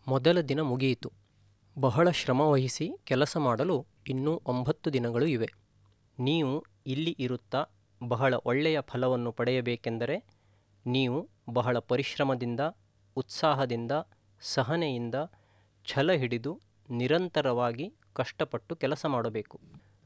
ಮೊದಲ ದಿನ ಮುಗಿಯಿತು ಬಹಳ ಶ್ರಮವಹಿಸಿ ಕೆಲಸ ಮಾಡಲು ಇನ್ನೂ ಒಂಬತ್ತು ದಿನಗಳು ಇವೆ ನೀವು ಇಲ್ಲಿ ಇರುತ್ತಾ ಬಹಳ ಒಳ್ಳೆಯ ಫಲವನ್ನು ಪಡೆಯಬೇಕೆಂದರೆ ನೀವು ಬಹಳ ಪರಿಶ್ರಮದಿಂದ ಉತ್ಸಾಹದಿಂದ ಸಹನೆಯಿಂದ ಛಲ ಹಿಡಿದು ನಿರಂತರವಾಗಿ ಕಷ್ಟಪಟ್ಟು ಕೆಲಸ ಮಾಡಬೇಕು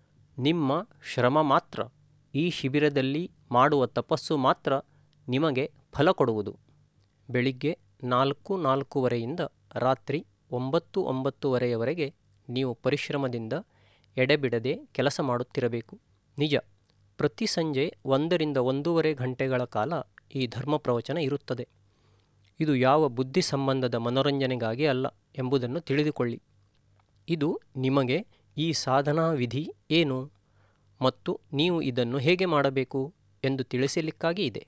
ನಿಮ್ಮ ಶ್ರಮ ಮಾತ್ರ ಈ ಶಿಬಿರದಲ್ಲಿ ಮಾಡುವ ತಪಸ್ಸು ಮಾತ್ರ ನಿಮಗೆ ಫಲ ಕೊಡುವುದು ಬೆಳಿಗ್ಗೆ ನಾಲ್ಕು ನಾಲ್ಕೂವರೆಯಿಂದ ರಾತ್ರಿ ಒಂಬತ್ತು ಒಂಬತ್ತುವರೆಯವರೆಗೆ ನೀವು ಪರಿಶ್ರಮದಿಂದ ಎಡೆಬಿಡದೆ ಕೆಲಸ ಮಾಡುತ್ತಿರಬೇಕು ನಿಜ ಪ್ರತಿ ಸಂಜೆ ಒಂದರಿಂದ ಒಂದೂವರೆ ಗಂಟೆಗಳ ಕಾಲ ಈ ಧರ್ಮ ಪ್ರವಚನ ಇರುತ್ತದೆ ಇದು ಯಾವ ಬುದ್ಧಿ ಸಂಬಂಧದ ಮನೋರಂಜನೆಗಾಗಿ ಅಲ್ಲ ಎಂಬುದನ್ನು ತಿಳಿದುಕೊಳ್ಳಿ ಇದು ನಿಮಗೆ ಈ ಸಾಧನಾ ವಿಧಿ ಏನು ಮತ್ತು ನೀವು ಇದನ್ನು ಹೇಗೆ ಮಾಡಬೇಕು ಎಂದು ತಿಳಿಸಲಿಕ್ಕಾಗಿ ಇದೆ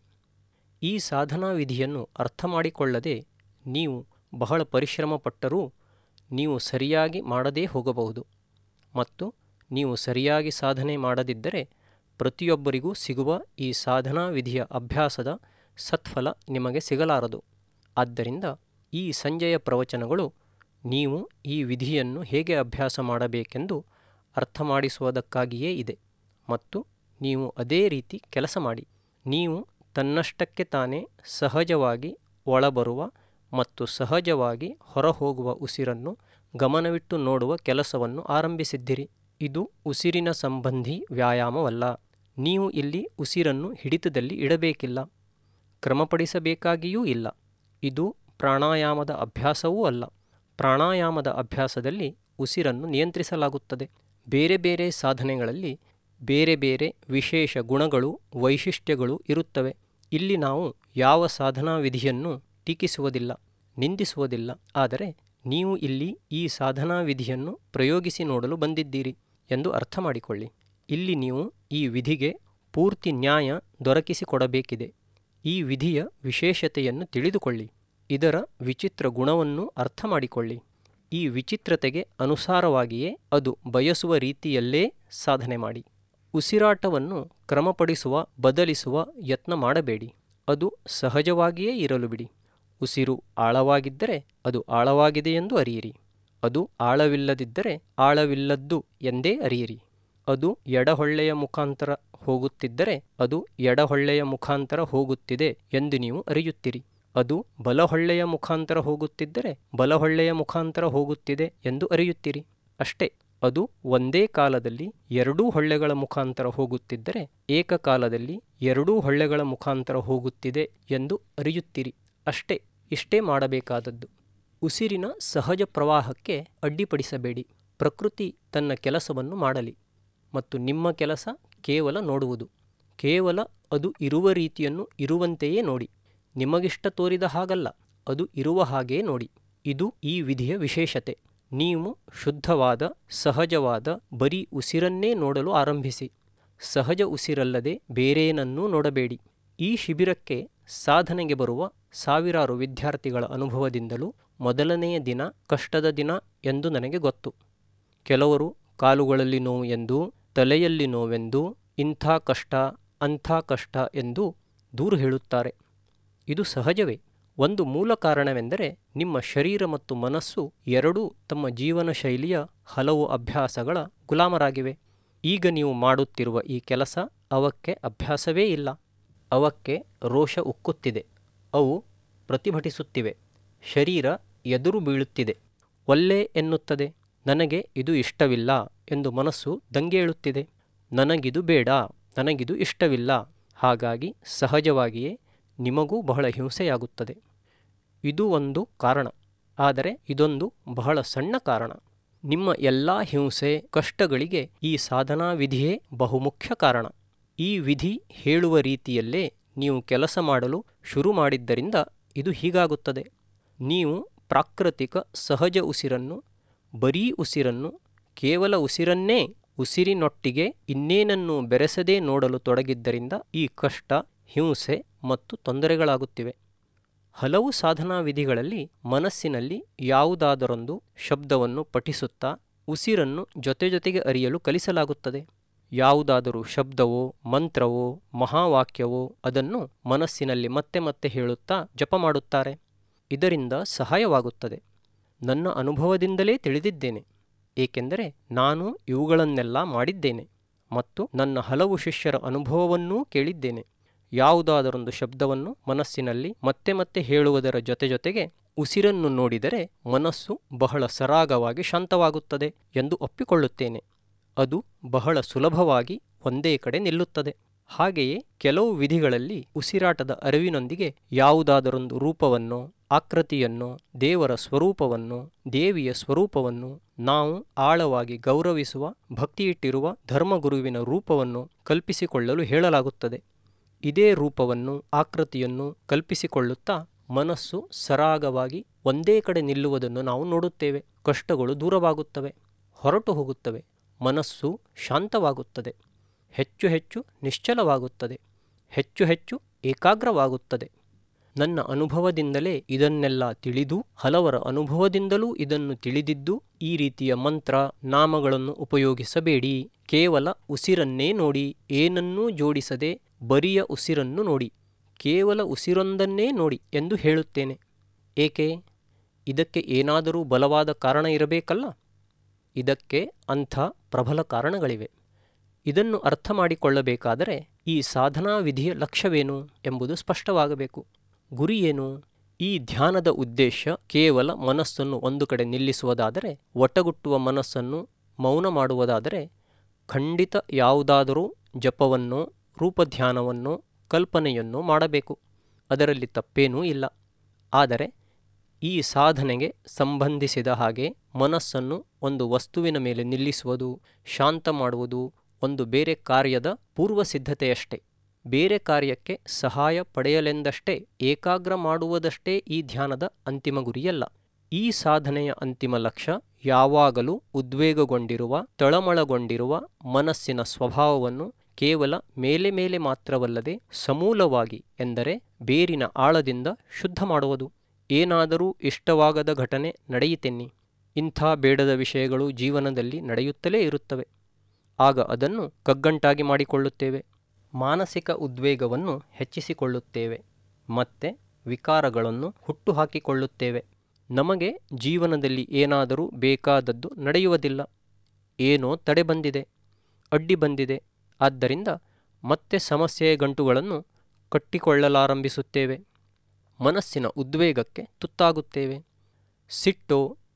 ಈ ಸಾಧನಾ ವಿಧಿಯನ್ನು ಅರ್ಥ ಮಾಡಿಕೊಳ್ಳದೆ ನೀವು ಬಹಳ ಪರಿಶ್ರಮ ಪಟ್ಟರೂ ನೀವು ಸರಿಯಾಗಿ ಮಾಡದೇ ಹೋಗಬಹುದು ಮತ್ತು ನೀವು ಸರಿಯಾಗಿ ಸಾಧನೆ ಮಾಡದಿದ್ದರೆ ಪ್ರತಿಯೊಬ್ಬರಿಗೂ ಸಿಗುವ ಈ ಸಾಧನಾ ವಿಧಿಯ ಅಭ್ಯಾಸದ ಸತ್ಫಲ ನಿಮಗೆ ಸಿಗಲಾರದು ಆದ್ದರಿಂದ ಈ ಸಂಜೆಯ ಪ್ರವಚನಗಳು ನೀವು ಈ ವಿಧಿಯನ್ನು ಹೇಗೆ ಅಭ್ಯಾಸ ಮಾಡಬೇಕೆಂದು ಅರ್ಥ ಮಾಡಿಸುವುದಕ್ಕಾಗಿಯೇ ಇದೆ ಮತ್ತು ನೀವು ಅದೇ ರೀತಿ ಕೆಲಸ ಮಾಡಿ ನೀವು ತನ್ನಷ್ಟಕ್ಕೆ ತಾನೇ ಸಹಜವಾಗಿ ಒಳಬರುವ ಮತ್ತು ಸಹಜವಾಗಿ ಹೊರಹೋಗುವ ಉಸಿರನ್ನು ಗಮನವಿಟ್ಟು ನೋಡುವ ಕೆಲಸವನ್ನು ಆರಂಭಿಸಿದ್ದಿರಿ ಇದು ಉಸಿರಿನ ಸಂಬಂಧಿ ವ್ಯಾಯಾಮವಲ್ಲ ನೀವು ಇಲ್ಲಿ ಉಸಿರನ್ನು ಹಿಡಿತದಲ್ಲಿ ಇಡಬೇಕಿಲ್ಲ ಕ್ರಮಪಡಿಸಬೇಕಾಗಿಯೂ ಇಲ್ಲ ಇದು ಪ್ರಾಣಾಯಾಮದ ಅಭ್ಯಾಸವೂ ಅಲ್ಲ ಪ್ರಾಣಾಯಾಮದ ಅಭ್ಯಾಸದಲ್ಲಿ ಉಸಿರನ್ನು ನಿಯಂತ್ರಿಸಲಾಗುತ್ತದೆ ಬೇರೆ ಬೇರೆ ಸಾಧನೆಗಳಲ್ಲಿ ಬೇರೆ ಬೇರೆ ವಿಶೇಷ ಗುಣಗಳು ವೈಶಿಷ್ಟ್ಯಗಳು ಇರುತ್ತವೆ ಇಲ್ಲಿ ನಾವು ಯಾವ ಸಾಧನಾ ವಿಧಿಯನ್ನು ಟೀಕಿಸುವುದಿಲ್ಲ ನಿಂದಿಸುವುದಿಲ್ಲ ಆದರೆ ನೀವು ಇಲ್ಲಿ ಈ ಸಾಧನಾ ವಿಧಿಯನ್ನು ಪ್ರಯೋಗಿಸಿ ನೋಡಲು ಬಂದಿದ್ದೀರಿ ಎಂದು ಅರ್ಥ ಮಾಡಿಕೊಳ್ಳಿ ಇಲ್ಲಿ ನೀವು ಈ ವಿಧಿಗೆ ಪೂರ್ತಿ ನ್ಯಾಯ ದೊರಕಿಸಿಕೊಡಬೇಕಿದೆ ಈ ವಿಧಿಯ ವಿಶೇಷತೆಯನ್ನು ತಿಳಿದುಕೊಳ್ಳಿ ಇದರ ವಿಚಿತ್ರ ಗುಣವನ್ನು ಅರ್ಥ ಮಾಡಿಕೊಳ್ಳಿ ಈ ವಿಚಿತ್ರತೆಗೆ ಅನುಸಾರವಾಗಿಯೇ ಅದು ಬಯಸುವ ರೀತಿಯಲ್ಲೇ ಸಾಧನೆ ಮಾಡಿ ಉಸಿರಾಟವನ್ನು ಕ್ರಮಪಡಿಸುವ ಬದಲಿಸುವ ಯತ್ನ ಮಾಡಬೇಡಿ ಅದು ಸಹಜವಾಗಿಯೇ ಇರಲು ಬಿಡಿ ಉಸಿರು ಆಳವಾಗಿದ್ದರೆ ಅದು ಆಳವಾಗಿದೆಯೆಂದು ಅರಿಯಿರಿ ಅದು ಆಳವಿಲ್ಲದಿದ್ದರೆ ಆಳವಿಲ್ಲದ್ದು ಎಂದೇ ಅರಿಯಿರಿ ಅದು ಎಡಹೊಳ್ಳೆಯ ಮುಖಾಂತರ ಹೋಗುತ್ತಿದ್ದರೆ ಅದು ಎಡಹೊಳ್ಳೆಯ ಮುಖಾಂತರ ಹೋಗುತ್ತಿದೆ ಎಂದು ನೀವು ಅರಿಯುತ್ತೀರಿ ಅದು ಬಲಹೊಳ್ಳೆಯ ಮುಖಾಂತರ ಹೋಗುತ್ತಿದ್ದರೆ ಬಲಹೊಳ್ಳೆಯ ಮುಖಾಂತರ ಹೋಗುತ್ತಿದೆ ಎಂದು ಅರಿಯುತ್ತೀರಿ ಅಷ್ಟೇ ಅದು ಒಂದೇ ಕಾಲದಲ್ಲಿ ಎರಡೂ ಹೊಳ್ಳೆಗಳ ಮುಖಾಂತರ ಹೋಗುತ್ತಿದ್ದರೆ ಏಕಕಾಲದಲ್ಲಿ ಎರಡೂ ಹೊಳ್ಳೆಗಳ ಮುಖಾಂತರ ಹೋಗುತ್ತಿದೆ ಎಂದು ಅರಿಯುತ್ತೀರಿ ಅಷ್ಟೇ ಇಷ್ಟೇ ಮಾಡಬೇಕಾದದ್ದು ಉಸಿರಿನ ಸಹಜ ಪ್ರವಾಹಕ್ಕೆ ಅಡ್ಡಿಪಡಿಸಬೇಡಿ ಪ್ರಕೃತಿ ತನ್ನ ಕೆಲಸವನ್ನು ಮಾಡಲಿ ಮತ್ತು ನಿಮ್ಮ ಕೆಲಸ ಕೇವಲ ನೋಡುವುದು ಕೇವಲ ಅದು ಇರುವ ರೀತಿಯನ್ನು ಇರುವಂತೆಯೇ ನೋಡಿ ನಿಮಗಿಷ್ಟ ತೋರಿದ ಹಾಗಲ್ಲ ಅದು ಇರುವ ಹಾಗೆಯೇ ನೋಡಿ ಇದು ಈ ವಿಧಿಯ ವಿಶೇಷತೆ ನೀವು ಶುದ್ಧವಾದ ಸಹಜವಾದ ಬರೀ ಉಸಿರನ್ನೇ ನೋಡಲು ಆರಂಭಿಸಿ ಸಹಜ ಉಸಿರಲ್ಲದೆ ಬೇರೇನನ್ನೂ ನೋಡಬೇಡಿ ಈ ಶಿಬಿರಕ್ಕೆ ಸಾಧನೆಗೆ ಬರುವ ಸಾವಿರಾರು ವಿದ್ಯಾರ್ಥಿಗಳ ಅನುಭವದಿಂದಲೂ ಮೊದಲನೆಯ ದಿನ ಕಷ್ಟದ ದಿನ ಎಂದು ನನಗೆ ಗೊತ್ತು ಕೆಲವರು ಕಾಲುಗಳಲ್ಲಿ ನೋವು ಎಂದು ತಲೆಯಲ್ಲಿ ನೋವೆಂದು ಇಂಥ ಕಷ್ಟ ಅಂಥ ಕಷ್ಟ ಎಂದು ದೂರು ಹೇಳುತ್ತಾರೆ ಇದು ಸಹಜವೇ ಒಂದು ಮೂಲ ಕಾರಣವೆಂದರೆ ನಿಮ್ಮ ಶರೀರ ಮತ್ತು ಮನಸ್ಸು ಎರಡೂ ತಮ್ಮ ಜೀವನ ಶೈಲಿಯ ಹಲವು ಅಭ್ಯಾಸಗಳ ಗುಲಾಮರಾಗಿವೆ ಈಗ ನೀವು ಮಾಡುತ್ತಿರುವ ಈ ಕೆಲಸ ಅವಕ್ಕೆ ಅಭ್ಯಾಸವೇ ಇಲ್ಲ ಅವಕ್ಕೆ ರೋಷ ಉಕ್ಕುತ್ತಿದೆ ಅವು ಪ್ರತಿಭಟಿಸುತ್ತಿವೆ ಶರೀರ ಎದುರು ಬೀಳುತ್ತಿದೆ ಒಲ್ಲೆ ಎನ್ನುತ್ತದೆ ನನಗೆ ಇದು ಇಷ್ಟವಿಲ್ಲ ಎಂದು ಮನಸ್ಸು ದಂಗೇಳುತ್ತಿದೆ ನನಗಿದು ಬೇಡ ನನಗಿದು ಇಷ್ಟವಿಲ್ಲ ಹಾಗಾಗಿ ಸಹಜವಾಗಿಯೇ ನಿಮಗೂ ಬಹಳ ಹಿಂಸೆಯಾಗುತ್ತದೆ ಇದು ಒಂದು ಕಾರಣ ಆದರೆ ಇದೊಂದು ಬಹಳ ಸಣ್ಣ ಕಾರಣ ನಿಮ್ಮ ಎಲ್ಲ ಹಿಂಸೆ ಕಷ್ಟಗಳಿಗೆ ಈ ಸಾಧನಾ ವಿಧಿಯೇ ಬಹುಮುಖ್ಯ ಕಾರಣ ಈ ವಿಧಿ ಹೇಳುವ ರೀತಿಯಲ್ಲೇ ನೀವು ಕೆಲಸ ಮಾಡಲು ಶುರು ಮಾಡಿದ್ದರಿಂದ ಇದು ಹೀಗಾಗುತ್ತದೆ ನೀವು ಪ್ರಾಕೃತಿಕ ಸಹಜ ಉಸಿರನ್ನು ಬರೀ ಉಸಿರನ್ನು ಕೇವಲ ಉಸಿರನ್ನೇ ಉಸಿರಿನೊಟ್ಟಿಗೆ ಇನ್ನೇನನ್ನು ಬೆರೆಸದೇ ನೋಡಲು ತೊಡಗಿದ್ದರಿಂದ ಈ ಕಷ್ಟ ಹಿಂಸೆ ಮತ್ತು ತೊಂದರೆಗಳಾಗುತ್ತಿವೆ ಹಲವು ಸಾಧನಾ ವಿಧಿಗಳಲ್ಲಿ ಮನಸ್ಸಿನಲ್ಲಿ ಯಾವುದಾದರೊಂದು ಶಬ್ದವನ್ನು ಪಠಿಸುತ್ತಾ ಉಸಿರನ್ನು ಜೊತೆ ಜೊತೆಗೆ ಅರಿಯಲು ಕಲಿಸಲಾಗುತ್ತದೆ ಯಾವುದಾದರೂ ಶಬ್ದವೋ ಮಂತ್ರವೋ ಮಹಾವಾಕ್ಯವೋ ಅದನ್ನು ಮನಸ್ಸಿನಲ್ಲಿ ಮತ್ತೆ ಮತ್ತೆ ಹೇಳುತ್ತಾ ಜಪ ಮಾಡುತ್ತಾರೆ ಇದರಿಂದ ಸಹಾಯವಾಗುತ್ತದೆ ನನ್ನ ಅನುಭವದಿಂದಲೇ ತಿಳಿದಿದ್ದೇನೆ ಏಕೆಂದರೆ ನಾನು ಇವುಗಳನ್ನೆಲ್ಲ ಮಾಡಿದ್ದೇನೆ ಮತ್ತು ನನ್ನ ಹಲವು ಶಿಷ್ಯರ ಅನುಭವವನ್ನೂ ಕೇಳಿದ್ದೇನೆ ಯಾವುದಾದರೊಂದು ಶಬ್ದವನ್ನು ಮನಸ್ಸಿನಲ್ಲಿ ಮತ್ತೆ ಮತ್ತೆ ಹೇಳುವುದರ ಜೊತೆ ಜೊತೆಗೆ ಉಸಿರನ್ನು ನೋಡಿದರೆ ಮನಸ್ಸು ಬಹಳ ಸರಾಗವಾಗಿ ಶಾಂತವಾಗುತ್ತದೆ ಎಂದು ಒಪ್ಪಿಕೊಳ್ಳುತ್ತೇನೆ ಅದು ಬಹಳ ಸುಲಭವಾಗಿ ಒಂದೇ ಕಡೆ ನಿಲ್ಲುತ್ತದೆ ಹಾಗೆಯೇ ಕೆಲವು ವಿಧಿಗಳಲ್ಲಿ ಉಸಿರಾಟದ ಅರಿವಿನೊಂದಿಗೆ ಯಾವುದಾದರೊಂದು ರೂಪವನ್ನು ಆಕೃತಿಯನ್ನು ದೇವರ ಸ್ವರೂಪವನ್ನು ದೇವಿಯ ಸ್ವರೂಪವನ್ನು ನಾವು ಆಳವಾಗಿ ಗೌರವಿಸುವ ಭಕ್ತಿಯಿಟ್ಟಿರುವ ಧರ್ಮಗುರುವಿನ ರೂಪವನ್ನು ಕಲ್ಪಿಸಿಕೊಳ್ಳಲು ಹೇಳಲಾಗುತ್ತದೆ ಇದೇ ರೂಪವನ್ನು ಆಕೃತಿಯನ್ನು ಕಲ್ಪಿಸಿಕೊಳ್ಳುತ್ತಾ ಮನಸ್ಸು ಸರಾಗವಾಗಿ ಒಂದೇ ಕಡೆ ನಿಲ್ಲುವುದನ್ನು ನಾವು ನೋಡುತ್ತೇವೆ ಕಷ್ಟಗಳು ದೂರವಾಗುತ್ತವೆ ಹೊರಟು ಹೋಗುತ್ತವೆ ಮನಸ್ಸು ಶಾಂತವಾಗುತ್ತದೆ ಹೆಚ್ಚು ಹೆಚ್ಚು ನಿಶ್ಚಲವಾಗುತ್ತದೆ ಹೆಚ್ಚು ಹೆಚ್ಚು ಏಕಾಗ್ರವಾಗುತ್ತದೆ ನನ್ನ ಅನುಭವದಿಂದಲೇ ಇದನ್ನೆಲ್ಲ ತಿಳಿದು ಹಲವರ ಅನುಭವದಿಂದಲೂ ಇದನ್ನು ತಿಳಿದಿದ್ದು ಈ ರೀತಿಯ ಮಂತ್ರ ನಾಮಗಳನ್ನು ಉಪಯೋಗಿಸಬೇಡಿ ಕೇವಲ ಉಸಿರನ್ನೇ ನೋಡಿ ಏನನ್ನೂ ಜೋಡಿಸದೆ ಬರಿಯ ಉಸಿರನ್ನು ನೋಡಿ ಕೇವಲ ಉಸಿರೊಂದನ್ನೇ ನೋಡಿ ಎಂದು ಹೇಳುತ್ತೇನೆ ಏಕೆ ಇದಕ್ಕೆ ಏನಾದರೂ ಬಲವಾದ ಕಾರಣ ಇರಬೇಕಲ್ಲ ಇದಕ್ಕೆ ಅಂಥ ಪ್ರಬಲ ಕಾರಣಗಳಿವೆ ಇದನ್ನು ಅರ್ಥ ಮಾಡಿಕೊಳ್ಳಬೇಕಾದರೆ ಈ ಸಾಧನಾ ವಿಧಿಯ ಲಕ್ಷ್ಯವೇನು ಎಂಬುದು ಸ್ಪಷ್ಟವಾಗಬೇಕು ಗುರಿ ಏನು ಈ ಧ್ಯಾನದ ಉದ್ದೇಶ ಕೇವಲ ಮನಸ್ಸನ್ನು ಒಂದು ಕಡೆ ನಿಲ್ಲಿಸುವುದಾದರೆ ಒಟ್ಟಗುಟ್ಟುವ ಮನಸ್ಸನ್ನು ಮೌನ ಮಾಡುವುದಾದರೆ ಖಂಡಿತ ಯಾವುದಾದರೂ ಜಪವನ್ನೋ ರೂಪಧ್ಯಾನವನ್ನೋ ಕಲ್ಪನೆಯನ್ನೋ ಮಾಡಬೇಕು ಅದರಲ್ಲಿ ತಪ್ಪೇನೂ ಇಲ್ಲ ಆದರೆ ಈ ಸಾಧನೆಗೆ ಸಂಬಂಧಿಸಿದ ಹಾಗೆ ಮನಸ್ಸನ್ನು ಒಂದು ವಸ್ತುವಿನ ಮೇಲೆ ನಿಲ್ಲಿಸುವುದು ಶಾಂತ ಮಾಡುವುದು ಒಂದು ಬೇರೆ ಕಾರ್ಯದ ಪೂರ್ವ ಸಿದ್ಧತೆಯಷ್ಟೇ ಬೇರೆ ಕಾರ್ಯಕ್ಕೆ ಸಹಾಯ ಪಡೆಯಲೆಂದಷ್ಟೇ ಏಕಾಗ್ರ ಮಾಡುವುದಷ್ಟೇ ಈ ಧ್ಯಾನದ ಅಂತಿಮ ಗುರಿಯಲ್ಲ ಈ ಸಾಧನೆಯ ಅಂತಿಮ ಲಕ್ಷ್ಯ ಯಾವಾಗಲೂ ಉದ್ವೇಗಗೊಂಡಿರುವ ತಳಮಳಗೊಂಡಿರುವ ಮನಸ್ಸಿನ ಸ್ವಭಾವವನ್ನು ಕೇವಲ ಮೇಲೆ ಮೇಲೆ ಮಾತ್ರವಲ್ಲದೆ ಸಮೂಲವಾಗಿ ಎಂದರೆ ಬೇರಿನ ಆಳದಿಂದ ಶುದ್ಧ ಮಾಡುವುದು ಏನಾದರೂ ಇಷ್ಟವಾಗದ ಘಟನೆ ನಡೆಯಿತೆನ್ನಿ ಇಂಥ ಬೇಡದ ವಿಷಯಗಳು ಜೀವನದಲ್ಲಿ ನಡೆಯುತ್ತಲೇ ಇರುತ್ತವೆ ಆಗ ಅದನ್ನು ಕಗ್ಗಂಟಾಗಿ ಮಾಡಿಕೊಳ್ಳುತ್ತೇವೆ ಮಾನಸಿಕ ಉದ್ವೇಗವನ್ನು ಹೆಚ್ಚಿಸಿಕೊಳ್ಳುತ್ತೇವೆ ಮತ್ತೆ ವಿಕಾರಗಳನ್ನು ಹುಟ್ಟುಹಾಕಿಕೊಳ್ಳುತ್ತೇವೆ ನಮಗೆ ಜೀವನದಲ್ಲಿ ಏನಾದರೂ ಬೇಕಾದದ್ದು ನಡೆಯುವುದಿಲ್ಲ ಏನೋ ತಡೆ ಬಂದಿದೆ ಅಡ್ಡಿ ಬಂದಿದೆ ಆದ್ದರಿಂದ ಮತ್ತೆ ಸಮಸ್ಯೆಯ ಗಂಟುಗಳನ್ನು ಕಟ್ಟಿಕೊಳ್ಳಲಾರಂಭಿಸುತ್ತೇವೆ ಮನಸ್ಸಿನ ಉದ್ವೇಗಕ್ಕೆ ತುತ್ತಾಗುತ್ತೇವೆ ಸಿಟ್ಟೋ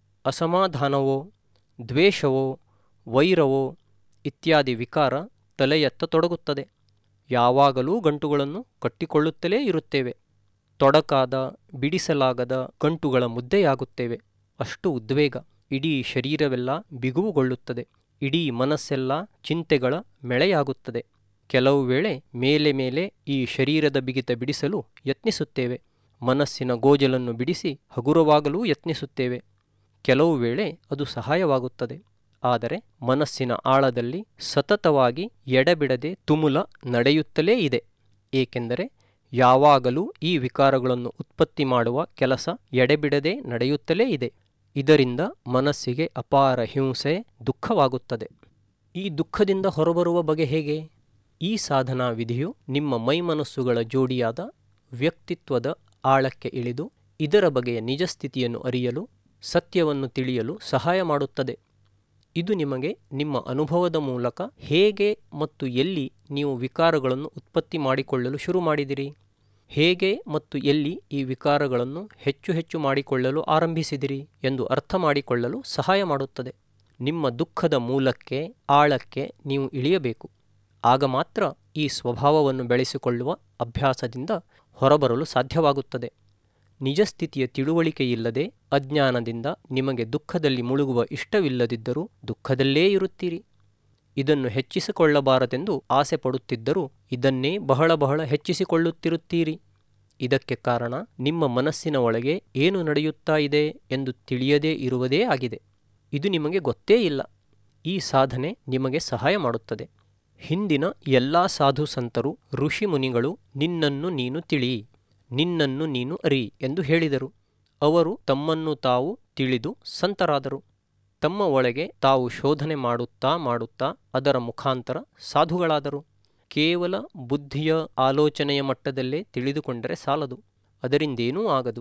ಅಸಮಾಧಾನವೋ ದ್ವೇಷವೋ ವೈರವೋ ಇತ್ಯಾದಿ ವಿಕಾರ ತಲೆ ಎತ್ತತೊಡಗುತ್ತದೆ ಯಾವಾಗಲೂ ಗಂಟುಗಳನ್ನು ಕಟ್ಟಿಕೊಳ್ಳುತ್ತಲೇ ಇರುತ್ತೇವೆ ತೊಡಕಾದ ಬಿಡಿಸಲಾಗದ ಗಂಟುಗಳ ಮುದ್ದೆಯಾಗುತ್ತೇವೆ ಅಷ್ಟು ಉದ್ವೇಗ ಇಡೀ ಶರೀರವೆಲ್ಲ ಬಿಗುವುಗೊಳ್ಳುತ್ತದೆ ಇಡೀ ಮನಸ್ಸೆಲ್ಲ ಚಿಂತೆಗಳ ಮೆಳೆಯಾಗುತ್ತದೆ ಕೆಲವು ವೇಳೆ ಮೇಲೆ ಮೇಲೆ ಈ ಶರೀರದ ಬಿಗಿತ ಬಿಡಿಸಲು ಯತ್ನಿಸುತ್ತೇವೆ ಮನಸ್ಸಿನ ಗೋಜಲನ್ನು ಬಿಡಿಸಿ ಹಗುರವಾಗಲೂ ಯತ್ನಿಸುತ್ತೇವೆ ಕೆಲವು ವೇಳೆ ಅದು ಸಹಾಯವಾಗುತ್ತದೆ ಆದರೆ ಮನಸ್ಸಿನ ಆಳದಲ್ಲಿ ಸತತವಾಗಿ ಎಡಬಿಡದೆ ತುಮುಲ ನಡೆಯುತ್ತಲೇ ಇದೆ ಏಕೆಂದರೆ ಯಾವಾಗಲೂ ಈ ವಿಕಾರಗಳನ್ನು ಉತ್ಪತ್ತಿ ಮಾಡುವ ಕೆಲಸ ಎಡೆಬಿಡದೆ ನಡೆಯುತ್ತಲೇ ಇದೆ ಇದರಿಂದ ಮನಸ್ಸಿಗೆ ಅಪಾರ ಹಿಂಸೆ ದುಃಖವಾಗುತ್ತದೆ ಈ ದುಃಖದಿಂದ ಹೊರಬರುವ ಬಗೆ ಹೇಗೆ ಈ ಸಾಧನಾ ವಿಧಿಯು ನಿಮ್ಮ ಮೈಮನಸ್ಸುಗಳ ಜೋಡಿಯಾದ ವ್ಯಕ್ತಿತ್ವದ ಆಳಕ್ಕೆ ಇಳಿದು ಇದರ ಬಗೆಯ ನಿಜ ಸ್ಥಿತಿಯನ್ನು ಅರಿಯಲು ಸತ್ಯವನ್ನು ತಿಳಿಯಲು ಸಹಾಯ ಮಾಡುತ್ತದೆ ಇದು ನಿಮಗೆ ನಿಮ್ಮ ಅನುಭವದ ಮೂಲಕ ಹೇಗೆ ಮತ್ತು ಎಲ್ಲಿ ನೀವು ವಿಕಾರಗಳನ್ನು ಉತ್ಪತ್ತಿ ಮಾಡಿಕೊಳ್ಳಲು ಶುರು ಮಾಡಿದಿರಿ ಹೇಗೆ ಮತ್ತು ಎಲ್ಲಿ ಈ ವಿಕಾರಗಳನ್ನು ಹೆಚ್ಚು ಹೆಚ್ಚು ಮಾಡಿಕೊಳ್ಳಲು ಆರಂಭಿಸಿದಿರಿ ಎಂದು ಅರ್ಥ ಮಾಡಿಕೊಳ್ಳಲು ಸಹಾಯ ಮಾಡುತ್ತದೆ ನಿಮ್ಮ ದುಃಖದ ಮೂಲಕ್ಕೆ ಆಳಕ್ಕೆ ನೀವು ಇಳಿಯಬೇಕು ಆಗ ಮಾತ್ರ ಈ ಸ್ವಭಾವವನ್ನು ಬೆಳೆಸಿಕೊಳ್ಳುವ ಅಭ್ಯಾಸದಿಂದ ಹೊರಬರಲು ಸಾಧ್ಯವಾಗುತ್ತದೆ ನಿಜ ಸ್ಥಿತಿಯ ತಿಳುವಳಿಕೆಯಿಲ್ಲದೆ ಅಜ್ಞಾನದಿಂದ ನಿಮಗೆ ದುಃಖದಲ್ಲಿ ಮುಳುಗುವ ಇಷ್ಟವಿಲ್ಲದಿದ್ದರೂ ದುಃಖದಲ್ಲೇ ಇರುತ್ತೀರಿ ಇದನ್ನು ಹೆಚ್ಚಿಸಿಕೊಳ್ಳಬಾರದೆಂದು ಆಸೆ ಪಡುತ್ತಿದ್ದರೂ ಇದನ್ನೇ ಬಹಳ ಬಹಳ ಹೆಚ್ಚಿಸಿಕೊಳ್ಳುತ್ತಿರುತ್ತೀರಿ ಇದಕ್ಕೆ ಕಾರಣ ನಿಮ್ಮ ಮನಸ್ಸಿನ ಒಳಗೆ ಏನು ನಡೆಯುತ್ತಾ ಇದೆ ಎಂದು ತಿಳಿಯದೇ ಇರುವುದೇ ಆಗಿದೆ ಇದು ನಿಮಗೆ ಗೊತ್ತೇ ಇಲ್ಲ ಈ ಸಾಧನೆ ನಿಮಗೆ ಸಹಾಯ ಮಾಡುತ್ತದೆ ಹಿಂದಿನ ಎಲ್ಲ ಸಾಧು ಸಂತರು ಋಷಿ ಮುನಿಗಳು ನಿನ್ನನ್ನು ನೀನು ತಿಳಿ ನಿನ್ನನ್ನು ನೀನು ಅರಿ ಎಂದು ಹೇಳಿದರು ಅವರು ತಮ್ಮನ್ನು ತಾವು ತಿಳಿದು ಸಂತರಾದರು ತಮ್ಮ ಒಳಗೆ ತಾವು ಶೋಧನೆ ಮಾಡುತ್ತಾ ಮಾಡುತ್ತಾ ಅದರ ಮುಖಾಂತರ ಸಾಧುಗಳಾದರು ಕೇವಲ ಬುದ್ಧಿಯ ಆಲೋಚನೆಯ ಮಟ್ಟದಲ್ಲೇ ತಿಳಿದುಕೊಂಡರೆ ಸಾಲದು ಅದರಿಂದೇನೂ ಆಗದು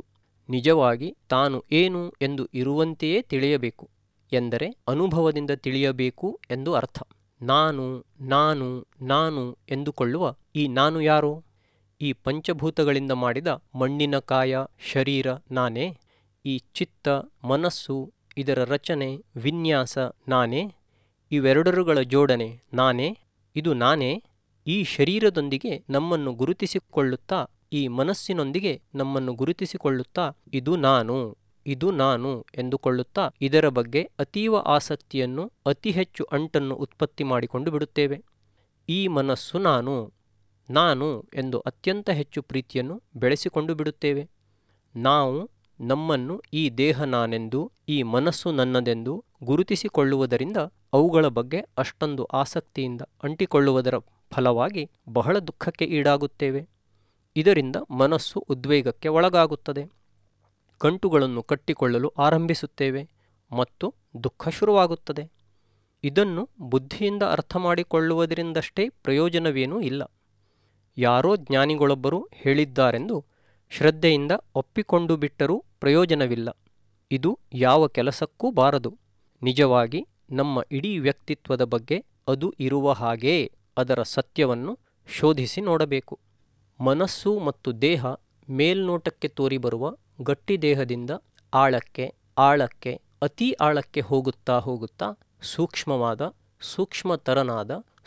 ನಿಜವಾಗಿ ತಾನು ಏನು ಎಂದು ಇರುವಂತೆಯೇ ತಿಳಿಯಬೇಕು ಎಂದರೆ ಅನುಭವದಿಂದ ತಿಳಿಯಬೇಕು ಎಂದು ಅರ್ಥ ನಾನು ನಾನು ನಾನು ಎಂದುಕೊಳ್ಳುವ ಈ ನಾನು ಯಾರು ಈ ಪಂಚಭೂತಗಳಿಂದ ಮಾಡಿದ ಮಣ್ಣಿನ ಕಾಯ ಶರೀರ ನಾನೇ ಈ ಚಿತ್ತ ಮನಸ್ಸು ಇದರ ರಚನೆ ವಿನ್ಯಾಸ ನಾನೇ ಇವೆರಡರುಗಳ ಜೋಡಣೆ ನಾನೇ ಇದು ನಾನೇ ಈ ಶರೀರದೊಂದಿಗೆ ನಮ್ಮನ್ನು ಗುರುತಿಸಿಕೊಳ್ಳುತ್ತಾ ಈ ಮನಸ್ಸಿನೊಂದಿಗೆ ನಮ್ಮನ್ನು ಗುರುತಿಸಿಕೊಳ್ಳುತ್ತಾ ಇದು ನಾನು ಇದು ನಾನು ಎಂದುಕೊಳ್ಳುತ್ತಾ ಇದರ ಬಗ್ಗೆ ಅತೀವ ಆಸಕ್ತಿಯನ್ನು ಅತಿ ಹೆಚ್ಚು ಅಂಟನ್ನು ಉತ್ಪತ್ತಿ ಮಾಡಿಕೊಂಡು ಬಿಡುತ್ತೇವೆ ಈ ಮನಸ್ಸು ನಾನು ನಾನು ಎಂದು ಅತ್ಯಂತ ಹೆಚ್ಚು ಪ್ರೀತಿಯನ್ನು ಬೆಳೆಸಿಕೊಂಡು ಬಿಡುತ್ತೇವೆ ನಾವು ನಮ್ಮನ್ನು ಈ ದೇಹ ನಾನೆಂದು ಈ ಮನಸ್ಸು ನನ್ನದೆಂದು ಗುರುತಿಸಿಕೊಳ್ಳುವುದರಿಂದ ಅವುಗಳ ಬಗ್ಗೆ ಅಷ್ಟೊಂದು ಆಸಕ್ತಿಯಿಂದ ಅಂಟಿಕೊಳ್ಳುವುದರ ಫಲವಾಗಿ ಬಹಳ ದುಃಖಕ್ಕೆ ಈಡಾಗುತ್ತೇವೆ ಇದರಿಂದ ಮನಸ್ಸು ಉದ್ವೇಗಕ್ಕೆ ಒಳಗಾಗುತ್ತದೆ ಗಂಟುಗಳನ್ನು ಕಟ್ಟಿಕೊಳ್ಳಲು ಆರಂಭಿಸುತ್ತೇವೆ ಮತ್ತು ದುಃಖ ಶುರುವಾಗುತ್ತದೆ ಇದನ್ನು ಬುದ್ಧಿಯಿಂದ ಅರ್ಥ ಮಾಡಿಕೊಳ್ಳುವುದರಿಂದಷ್ಟೇ ಪ್ರಯೋಜನವೇನೂ ಇಲ್ಲ ಯಾರೋ ಜ್ಞಾನಿಗಳೊಬ್ಬರು ಹೇಳಿದ್ದಾರೆಂದು ಶ್ರದ್ಧೆಯಿಂದ ಒಪ್ಪಿಕೊಂಡು ಬಿಟ್ಟರೂ ಪ್ರಯೋಜನವಿಲ್ಲ ಇದು ಯಾವ ಕೆಲಸಕ್ಕೂ ಬಾರದು ನಿಜವಾಗಿ ನಮ್ಮ ಇಡೀ ವ್ಯಕ್ತಿತ್ವದ ಬಗ್ಗೆ ಅದು ಇರುವ ಹಾಗೇ ಅದರ ಸತ್ಯವನ್ನು ಶೋಧಿಸಿ ನೋಡಬೇಕು ಮನಸ್ಸು ಮತ್ತು ದೇಹ ಮೇಲ್ನೋಟಕ್ಕೆ ತೋರಿಬರುವ ಗಟ್ಟಿ ದೇಹದಿಂದ ಆಳಕ್ಕೆ ಆಳಕ್ಕೆ ಅತಿ ಆಳಕ್ಕೆ ಹೋಗುತ್ತಾ ಹೋಗುತ್ತಾ ಸೂಕ್ಷ್ಮವಾದ ಸೂಕ್ಷ್ಮತರನಾದ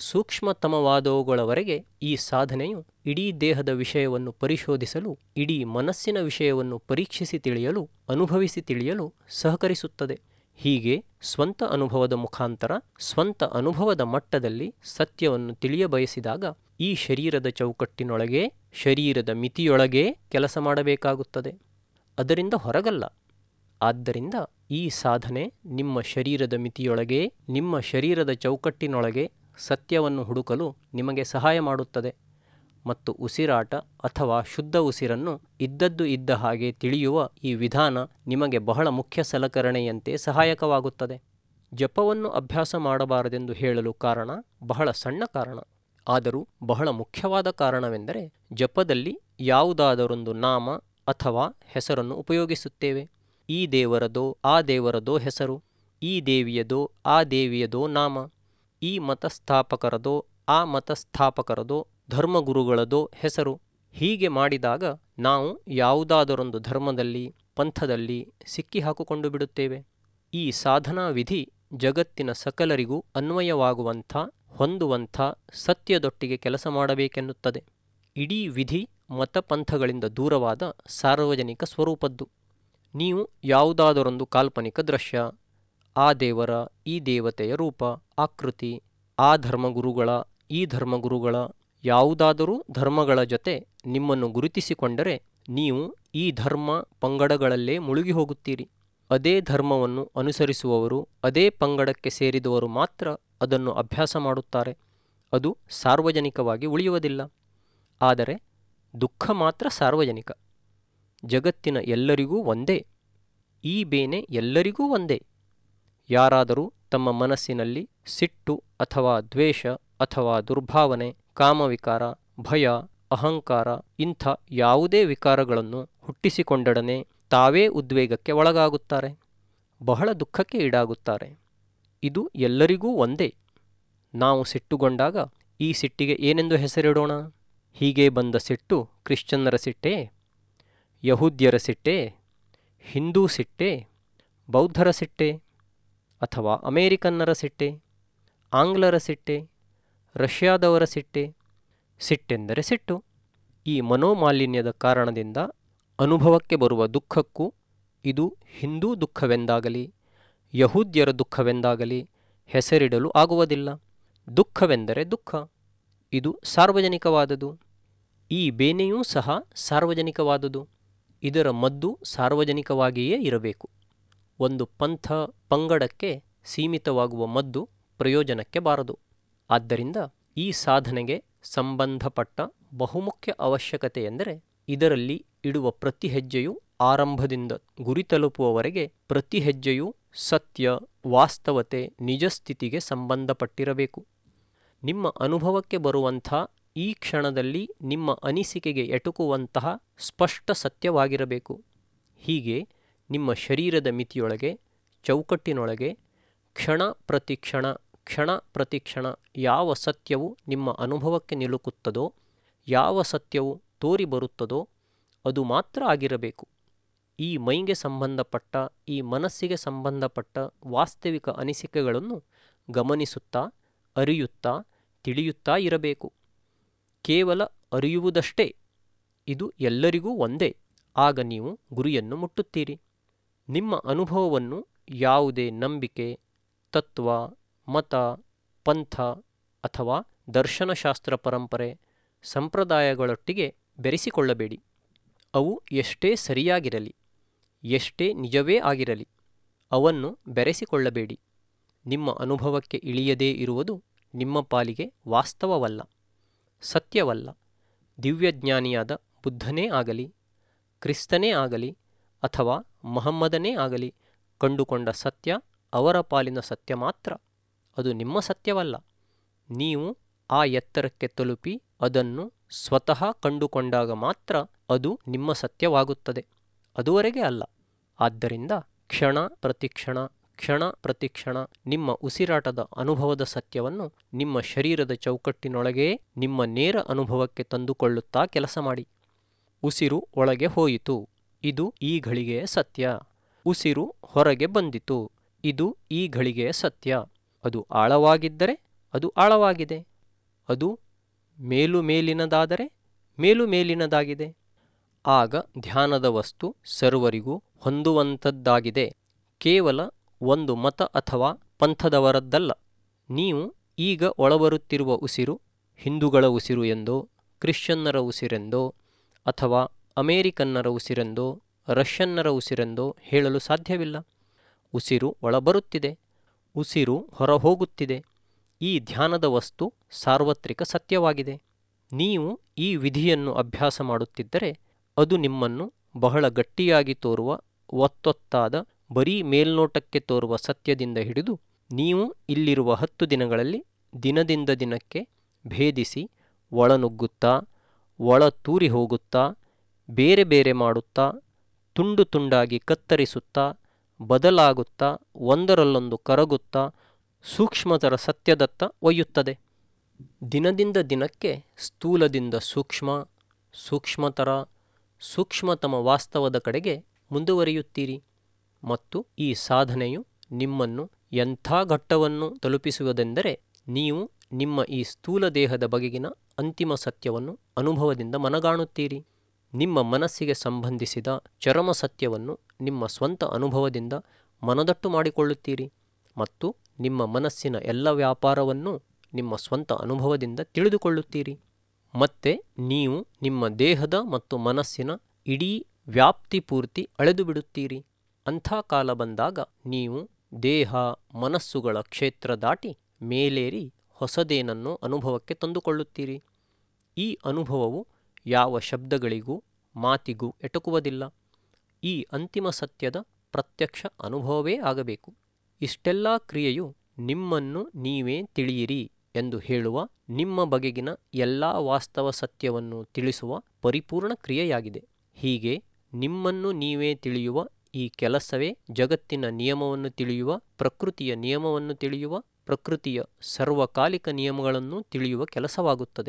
ಸೂಕ್ಷ್ಮತಮವಾದವುಗಳವರೆಗೆ ಈ ಸಾಧನೆಯು ಇಡೀ ದೇಹದ ವಿಷಯವನ್ನು ಪರಿಶೋಧಿಸಲು ಇಡೀ ಮನಸ್ಸಿನ ವಿಷಯವನ್ನು ಪರೀಕ್ಷಿಸಿ ತಿಳಿಯಲು ಅನುಭವಿಸಿ ತಿಳಿಯಲು ಸಹಕರಿಸುತ್ತದೆ ಹೀಗೆ ಸ್ವಂತ ಅನುಭವದ ಮುಖಾಂತರ ಸ್ವಂತ ಅನುಭವದ ಮಟ್ಟದಲ್ಲಿ ಸತ್ಯವನ್ನು ತಿಳಿಯಬಯಸಿದಾಗ ಈ ಶರೀರದ ಚೌಕಟ್ಟಿನೊಳಗೆ ಶರೀರದ ಮಿತಿಯೊಳಗೇ ಕೆಲಸ ಮಾಡಬೇಕಾಗುತ್ತದೆ ಅದರಿಂದ ಹೊರಗಲ್ಲ ಆದ್ದರಿಂದ ಈ ಸಾಧನೆ ನಿಮ್ಮ ಶರೀರದ ಮಿತಿಯೊಳಗೆ ನಿಮ್ಮ ಶರೀರದ ಚೌಕಟ್ಟಿನೊಳಗೆ ಸತ್ಯವನ್ನು ಹುಡುಕಲು ನಿಮಗೆ ಸಹಾಯ ಮಾಡುತ್ತದೆ ಮತ್ತು ಉಸಿರಾಟ ಅಥವಾ ಶುದ್ಧ ಉಸಿರನ್ನು ಇದ್ದದ್ದು ಇದ್ದ ಹಾಗೆ ತಿಳಿಯುವ ಈ ವಿಧಾನ ನಿಮಗೆ ಬಹಳ ಮುಖ್ಯ ಸಲಕರಣೆಯಂತೆ ಸಹಾಯಕವಾಗುತ್ತದೆ ಜಪವನ್ನು ಅಭ್ಯಾಸ ಮಾಡಬಾರದೆಂದು ಹೇಳಲು ಕಾರಣ ಬಹಳ ಸಣ್ಣ ಕಾರಣ ಆದರೂ ಬಹಳ ಮುಖ್ಯವಾದ ಕಾರಣವೆಂದರೆ ಜಪದಲ್ಲಿ ಯಾವುದಾದರೊಂದು ನಾಮ ಅಥವಾ ಹೆಸರನ್ನು ಉಪಯೋಗಿಸುತ್ತೇವೆ ಈ ದೇವರದೋ ಆ ದೇವರದೋ ಹೆಸರು ಈ ದೇವಿಯದೋ ಆ ದೇವಿಯದೋ ನಾಮ ಈ ಮತಸ್ಥಾಪಕರದೋ ಆ ಮತಸ್ಥಾಪಕರದೋ ಧರ್ಮಗುರುಗಳದೋ ಹೆಸರು ಹೀಗೆ ಮಾಡಿದಾಗ ನಾವು ಯಾವುದಾದರೊಂದು ಧರ್ಮದಲ್ಲಿ ಪಂಥದಲ್ಲಿ ಸಿಕ್ಕಿ ಹಾಕಿಕೊಂಡು ಬಿಡುತ್ತೇವೆ ಈ ಸಾಧನಾ ವಿಧಿ ಜಗತ್ತಿನ ಸಕಲರಿಗೂ ಅನ್ವಯವಾಗುವಂಥ ಹೊಂದುವಂಥ ಸತ್ಯದೊಟ್ಟಿಗೆ ಕೆಲಸ ಮಾಡಬೇಕೆನ್ನುತ್ತದೆ ಇಡೀ ವಿಧಿ ಮತಪಂಥಗಳಿಂದ ದೂರವಾದ ಸಾರ್ವಜನಿಕ ಸ್ವರೂಪದ್ದು ನೀವು ಯಾವುದಾದರೊಂದು ಕಾಲ್ಪನಿಕ ದೃಶ್ಯ ಆ ದೇವರ ಈ ದೇವತೆಯ ರೂಪ ಆಕೃತಿ ಆ ಧರ್ಮಗುರುಗಳ ಈ ಧರ್ಮಗುರುಗಳ ಯಾವುದಾದರೂ ಧರ್ಮಗಳ ಜೊತೆ ನಿಮ್ಮನ್ನು ಗುರುತಿಸಿಕೊಂಡರೆ ನೀವು ಈ ಧರ್ಮ ಪಂಗಡಗಳಲ್ಲೇ ಮುಳುಗಿ ಹೋಗುತ್ತೀರಿ ಅದೇ ಧರ್ಮವನ್ನು ಅನುಸರಿಸುವವರು ಅದೇ ಪಂಗಡಕ್ಕೆ ಸೇರಿದವರು ಮಾತ್ರ ಅದನ್ನು ಅಭ್ಯಾಸ ಮಾಡುತ್ತಾರೆ ಅದು ಸಾರ್ವಜನಿಕವಾಗಿ ಉಳಿಯುವುದಿಲ್ಲ ಆದರೆ ದುಃಖ ಮಾತ್ರ ಸಾರ್ವಜನಿಕ ಜಗತ್ತಿನ ಎಲ್ಲರಿಗೂ ಒಂದೇ ಈ ಬೇನೆ ಎಲ್ಲರಿಗೂ ಒಂದೇ ಯಾರಾದರೂ ತಮ್ಮ ಮನಸ್ಸಿನಲ್ಲಿ ಸಿಟ್ಟು ಅಥವಾ ದ್ವೇಷ ಅಥವಾ ದುರ್ಭಾವನೆ ಕಾಮವಿಕಾರ ಭಯ ಅಹಂಕಾರ ಇಂಥ ಯಾವುದೇ ವಿಕಾರಗಳನ್ನು ಹುಟ್ಟಿಸಿಕೊಂಡೊಡನೆ ತಾವೇ ಉದ್ವೇಗಕ್ಕೆ ಒಳಗಾಗುತ್ತಾರೆ ಬಹಳ ದುಃಖಕ್ಕೆ ಈಡಾಗುತ್ತಾರೆ ಇದು ಎಲ್ಲರಿಗೂ ಒಂದೇ ನಾವು ಸಿಟ್ಟುಗೊಂಡಾಗ ಈ ಸಿಟ್ಟಿಗೆ ಏನೆಂದು ಹೆಸರಿಡೋಣ ಹೀಗೆ ಬಂದ ಸಿಟ್ಟು ಕ್ರಿಶ್ಚಿಯನ್ನರ ಸಿಟ್ಟೇ ಯಹೂದ್ಯರ ಸಿಟ್ಟೇ ಹಿಂದೂ ಸಿಟ್ಟೇ ಬೌದ್ಧರ ಸಿಟ್ಟೇ ಅಥವಾ ಅಮೇರಿಕನ್ನರ ಸಿಟ್ಟೆ ಆಂಗ್ಲರ ಸಿಟ್ಟೆ ರಷ್ಯಾದವರ ಸಿಟ್ಟೆ ಸಿಟ್ಟೆಂದರೆ ಸಿಟ್ಟು ಈ ಮನೋಮಾಲಿನ್ಯದ ಕಾರಣದಿಂದ ಅನುಭವಕ್ಕೆ ಬರುವ ದುಃಖಕ್ಕೂ ಇದು ಹಿಂದೂ ದುಃಖವೆಂದಾಗಲಿ ಯಹೂದ್ಯರ ದುಃಖವೆಂದಾಗಲಿ ಹೆಸರಿಡಲು ಆಗುವುದಿಲ್ಲ ದುಃಖವೆಂದರೆ ದುಃಖ ಇದು ಸಾರ್ವಜನಿಕವಾದುದು ಈ ಬೇನೆಯೂ ಸಹ ಸಾರ್ವಜನಿಕವಾದುದು ಇದರ ಮದ್ದು ಸಾರ್ವಜನಿಕವಾಗಿಯೇ ಇರಬೇಕು ಒಂದು ಪಂಥ ಪಂಗಡಕ್ಕೆ ಸೀಮಿತವಾಗುವ ಮದ್ದು ಪ್ರಯೋಜನಕ್ಕೆ ಬಾರದು ಆದ್ದರಿಂದ ಈ ಸಾಧನೆಗೆ ಸಂಬಂಧಪಟ್ಟ ಬಹುಮುಖ್ಯ ಅವಶ್ಯಕತೆ ಎಂದರೆ ಇದರಲ್ಲಿ ಇಡುವ ಪ್ರತಿ ಹೆಜ್ಜೆಯು ಆರಂಭದಿಂದ ಗುರಿ ತಲುಪುವವರೆಗೆ ಪ್ರತಿ ಹೆಜ್ಜೆಯೂ ಸತ್ಯ ವಾಸ್ತವತೆ ನಿಜಸ್ಥಿತಿಗೆ ಸಂಬಂಧಪಟ್ಟಿರಬೇಕು ನಿಮ್ಮ ಅನುಭವಕ್ಕೆ ಬರುವಂಥ ಈ ಕ್ಷಣದಲ್ಲಿ ನಿಮ್ಮ ಅನಿಸಿಕೆಗೆ ಎಟುಕುವಂತಹ ಸ್ಪಷ್ಟ ಸತ್ಯವಾಗಿರಬೇಕು ಹೀಗೆ ನಿಮ್ಮ ಶರೀರದ ಮಿತಿಯೊಳಗೆ ಚೌಕಟ್ಟಿನೊಳಗೆ ಕ್ಷಣ ಪ್ರತಿಕ್ಷಣ ಕ್ಷಣ ಪ್ರತಿಕ್ಷಣ ಯಾವ ಸತ್ಯವು ನಿಮ್ಮ ಅನುಭವಕ್ಕೆ ನಿಲುಕುತ್ತದೋ ಯಾವ ಸತ್ಯವು ತೋರಿ ಬರುತ್ತದೋ ಅದು ಮಾತ್ರ ಆಗಿರಬೇಕು ಈ ಮೈಗೆ ಸಂಬಂಧಪಟ್ಟ ಈ ಮನಸ್ಸಿಗೆ ಸಂಬಂಧಪಟ್ಟ ವಾಸ್ತವಿಕ ಅನಿಸಿಕೆಗಳನ್ನು ಗಮನಿಸುತ್ತಾ ಅರಿಯುತ್ತಾ ತಿಳಿಯುತ್ತಾ ಇರಬೇಕು ಕೇವಲ ಅರಿಯುವುದಷ್ಟೇ ಇದು ಎಲ್ಲರಿಗೂ ಒಂದೇ ಆಗ ನೀವು ಗುರಿಯನ್ನು ಮುಟ್ಟುತ್ತೀರಿ ನಿಮ್ಮ ಅನುಭವವನ್ನು ಯಾವುದೇ ನಂಬಿಕೆ ತತ್ವ ಮತ ಪಂಥ ಅಥವಾ ದರ್ಶನಶಾಸ್ತ್ರ ಪರಂಪರೆ ಸಂಪ್ರದಾಯಗಳೊಟ್ಟಿಗೆ ಬೆರೆಸಿಕೊಳ್ಳಬೇಡಿ ಅವು ಎಷ್ಟೇ ಸರಿಯಾಗಿರಲಿ ಎಷ್ಟೇ ನಿಜವೇ ಆಗಿರಲಿ ಅವನ್ನು ಬೆರೆಸಿಕೊಳ್ಳಬೇಡಿ ನಿಮ್ಮ ಅನುಭವಕ್ಕೆ ಇಳಿಯದೇ ಇರುವುದು ನಿಮ್ಮ ಪಾಲಿಗೆ ವಾಸ್ತವವಲ್ಲ ಸತ್ಯವಲ್ಲ ದಿವ್ಯಜ್ಞಾನಿಯಾದ ಬುದ್ಧನೇ ಆಗಲಿ ಕ್ರಿಸ್ತನೇ ಆಗಲಿ ಅಥವಾ ಮಹಮ್ಮದನೇ ಆಗಲಿ ಕಂಡುಕೊಂಡ ಸತ್ಯ ಅವರ ಪಾಲಿನ ಸತ್ಯ ಮಾತ್ರ ಅದು ನಿಮ್ಮ ಸತ್ಯವಲ್ಲ ನೀವು ಆ ಎತ್ತರಕ್ಕೆ ತಲುಪಿ ಅದನ್ನು ಸ್ವತಃ ಕಂಡುಕೊಂಡಾಗ ಮಾತ್ರ ಅದು ನಿಮ್ಮ ಸತ್ಯವಾಗುತ್ತದೆ ಅದುವರೆಗೆ ಅಲ್ಲ ಆದ್ದರಿಂದ ಕ್ಷಣ ಪ್ರತಿಕ್ಷಣ ಕ್ಷಣ ಪ್ರತಿಕ್ಷಣ ನಿಮ್ಮ ಉಸಿರಾಟದ ಅನುಭವದ ಸತ್ಯವನ್ನು ನಿಮ್ಮ ಶರೀರದ ಚೌಕಟ್ಟಿನೊಳಗೇ ನಿಮ್ಮ ನೇರ ಅನುಭವಕ್ಕೆ ತಂದುಕೊಳ್ಳುತ್ತಾ ಕೆಲಸ ಮಾಡಿ ಉಸಿರು ಒಳಗೆ ಹೋಯಿತು ಇದು ಈ ಘಳಿಗೆಯ ಸತ್ಯ ಉಸಿರು ಹೊರಗೆ ಬಂದಿತು ಇದು ಈ ಘಳಿಗೆಯ ಸತ್ಯ ಅದು ಆಳವಾಗಿದ್ದರೆ ಅದು ಆಳವಾಗಿದೆ ಅದು ಮೇಲು ಮೇಲಿನದಾದರೆ ಮೇಲು ಮೇಲಿನದಾಗಿದೆ ಆಗ ಧ್ಯಾನದ ವಸ್ತು ಸರ್ವರಿಗೂ ಹೊಂದುವಂಥದ್ದಾಗಿದೆ ಕೇವಲ ಒಂದು ಮತ ಅಥವಾ ಪಂಥದವರದ್ದಲ್ಲ ನೀವು ಈಗ ಒಳಬರುತ್ತಿರುವ ಉಸಿರು ಹಿಂದೂಗಳ ಉಸಿರು ಎಂದೋ ಕ್ರಿಶ್ಚಿಯನ್ನರ ಉಸಿರೆಂದೋ ಅಥವಾ ಅಮೇರಿಕನ್ನರ ಉಸಿರೆಂದೋ ರಷ್ಯನ್ನರ ಉಸಿರೆಂದೋ ಹೇಳಲು ಸಾಧ್ಯವಿಲ್ಲ ಉಸಿರು ಒಳಬರುತ್ತಿದೆ ಉಸಿರು ಹೊರಹೋಗುತ್ತಿದೆ ಈ ಧ್ಯಾನದ ವಸ್ತು ಸಾರ್ವತ್ರಿಕ ಸತ್ಯವಾಗಿದೆ ನೀವು ಈ ವಿಧಿಯನ್ನು ಅಭ್ಯಾಸ ಮಾಡುತ್ತಿದ್ದರೆ ಅದು ನಿಮ್ಮನ್ನು ಬಹಳ ಗಟ್ಟಿಯಾಗಿ ತೋರುವ ಒತ್ತೊತ್ತಾದ ಬರೀ ಮೇಲ್ನೋಟಕ್ಕೆ ತೋರುವ ಸತ್ಯದಿಂದ ಹಿಡಿದು ನೀವು ಇಲ್ಲಿರುವ ಹತ್ತು ದಿನಗಳಲ್ಲಿ ದಿನದಿಂದ ದಿನಕ್ಕೆ ಭೇದಿಸಿ ಒಳನುಗ್ಗುತ್ತಾ ಒಳ ತೂರಿ ಹೋಗುತ್ತಾ ಬೇರೆ ಬೇರೆ ಮಾಡುತ್ತಾ ತುಂಡು ತುಂಡಾಗಿ ಕತ್ತರಿಸುತ್ತಾ ಬದಲಾಗುತ್ತಾ ಒಂದರಲ್ಲೊಂದು ಕರಗುತ್ತಾ ಸೂಕ್ಷ್ಮತರ ಸತ್ಯದತ್ತ ಒಯ್ಯುತ್ತದೆ ದಿನದಿಂದ ದಿನಕ್ಕೆ ಸ್ಥೂಲದಿಂದ ಸೂಕ್ಷ್ಮ ಸೂಕ್ಷ್ಮತರ ಸೂಕ್ಷ್ಮತಮ ವಾಸ್ತವದ ಕಡೆಗೆ ಮುಂದುವರಿಯುತ್ತೀರಿ ಮತ್ತು ಈ ಸಾಧನೆಯು ನಿಮ್ಮನ್ನು ಎಂಥ ಘಟ್ಟವನ್ನು ತಲುಪಿಸುವುದೆಂದರೆ ನೀವು ನಿಮ್ಮ ಈ ಸ್ಥೂಲ ದೇಹದ ಬಗೆಗಿನ ಅಂತಿಮ ಸತ್ಯವನ್ನು ಅನುಭವದಿಂದ ಮನಗಾಣುತ್ತೀರಿ ನಿಮ್ಮ ಮನಸ್ಸಿಗೆ ಸಂಬಂಧಿಸಿದ ಚರಮ ಸತ್ಯವನ್ನು ನಿಮ್ಮ ಸ್ವಂತ ಅನುಭವದಿಂದ ಮನದಟ್ಟು ಮಾಡಿಕೊಳ್ಳುತ್ತೀರಿ ಮತ್ತು ನಿಮ್ಮ ಮನಸ್ಸಿನ ಎಲ್ಲ ವ್ಯಾಪಾರವನ್ನು ನಿಮ್ಮ ಸ್ವಂತ ಅನುಭವದಿಂದ ತಿಳಿದುಕೊಳ್ಳುತ್ತೀರಿ ಮತ್ತೆ ನೀವು ನಿಮ್ಮ ದೇಹದ ಮತ್ತು ಮನಸ್ಸಿನ ಇಡೀ ವ್ಯಾಪ್ತಿ ಪೂರ್ತಿ ಅಳೆದು ಬಿಡುತ್ತೀರಿ ಅಂಥ ಕಾಲ ಬಂದಾಗ ನೀವು ದೇಹ ಮನಸ್ಸುಗಳ ಕ್ಷೇತ್ರ ದಾಟಿ ಮೇಲೇರಿ ಹೊಸದೇನನ್ನು ಅನುಭವಕ್ಕೆ ತಂದುಕೊಳ್ಳುತ್ತೀರಿ ಈ ಅನುಭವವು ಯಾವ ಶಬ್ದಗಳಿಗೂ ಮಾತಿಗೂ ಎಟಕುವುದಿಲ್ಲ ಈ ಅಂತಿಮ ಸತ್ಯದ ಪ್ರತ್ಯಕ್ಷ ಅನುಭವವೇ ಆಗಬೇಕು ಇಷ್ಟೆಲ್ಲ ಕ್ರಿಯೆಯು ನಿಮ್ಮನ್ನು ನೀವೇ ತಿಳಿಯಿರಿ ಎಂದು ಹೇಳುವ ನಿಮ್ಮ ಬಗೆಗಿನ ಎಲ್ಲ ವಾಸ್ತವ ಸತ್ಯವನ್ನು ತಿಳಿಸುವ ಪರಿಪೂರ್ಣ ಕ್ರಿಯೆಯಾಗಿದೆ ಹೀಗೆ ನಿಮ್ಮನ್ನು ನೀವೇ ತಿಳಿಯುವ ಈ ಕೆಲಸವೇ ಜಗತ್ತಿನ ನಿಯಮವನ್ನು ತಿಳಿಯುವ ಪ್ರಕೃತಿಯ ನಿಯಮವನ್ನು ತಿಳಿಯುವ ಪ್ರಕೃತಿಯ ಸರ್ವಕಾಲಿಕ ನಿಯಮಗಳನ್ನು ತಿಳಿಯುವ ಕೆಲಸವಾಗುತ್ತದೆ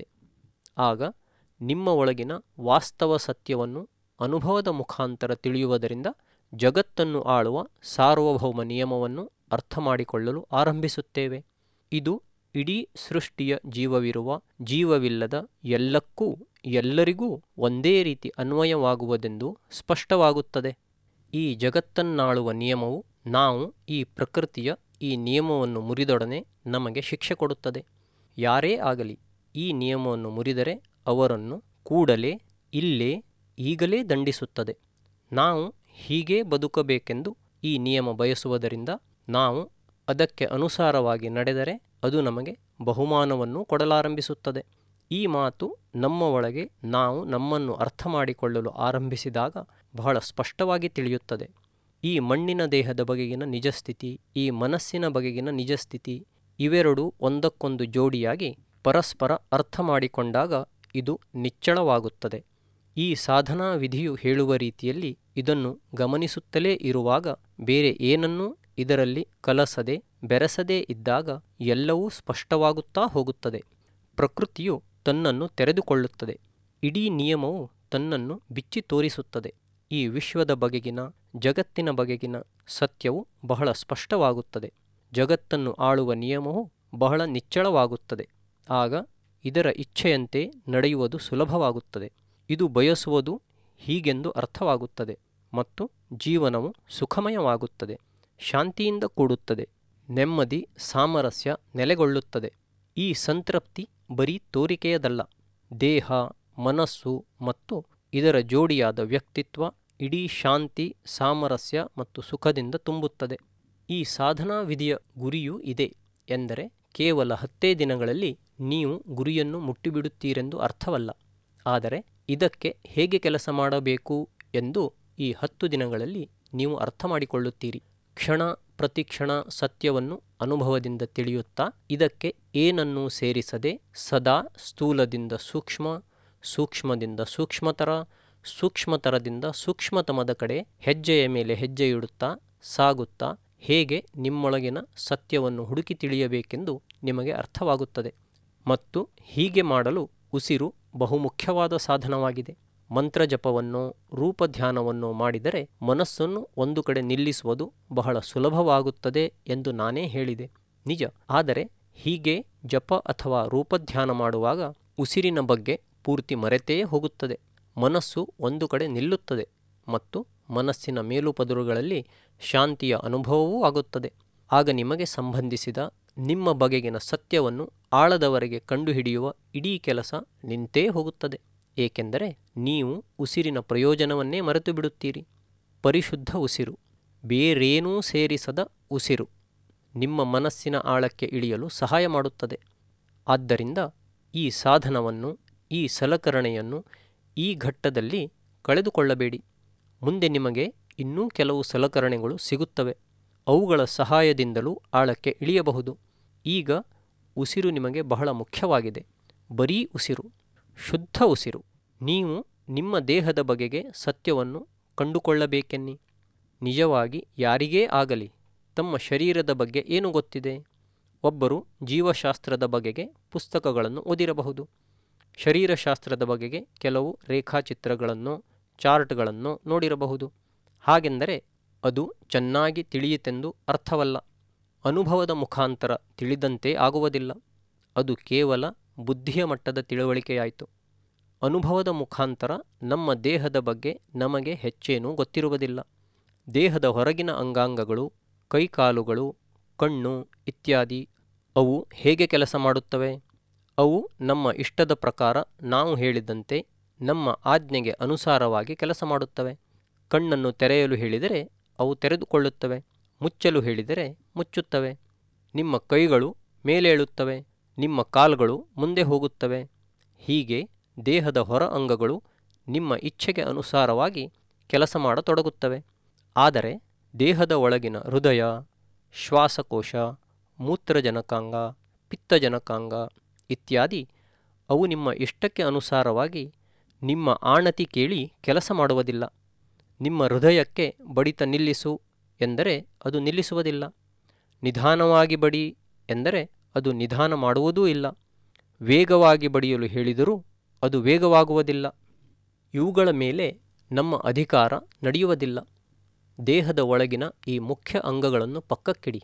ಆಗ ನಿಮ್ಮ ಒಳಗಿನ ವಾಸ್ತವ ಸತ್ಯವನ್ನು ಅನುಭವದ ಮುಖಾಂತರ ತಿಳಿಯುವುದರಿಂದ ಜಗತ್ತನ್ನು ಆಳುವ ಸಾರ್ವಭೌಮ ನಿಯಮವನ್ನು ಅರ್ಥ ಮಾಡಿಕೊಳ್ಳಲು ಆರಂಭಿಸುತ್ತೇವೆ ಇದು ಇಡೀ ಸೃಷ್ಟಿಯ ಜೀವವಿರುವ ಜೀವವಿಲ್ಲದ ಎಲ್ಲಕ್ಕೂ ಎಲ್ಲರಿಗೂ ಒಂದೇ ರೀತಿ ಅನ್ವಯವಾಗುವುದೆಂದು ಸ್ಪಷ್ಟವಾಗುತ್ತದೆ ಈ ಜಗತ್ತನ್ನಾಳುವ ನಿಯಮವು ನಾವು ಈ ಪ್ರಕೃತಿಯ ಈ ನಿಯಮವನ್ನು ಮುರಿದೊಡನೆ ನಮಗೆ ಶಿಕ್ಷೆ ಕೊಡುತ್ತದೆ ಯಾರೇ ಆಗಲಿ ಈ ನಿಯಮವನ್ನು ಮುರಿದರೆ ಅವರನ್ನು ಕೂಡಲೇ ಇಲ್ಲೇ ಈಗಲೇ ದಂಡಿಸುತ್ತದೆ ನಾವು ಹೀಗೇ ಬದುಕಬೇಕೆಂದು ಈ ನಿಯಮ ಬಯಸುವುದರಿಂದ ನಾವು ಅದಕ್ಕೆ ಅನುಸಾರವಾಗಿ ನಡೆದರೆ ಅದು ನಮಗೆ ಬಹುಮಾನವನ್ನು ಕೊಡಲಾರಂಭಿಸುತ್ತದೆ ಈ ಮಾತು ನಮ್ಮ ಒಳಗೆ ನಾವು ನಮ್ಮನ್ನು ಅರ್ಥ ಮಾಡಿಕೊಳ್ಳಲು ಆರಂಭಿಸಿದಾಗ ಬಹಳ ಸ್ಪಷ್ಟವಾಗಿ ತಿಳಿಯುತ್ತದೆ ಈ ಮಣ್ಣಿನ ದೇಹದ ಬಗೆಗಿನ ನಿಜಸ್ಥಿತಿ ಈ ಮನಸ್ಸಿನ ಬಗೆಗಿನ ನಿಜಸ್ಥಿತಿ ಇವೆರಡೂ ಒಂದಕ್ಕೊಂದು ಜೋಡಿಯಾಗಿ ಪರಸ್ಪರ ಅರ್ಥ ಮಾಡಿಕೊಂಡಾಗ ಇದು ನಿಚ್ಚಳವಾಗುತ್ತದೆ ಈ ಸಾಧನಾ ವಿಧಿಯು ಹೇಳುವ ರೀತಿಯಲ್ಲಿ ಇದನ್ನು ಗಮನಿಸುತ್ತಲೇ ಇರುವಾಗ ಬೇರೆ ಏನನ್ನೂ ಇದರಲ್ಲಿ ಕಲಸದೆ ಬೆರೆಸದೇ ಇದ್ದಾಗ ಎಲ್ಲವೂ ಸ್ಪಷ್ಟವಾಗುತ್ತಾ ಹೋಗುತ್ತದೆ ಪ್ರಕೃತಿಯು ತನ್ನನ್ನು ತೆರೆದುಕೊಳ್ಳುತ್ತದೆ ಇಡೀ ನಿಯಮವು ತನ್ನನ್ನು ಬಿಚ್ಚಿ ತೋರಿಸುತ್ತದೆ ಈ ವಿಶ್ವದ ಬಗೆಗಿನ ಜಗತ್ತಿನ ಬಗೆಗಿನ ಸತ್ಯವು ಬಹಳ ಸ್ಪಷ್ಟವಾಗುತ್ತದೆ ಜಗತ್ತನ್ನು ಆಳುವ ನಿಯಮವು ಬಹಳ ನಿಚ್ಚಳವಾಗುತ್ತದೆ ಆಗ ಇದರ ಇಚ್ಛೆಯಂತೆ ನಡೆಯುವುದು ಸುಲಭವಾಗುತ್ತದೆ ಇದು ಬಯಸುವುದು ಹೀಗೆಂದು ಅರ್ಥವಾಗುತ್ತದೆ ಮತ್ತು ಜೀವನವು ಸುಖಮಯವಾಗುತ್ತದೆ ಶಾಂತಿಯಿಂದ ಕೂಡುತ್ತದೆ ನೆಮ್ಮದಿ ಸಾಮರಸ್ಯ ನೆಲೆಗೊಳ್ಳುತ್ತದೆ ಈ ಸಂತೃಪ್ತಿ ಬರೀ ತೋರಿಕೆಯದಲ್ಲ ದೇಹ ಮನಸ್ಸು ಮತ್ತು ಇದರ ಜೋಡಿಯಾದ ವ್ಯಕ್ತಿತ್ವ ಇಡೀ ಶಾಂತಿ ಸಾಮರಸ್ಯ ಮತ್ತು ಸುಖದಿಂದ ತುಂಬುತ್ತದೆ ಈ ಸಾಧನಾ ವಿಧಿಯ ಗುರಿಯೂ ಇದೆ ಎಂದರೆ ಕೇವಲ ಹತ್ತೇ ದಿನಗಳಲ್ಲಿ ನೀವು ಗುರಿಯನ್ನು ಮುಟ್ಟಿಬಿಡುತ್ತೀರೆಂದು ಅರ್ಥವಲ್ಲ ಆದರೆ ಇದಕ್ಕೆ ಹೇಗೆ ಕೆಲಸ ಮಾಡಬೇಕು ಎಂದು ಈ ಹತ್ತು ದಿನಗಳಲ್ಲಿ ನೀವು ಅರ್ಥ ಮಾಡಿಕೊಳ್ಳುತ್ತೀರಿ ಕ್ಷಣ ಪ್ರತಿಕ್ಷಣ ಸತ್ಯವನ್ನು ಅನುಭವದಿಂದ ತಿಳಿಯುತ್ತಾ ಇದಕ್ಕೆ ಏನನ್ನೂ ಸೇರಿಸದೆ ಸದಾ ಸ್ಥೂಲದಿಂದ ಸೂಕ್ಷ್ಮ ಸೂಕ್ಷ್ಮದಿಂದ ಸೂಕ್ಷ್ಮತರ ಸೂಕ್ಷ್ಮತರದಿಂದ ಸೂಕ್ಷ್ಮತಮದ ಕಡೆ ಹೆಜ್ಜೆಯ ಮೇಲೆ ಹೆಜ್ಜೆ ಇಡುತ್ತಾ ಸಾಗುತ್ತಾ ಹೇಗೆ ನಿಮ್ಮೊಳಗಿನ ಸತ್ಯವನ್ನು ಹುಡುಕಿ ತಿಳಿಯಬೇಕೆಂದು ನಿಮಗೆ ಅರ್ಥವಾಗುತ್ತದೆ ಮತ್ತು ಹೀಗೆ ಮಾಡಲು ಉಸಿರು ಬಹುಮುಖ್ಯವಾದ ಸಾಧನವಾಗಿದೆ ಮಂತ್ರ ಜಪವನ್ನೋ ರೂಪಧ್ಯಾನವನ್ನೋ ಮಾಡಿದರೆ ಮನಸ್ಸನ್ನು ಒಂದು ಕಡೆ ನಿಲ್ಲಿಸುವುದು ಬಹಳ ಸುಲಭವಾಗುತ್ತದೆ ಎಂದು ನಾನೇ ಹೇಳಿದೆ ನಿಜ ಆದರೆ ಹೀಗೆ ಜಪ ಅಥವಾ ರೂಪಧ್ಯಾನ ಮಾಡುವಾಗ ಉಸಿರಿನ ಬಗ್ಗೆ ಪೂರ್ತಿ ಮರೆತೇ ಹೋಗುತ್ತದೆ ಮನಸ್ಸು ಒಂದು ಕಡೆ ನಿಲ್ಲುತ್ತದೆ ಮತ್ತು ಮನಸ್ಸಿನ ಮೇಲುಪದರುಗಳಲ್ಲಿ ಶಾಂತಿಯ ಅನುಭವವೂ ಆಗುತ್ತದೆ ಆಗ ನಿಮಗೆ ಸಂಬಂಧಿಸಿದ ನಿಮ್ಮ ಬಗೆಗಿನ ಸತ್ಯವನ್ನು ಆಳದವರೆಗೆ ಕಂಡುಹಿಡಿಯುವ ಇಡೀ ಕೆಲಸ ನಿಂತೇ ಹೋಗುತ್ತದೆ ಏಕೆಂದರೆ ನೀವು ಉಸಿರಿನ ಪ್ರಯೋಜನವನ್ನೇ ಮರೆತು ಬಿಡುತ್ತೀರಿ ಪರಿಶುದ್ಧ ಉಸಿರು ಬೇರೇನೂ ಸೇರಿಸದ ಉಸಿರು ನಿಮ್ಮ ಮನಸ್ಸಿನ ಆಳಕ್ಕೆ ಇಳಿಯಲು ಸಹಾಯ ಮಾಡುತ್ತದೆ ಆದ್ದರಿಂದ ಈ ಸಾಧನವನ್ನು ಈ ಸಲಕರಣೆಯನ್ನು ಈ ಘಟ್ಟದಲ್ಲಿ ಕಳೆದುಕೊಳ್ಳಬೇಡಿ ಮುಂದೆ ನಿಮಗೆ ಇನ್ನೂ ಕೆಲವು ಸಲಕರಣೆಗಳು ಸಿಗುತ್ತವೆ ಅವುಗಳ ಸಹಾಯದಿಂದಲೂ ಆಳಕ್ಕೆ ಇಳಿಯಬಹುದು ಈಗ ಉಸಿರು ನಿಮಗೆ ಬಹಳ ಮುಖ್ಯವಾಗಿದೆ ಬರೀ ಉಸಿರು ಶುದ್ಧ ಉಸಿರು ನೀವು ನಿಮ್ಮ ದೇಹದ ಬಗೆಗೆ ಸತ್ಯವನ್ನು ಕಂಡುಕೊಳ್ಳಬೇಕೆನ್ನಿ ನಿಜವಾಗಿ ಯಾರಿಗೇ ಆಗಲಿ ತಮ್ಮ ಶರೀರದ ಬಗ್ಗೆ ಏನು ಗೊತ್ತಿದೆ ಒಬ್ಬರು ಜೀವಶಾಸ್ತ್ರದ ಬಗೆಗೆ ಪುಸ್ತಕಗಳನ್ನು ಓದಿರಬಹುದು ಶರೀರಶಾಸ್ತ್ರದ ಬಗೆಗೆ ಕೆಲವು ರೇಖಾಚಿತ್ರಗಳನ್ನು ಚಾರ್ಟ್ಗಳನ್ನು ನೋಡಿರಬಹುದು ಹಾಗೆಂದರೆ ಅದು ಚೆನ್ನಾಗಿ ತಿಳಿಯಿತೆಂದು ಅರ್ಥವಲ್ಲ ಅನುಭವದ ಮುಖಾಂತರ ತಿಳಿದಂತೆ ಆಗುವುದಿಲ್ಲ ಅದು ಕೇವಲ ಬುದ್ಧಿಯ ಮಟ್ಟದ ತಿಳುವಳಿಕೆಯಾಯಿತು ಅನುಭವದ ಮುಖಾಂತರ ನಮ್ಮ ದೇಹದ ಬಗ್ಗೆ ನಮಗೆ ಹೆಚ್ಚೇನೂ ಗೊತ್ತಿರುವುದಿಲ್ಲ ದೇಹದ ಹೊರಗಿನ ಅಂಗಾಂಗಗಳು ಕೈಕಾಲುಗಳು ಕಣ್ಣು ಇತ್ಯಾದಿ ಅವು ಹೇಗೆ ಕೆಲಸ ಮಾಡುತ್ತವೆ ಅವು ನಮ್ಮ ಇಷ್ಟದ ಪ್ರಕಾರ ನಾವು ಹೇಳಿದಂತೆ ನಮ್ಮ ಆಜ್ಞೆಗೆ ಅನುಸಾರವಾಗಿ ಕೆಲಸ ಮಾಡುತ್ತವೆ ಕಣ್ಣನ್ನು ತೆರೆಯಲು ಹೇಳಿದರೆ ಅವು ತೆರೆದುಕೊಳ್ಳುತ್ತವೆ ಮುಚ್ಚಲು ಹೇಳಿದರೆ ಮುಚ್ಚುತ್ತವೆ ನಿಮ್ಮ ಕೈಗಳು ಮೇಲೇಳುತ್ತವೆ ನಿಮ್ಮ ಕಾಲುಗಳು ಮುಂದೆ ಹೋಗುತ್ತವೆ ಹೀಗೆ ದೇಹದ ಹೊರ ಅಂಗಗಳು ನಿಮ್ಮ ಇಚ್ಛೆಗೆ ಅನುಸಾರವಾಗಿ ಕೆಲಸ ಮಾಡತೊಡಗುತ್ತವೆ ಆದರೆ ದೇಹದ ಒಳಗಿನ ಹೃದಯ ಶ್ವಾಸಕೋಶ ಮೂತ್ರಜನಕಾಂಗ ಪಿತ್ತಜನಕಾಂಗ ಇತ್ಯಾದಿ ಅವು ನಿಮ್ಮ ಇಷ್ಟಕ್ಕೆ ಅನುಸಾರವಾಗಿ ನಿಮ್ಮ ಆಣತಿ ಕೇಳಿ ಕೆಲಸ ಮಾಡುವುದಿಲ್ಲ ನಿಮ್ಮ ಹೃದಯಕ್ಕೆ ಬಡಿತ ನಿಲ್ಲಿಸು ಎಂದರೆ ಅದು ನಿಲ್ಲಿಸುವುದಿಲ್ಲ ನಿಧಾನವಾಗಿ ಬಡಿ ಎಂದರೆ ಅದು ನಿಧಾನ ಮಾಡುವುದೂ ಇಲ್ಲ ವೇಗವಾಗಿ ಬಡಿಯಲು ಹೇಳಿದರೂ ಅದು ವೇಗವಾಗುವುದಿಲ್ಲ ಇವುಗಳ ಮೇಲೆ ನಮ್ಮ ಅಧಿಕಾರ ನಡೆಯುವುದಿಲ್ಲ ದೇಹದ ಒಳಗಿನ ಈ ಮುಖ್ಯ ಅಂಗಗಳನ್ನು ಪಕ್ಕಕ್ಕಿಡಿ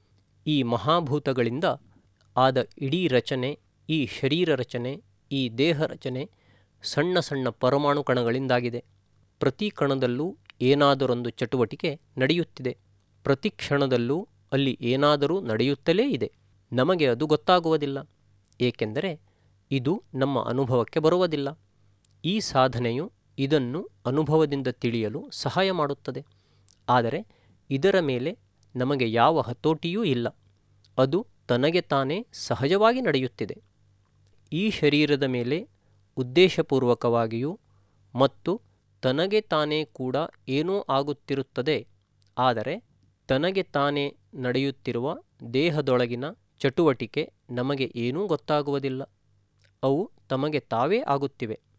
ಈ ಮಹಾಭೂತಗಳಿಂದ ಆದ ಇಡೀ ರಚನೆ ಈ ಶರೀರ ರಚನೆ ಈ ದೇಹ ರಚನೆ ಸಣ್ಣ ಸಣ್ಣ ಪರಮಾಣು ಕಣಗಳಿಂದಾಗಿದೆ ಪ್ರತಿ ಕಣದಲ್ಲೂ ಏನಾದರೊಂದು ಚಟುವಟಿಕೆ ನಡೆಯುತ್ತಿದೆ ಪ್ರತಿ ಕ್ಷಣದಲ್ಲೂ ಅಲ್ಲಿ ಏನಾದರೂ ನಡೆಯುತ್ತಲೇ ಇದೆ ನಮಗೆ ಅದು ಗೊತ್ತಾಗುವುದಿಲ್ಲ ಏಕೆಂದರೆ ಇದು ನಮ್ಮ ಅನುಭವಕ್ಕೆ ಬರುವುದಿಲ್ಲ ಈ ಸಾಧನೆಯು ಇದನ್ನು ಅನುಭವದಿಂದ ತಿಳಿಯಲು ಸಹಾಯ ಮಾಡುತ್ತದೆ ಆದರೆ ಇದರ ಮೇಲೆ ನಮಗೆ ಯಾವ ಹತೋಟಿಯೂ ಇಲ್ಲ ಅದು ತನಗೆ ತಾನೇ ಸಹಜವಾಗಿ ನಡೆಯುತ್ತಿದೆ ಈ ಶರೀರದ ಮೇಲೆ ಉದ್ದೇಶಪೂರ್ವಕವಾಗಿಯೂ ಮತ್ತು ತನಗೆ ತಾನೇ ಕೂಡ ಏನೋ ಆಗುತ್ತಿರುತ್ತದೆ ಆದರೆ ತನಗೆ ತಾನೇ ನಡೆಯುತ್ತಿರುವ ದೇಹದೊಳಗಿನ ಚಟುವಟಿಕೆ ನಮಗೆ ಏನೂ ಗೊತ್ತಾಗುವುದಿಲ್ಲ ಅವು ತಮಗೆ ತಾವೇ ಆಗುತ್ತಿವೆ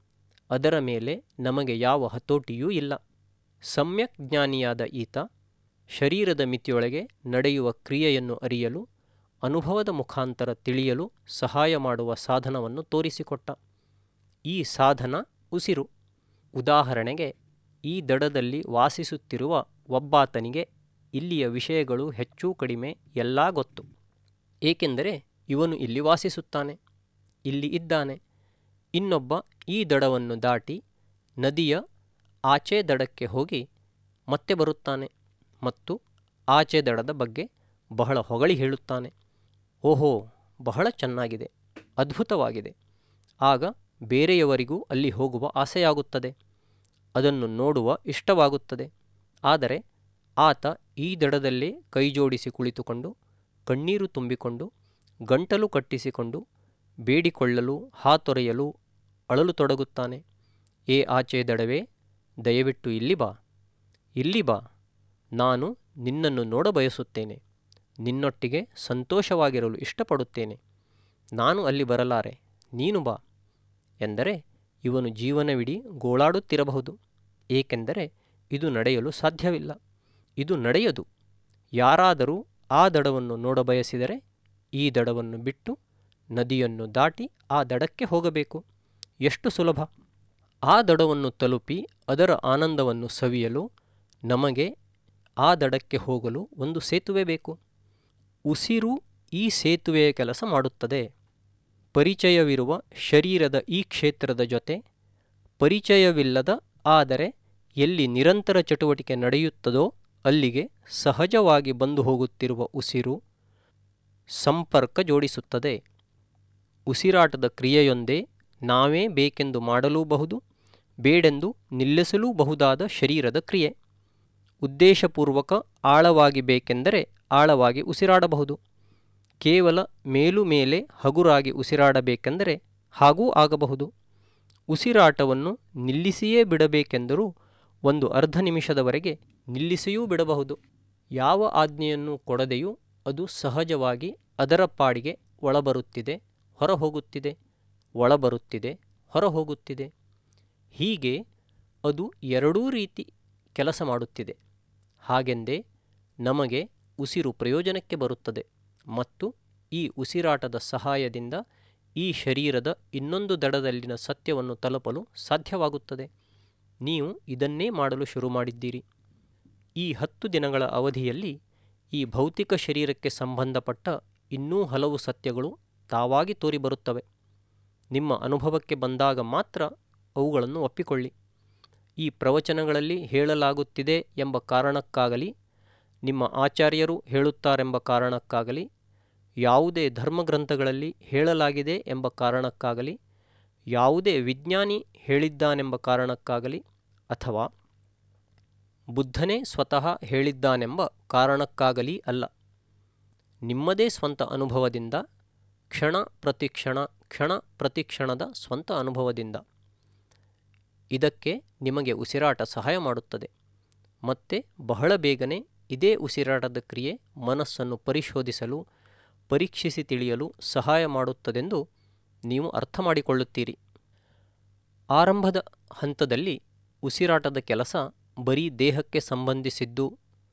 ಅದರ ಮೇಲೆ ನಮಗೆ ಯಾವ ಹತೋಟಿಯೂ ಇಲ್ಲ ಸಮ್ಯಕ್ ಜ್ಞಾನಿಯಾದ ಈತ ಶರೀರದ ಮಿತಿಯೊಳಗೆ ನಡೆಯುವ ಕ್ರಿಯೆಯನ್ನು ಅರಿಯಲು ಅನುಭವದ ಮುಖಾಂತರ ತಿಳಿಯಲು ಸಹಾಯ ಮಾಡುವ ಸಾಧನವನ್ನು ತೋರಿಸಿಕೊಟ್ಟ ಈ ಸಾಧನ ಉಸಿರು ಉದಾಹರಣೆಗೆ ಈ ದಡದಲ್ಲಿ ವಾಸಿಸುತ್ತಿರುವ ಒಬ್ಬಾತನಿಗೆ ಇಲ್ಲಿಯ ವಿಷಯಗಳು ಹೆಚ್ಚು ಕಡಿಮೆ ಎಲ್ಲ ಗೊತ್ತು ಏಕೆಂದರೆ ಇವನು ಇಲ್ಲಿ ವಾಸಿಸುತ್ತಾನೆ ಇಲ್ಲಿ ಇದ್ದಾನೆ ಇನ್ನೊಬ್ಬ ಈ ದಡವನ್ನು ದಾಟಿ ನದಿಯ ಆಚೆ ದಡಕ್ಕೆ ಹೋಗಿ ಮತ್ತೆ ಬರುತ್ತಾನೆ ಮತ್ತು ಆಚೆ ದಡದ ಬಗ್ಗೆ ಬಹಳ ಹೊಗಳಿ ಹೇಳುತ್ತಾನೆ ಓಹೋ ಬಹಳ ಚೆನ್ನಾಗಿದೆ ಅದ್ಭುತವಾಗಿದೆ ಆಗ ಬೇರೆಯವರಿಗೂ ಅಲ್ಲಿ ಹೋಗುವ ಆಸೆಯಾಗುತ್ತದೆ ಅದನ್ನು ನೋಡುವ ಇಷ್ಟವಾಗುತ್ತದೆ ಆದರೆ ಆತ ಈ ದಡದಲ್ಲೇ ಕೈಜೋಡಿಸಿ ಕುಳಿತುಕೊಂಡು ಕಣ್ಣೀರು ತುಂಬಿಕೊಂಡು ಗಂಟಲು ಕಟ್ಟಿಸಿಕೊಂಡು ಬೇಡಿಕೊಳ್ಳಲು ಹಾತೊರೆಯಲು ಅಳಲು ತೊಡಗುತ್ತಾನೆ ಏ ಆಚೆ ದಡವೇ ದಯವಿಟ್ಟು ಇಲ್ಲಿ ಬಾ ಇಲ್ಲಿ ಬಾ ನಾನು ನಿನ್ನನ್ನು ನೋಡಬಯಸುತ್ತೇನೆ ನಿನ್ನೊಟ್ಟಿಗೆ ಸಂತೋಷವಾಗಿರಲು ಇಷ್ಟಪಡುತ್ತೇನೆ ನಾನು ಅಲ್ಲಿ ಬರಲಾರೆ ನೀನು ಬಾ ಎಂದರೆ ಇವನು ಜೀವನವಿಡೀ ಗೋಳಾಡುತ್ತಿರಬಹುದು ಏಕೆಂದರೆ ಇದು ನಡೆಯಲು ಸಾಧ್ಯವಿಲ್ಲ ಇದು ನಡೆಯದು ಯಾರಾದರೂ ಆ ದಡವನ್ನು ನೋಡಬಯಸಿದರೆ ಈ ದಡವನ್ನು ಬಿಟ್ಟು ನದಿಯನ್ನು ದಾಟಿ ಆ ದಡಕ್ಕೆ ಹೋಗಬೇಕು ಎಷ್ಟು ಸುಲಭ ಆ ದಡವನ್ನು ತಲುಪಿ ಅದರ ಆನಂದವನ್ನು ಸವಿಯಲು ನಮಗೆ ಆ ದಡಕ್ಕೆ ಹೋಗಲು ಒಂದು ಸೇತುವೆ ಬೇಕು ಉಸಿರು ಈ ಸೇತುವೆಯ ಕೆಲಸ ಮಾಡುತ್ತದೆ ಪರಿಚಯವಿರುವ ಶರೀರದ ಈ ಕ್ಷೇತ್ರದ ಜೊತೆ ಪರಿಚಯವಿಲ್ಲದ ಆದರೆ ಎಲ್ಲಿ ನಿರಂತರ ಚಟುವಟಿಕೆ ನಡೆಯುತ್ತದೋ ಅಲ್ಲಿಗೆ ಸಹಜವಾಗಿ ಬಂದು ಹೋಗುತ್ತಿರುವ ಉಸಿರು ಸಂಪರ್ಕ ಜೋಡಿಸುತ್ತದೆ ಉಸಿರಾಟದ ಕ್ರಿಯೆಯೊಂದೇ ನಾವೇ ಬೇಕೆಂದು ಮಾಡಲೂಬಹುದು ಬೇಡೆಂದು ನಿಲ್ಲಿಸಲೂಬಹುದಾದ ಶರೀರದ ಕ್ರಿಯೆ ಉದ್ದೇಶಪೂರ್ವಕ ಆಳವಾಗಿ ಬೇಕೆಂದರೆ ಆಳವಾಗಿ ಉಸಿರಾಡಬಹುದು ಕೇವಲ ಮೇಲು ಮೇಲೆ ಹಗುರಾಗಿ ಉಸಿರಾಡಬೇಕೆಂದರೆ ಹಾಗೂ ಆಗಬಹುದು ಉಸಿರಾಟವನ್ನು ನಿಲ್ಲಿಸಿಯೇ ಬಿಡಬೇಕೆಂದರೂ ಒಂದು ಅರ್ಧ ನಿಮಿಷದವರೆಗೆ ನಿಲ್ಲಿಸಿಯೂ ಬಿಡಬಹುದು ಯಾವ ಆಜ್ಞೆಯನ್ನು ಕೊಡದೆಯೂ ಅದು ಸಹಜವಾಗಿ ಅದರ ಪಾಡಿಗೆ ಒಳಬರುತ್ತಿದೆ ಹೊರಹೋಗುತ್ತಿದೆ ಒಳಬರುತ್ತಿದೆ ಹೊರಹೋಗುತ್ತಿದೆ ಹೀಗೆ ಅದು ಎರಡೂ ರೀತಿ ಕೆಲಸ ಮಾಡುತ್ತಿದೆ ಹಾಗೆಂದೇ ನಮಗೆ ಉಸಿರು ಪ್ರಯೋಜನಕ್ಕೆ ಬರುತ್ತದೆ ಮತ್ತು ಈ ಉಸಿರಾಟದ ಸಹಾಯದಿಂದ ಈ ಶರೀರದ ಇನ್ನೊಂದು ದಡದಲ್ಲಿನ ಸತ್ಯವನ್ನು ತಲುಪಲು ಸಾಧ್ಯವಾಗುತ್ತದೆ ನೀವು ಇದನ್ನೇ ಮಾಡಲು ಶುರು ಮಾಡಿದ್ದೀರಿ ಈ ಹತ್ತು ದಿನಗಳ ಅವಧಿಯಲ್ಲಿ ಈ ಭೌತಿಕ ಶರೀರಕ್ಕೆ ಸಂಬಂಧಪಟ್ಟ ಇನ್ನೂ ಹಲವು ಸತ್ಯಗಳು ತಾವಾಗಿ ತೋರಿಬರುತ್ತವೆ ನಿಮ್ಮ ಅನುಭವಕ್ಕೆ ಬಂದಾಗ ಮಾತ್ರ ಅವುಗಳನ್ನು ಒಪ್ಪಿಕೊಳ್ಳಿ ಈ ಪ್ರವಚನಗಳಲ್ಲಿ ಹೇಳಲಾಗುತ್ತಿದೆ ಎಂಬ ಕಾರಣಕ್ಕಾಗಲಿ ನಿಮ್ಮ ಆಚಾರ್ಯರು ಹೇಳುತ್ತಾರೆಂಬ ಕಾರಣಕ್ಕಾಗಲಿ ಯಾವುದೇ ಧರ್ಮಗ್ರಂಥಗಳಲ್ಲಿ ಹೇಳಲಾಗಿದೆ ಎಂಬ ಕಾರಣಕ್ಕಾಗಲಿ ಯಾವುದೇ ವಿಜ್ಞಾನಿ ಹೇಳಿದ್ದಾನೆಂಬ ಕಾರಣಕ್ಕಾಗಲಿ ಅಥವಾ ಬುದ್ಧನೇ ಸ್ವತಃ ಹೇಳಿದ್ದಾನೆಂಬ ಕಾರಣಕ್ಕಾಗಲಿ ಅಲ್ಲ ನಿಮ್ಮದೇ ಸ್ವಂತ ಅನುಭವದಿಂದ ಕ್ಷಣ ಪ್ರತಿಕ್ಷಣ ಕ್ಷಣ ಪ್ರತಿಕ್ಷಣದ ಸ್ವಂತ ಅನುಭವದಿಂದ ಇದಕ್ಕೆ ನಿಮಗೆ ಉಸಿರಾಟ ಸಹಾಯ ಮಾಡುತ್ತದೆ ಮತ್ತೆ ಬಹಳ ಬೇಗನೆ ಇದೇ ಉಸಿರಾಟದ ಕ್ರಿಯೆ ಮನಸ್ಸನ್ನು ಪರಿಶೋಧಿಸಲು ಪರೀಕ್ಷಿಸಿ ತಿಳಿಯಲು ಸಹಾಯ ಮಾಡುತ್ತದೆಂದು ನೀವು ಅರ್ಥ ಮಾಡಿಕೊಳ್ಳುತ್ತೀರಿ ಆರಂಭದ ಹಂತದಲ್ಲಿ ಉಸಿರಾಟದ ಕೆಲಸ ಬರೀ ದೇಹಕ್ಕೆ ಸಂಬಂಧಿಸಿದ್ದು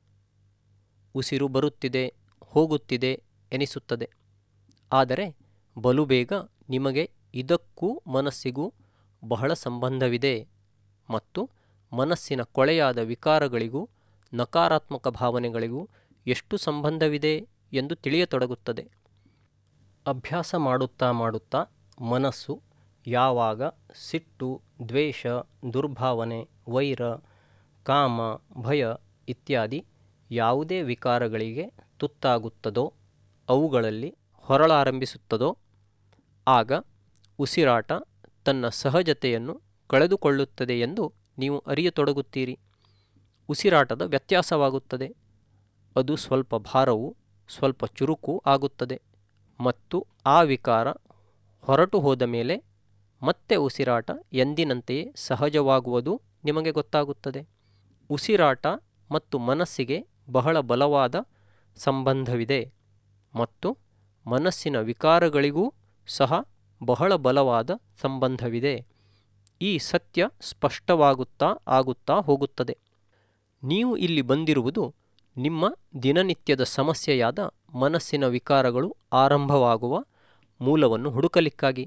ಉಸಿರು ಬರುತ್ತಿದೆ ಹೋಗುತ್ತಿದೆ ಎನಿಸುತ್ತದೆ ಆದರೆ ಬಲು ಬೇಗ ನಿಮಗೆ ಇದಕ್ಕೂ ಮನಸ್ಸಿಗೂ ಬಹಳ ಸಂಬಂಧವಿದೆ ಮತ್ತು ಮನಸ್ಸಿನ ಕೊಳೆಯಾದ ವಿಕಾರಗಳಿಗೂ ನಕಾರಾತ್ಮಕ ಭಾವನೆಗಳಿಗೂ ಎಷ್ಟು ಸಂಬಂಧವಿದೆ ಎಂದು ತಿಳಿಯತೊಡಗುತ್ತದೆ ಅಭ್ಯಾಸ ಮಾಡುತ್ತಾ ಮಾಡುತ್ತಾ ಮನಸ್ಸು ಯಾವಾಗ ಸಿಟ್ಟು ದ್ವೇಷ ದುರ್ಭಾವನೆ ವೈರ ಕಾಮ ಭಯ ಇತ್ಯಾದಿ ಯಾವುದೇ ವಿಕಾರಗಳಿಗೆ ತುತ್ತಾಗುತ್ತದೋ ಅವುಗಳಲ್ಲಿ ಹೊರಳಾರಂಭಿಸುತ್ತದೋ ಆಗ ಉಸಿರಾಟ ತನ್ನ ಸಹಜತೆಯನ್ನು ಕಳೆದುಕೊಳ್ಳುತ್ತದೆ ಎಂದು ನೀವು ಅರಿಯತೊಡಗುತ್ತೀರಿ ಉಸಿರಾಟದ ವ್ಯತ್ಯಾಸವಾಗುತ್ತದೆ ಅದು ಸ್ವಲ್ಪ ಭಾರವೂ ಸ್ವಲ್ಪ ಚುರುಕು ಆಗುತ್ತದೆ ಮತ್ತು ಆ ವಿಕಾರ ಹೊರಟು ಹೋದ ಮೇಲೆ ಮತ್ತೆ ಉಸಿರಾಟ ಎಂದಿನಂತೆಯೇ ಸಹಜವಾಗುವುದು ನಿಮಗೆ ಗೊತ್ತಾಗುತ್ತದೆ ಉಸಿರಾಟ ಮತ್ತು ಮನಸ್ಸಿಗೆ ಬಹಳ ಬಲವಾದ ಸಂಬಂಧವಿದೆ ಮತ್ತು ಮನಸ್ಸಿನ ವಿಕಾರಗಳಿಗೂ ಸಹ ಬಹಳ ಬಲವಾದ ಸಂಬಂಧವಿದೆ ಈ ಸತ್ಯ ಸ್ಪಷ್ಟವಾಗುತ್ತಾ ಆಗುತ್ತಾ ಹೋಗುತ್ತದೆ ನೀವು ಇಲ್ಲಿ ಬಂದಿರುವುದು ನಿಮ್ಮ ದಿನನಿತ್ಯದ ಸಮಸ್ಯೆಯಾದ ಮನಸ್ಸಿನ ವಿಕಾರಗಳು ಆರಂಭವಾಗುವ ಮೂಲವನ್ನು ಹುಡುಕಲಿಕ್ಕಾಗಿ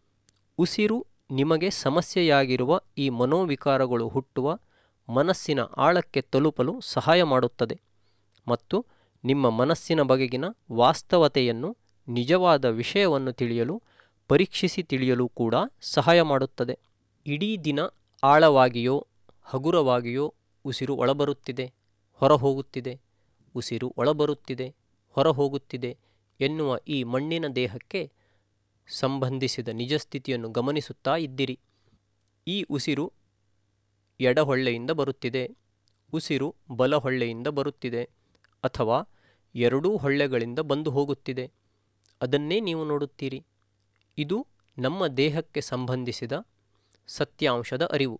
ಉಸಿರು ನಿಮಗೆ ಸಮಸ್ಯೆಯಾಗಿರುವ ಈ ಮನೋವಿಕಾರಗಳು ಹುಟ್ಟುವ ಮನಸ್ಸಿನ ಆಳಕ್ಕೆ ತಲುಪಲು ಸಹಾಯ ಮಾಡುತ್ತದೆ ಮತ್ತು ನಿಮ್ಮ ಮನಸ್ಸಿನ ಬಗೆಗಿನ ವಾಸ್ತವತೆಯನ್ನು ನಿಜವಾದ ವಿಷಯವನ್ನು ತಿಳಿಯಲು ಪರೀಕ್ಷಿಸಿ ತಿಳಿಯಲು ಕೂಡ ಸಹಾಯ ಮಾಡುತ್ತದೆ ಇಡೀ ದಿನ ಆಳವಾಗಿಯೋ ಹಗುರವಾಗಿಯೋ ಉಸಿರು ಒಳಬರುತ್ತಿದೆ ಹೊರಹೋಗುತ್ತಿದೆ ಉಸಿರು ಒಳಬರುತ್ತಿದೆ ಹೊರಹೋಗುತ್ತಿದೆ ಎನ್ನುವ ಈ ಮಣ್ಣಿನ ದೇಹಕ್ಕೆ ಸಂಬಂಧಿಸಿದ ನಿಜಸ್ಥಿತಿಯನ್ನು ಗಮನಿಸುತ್ತಾ ಇದ್ದಿರಿ ಈ ಉಸಿರು ಎಡಹೊಳ್ಳೆಯಿಂದ ಬರುತ್ತಿದೆ ಉಸಿರು ಬಲಹೊಳ್ಳೆಯಿಂದ ಬರುತ್ತಿದೆ ಅಥವಾ ಎರಡೂ ಹೊಳ್ಳೆಗಳಿಂದ ಬಂದು ಹೋಗುತ್ತಿದೆ ಅದನ್ನೇ ನೀವು ನೋಡುತ್ತೀರಿ ಇದು ನಮ್ಮ ದೇಹಕ್ಕೆ ಸಂಬಂಧಿಸಿದ ಸತ್ಯಾಂಶದ ಅರಿವು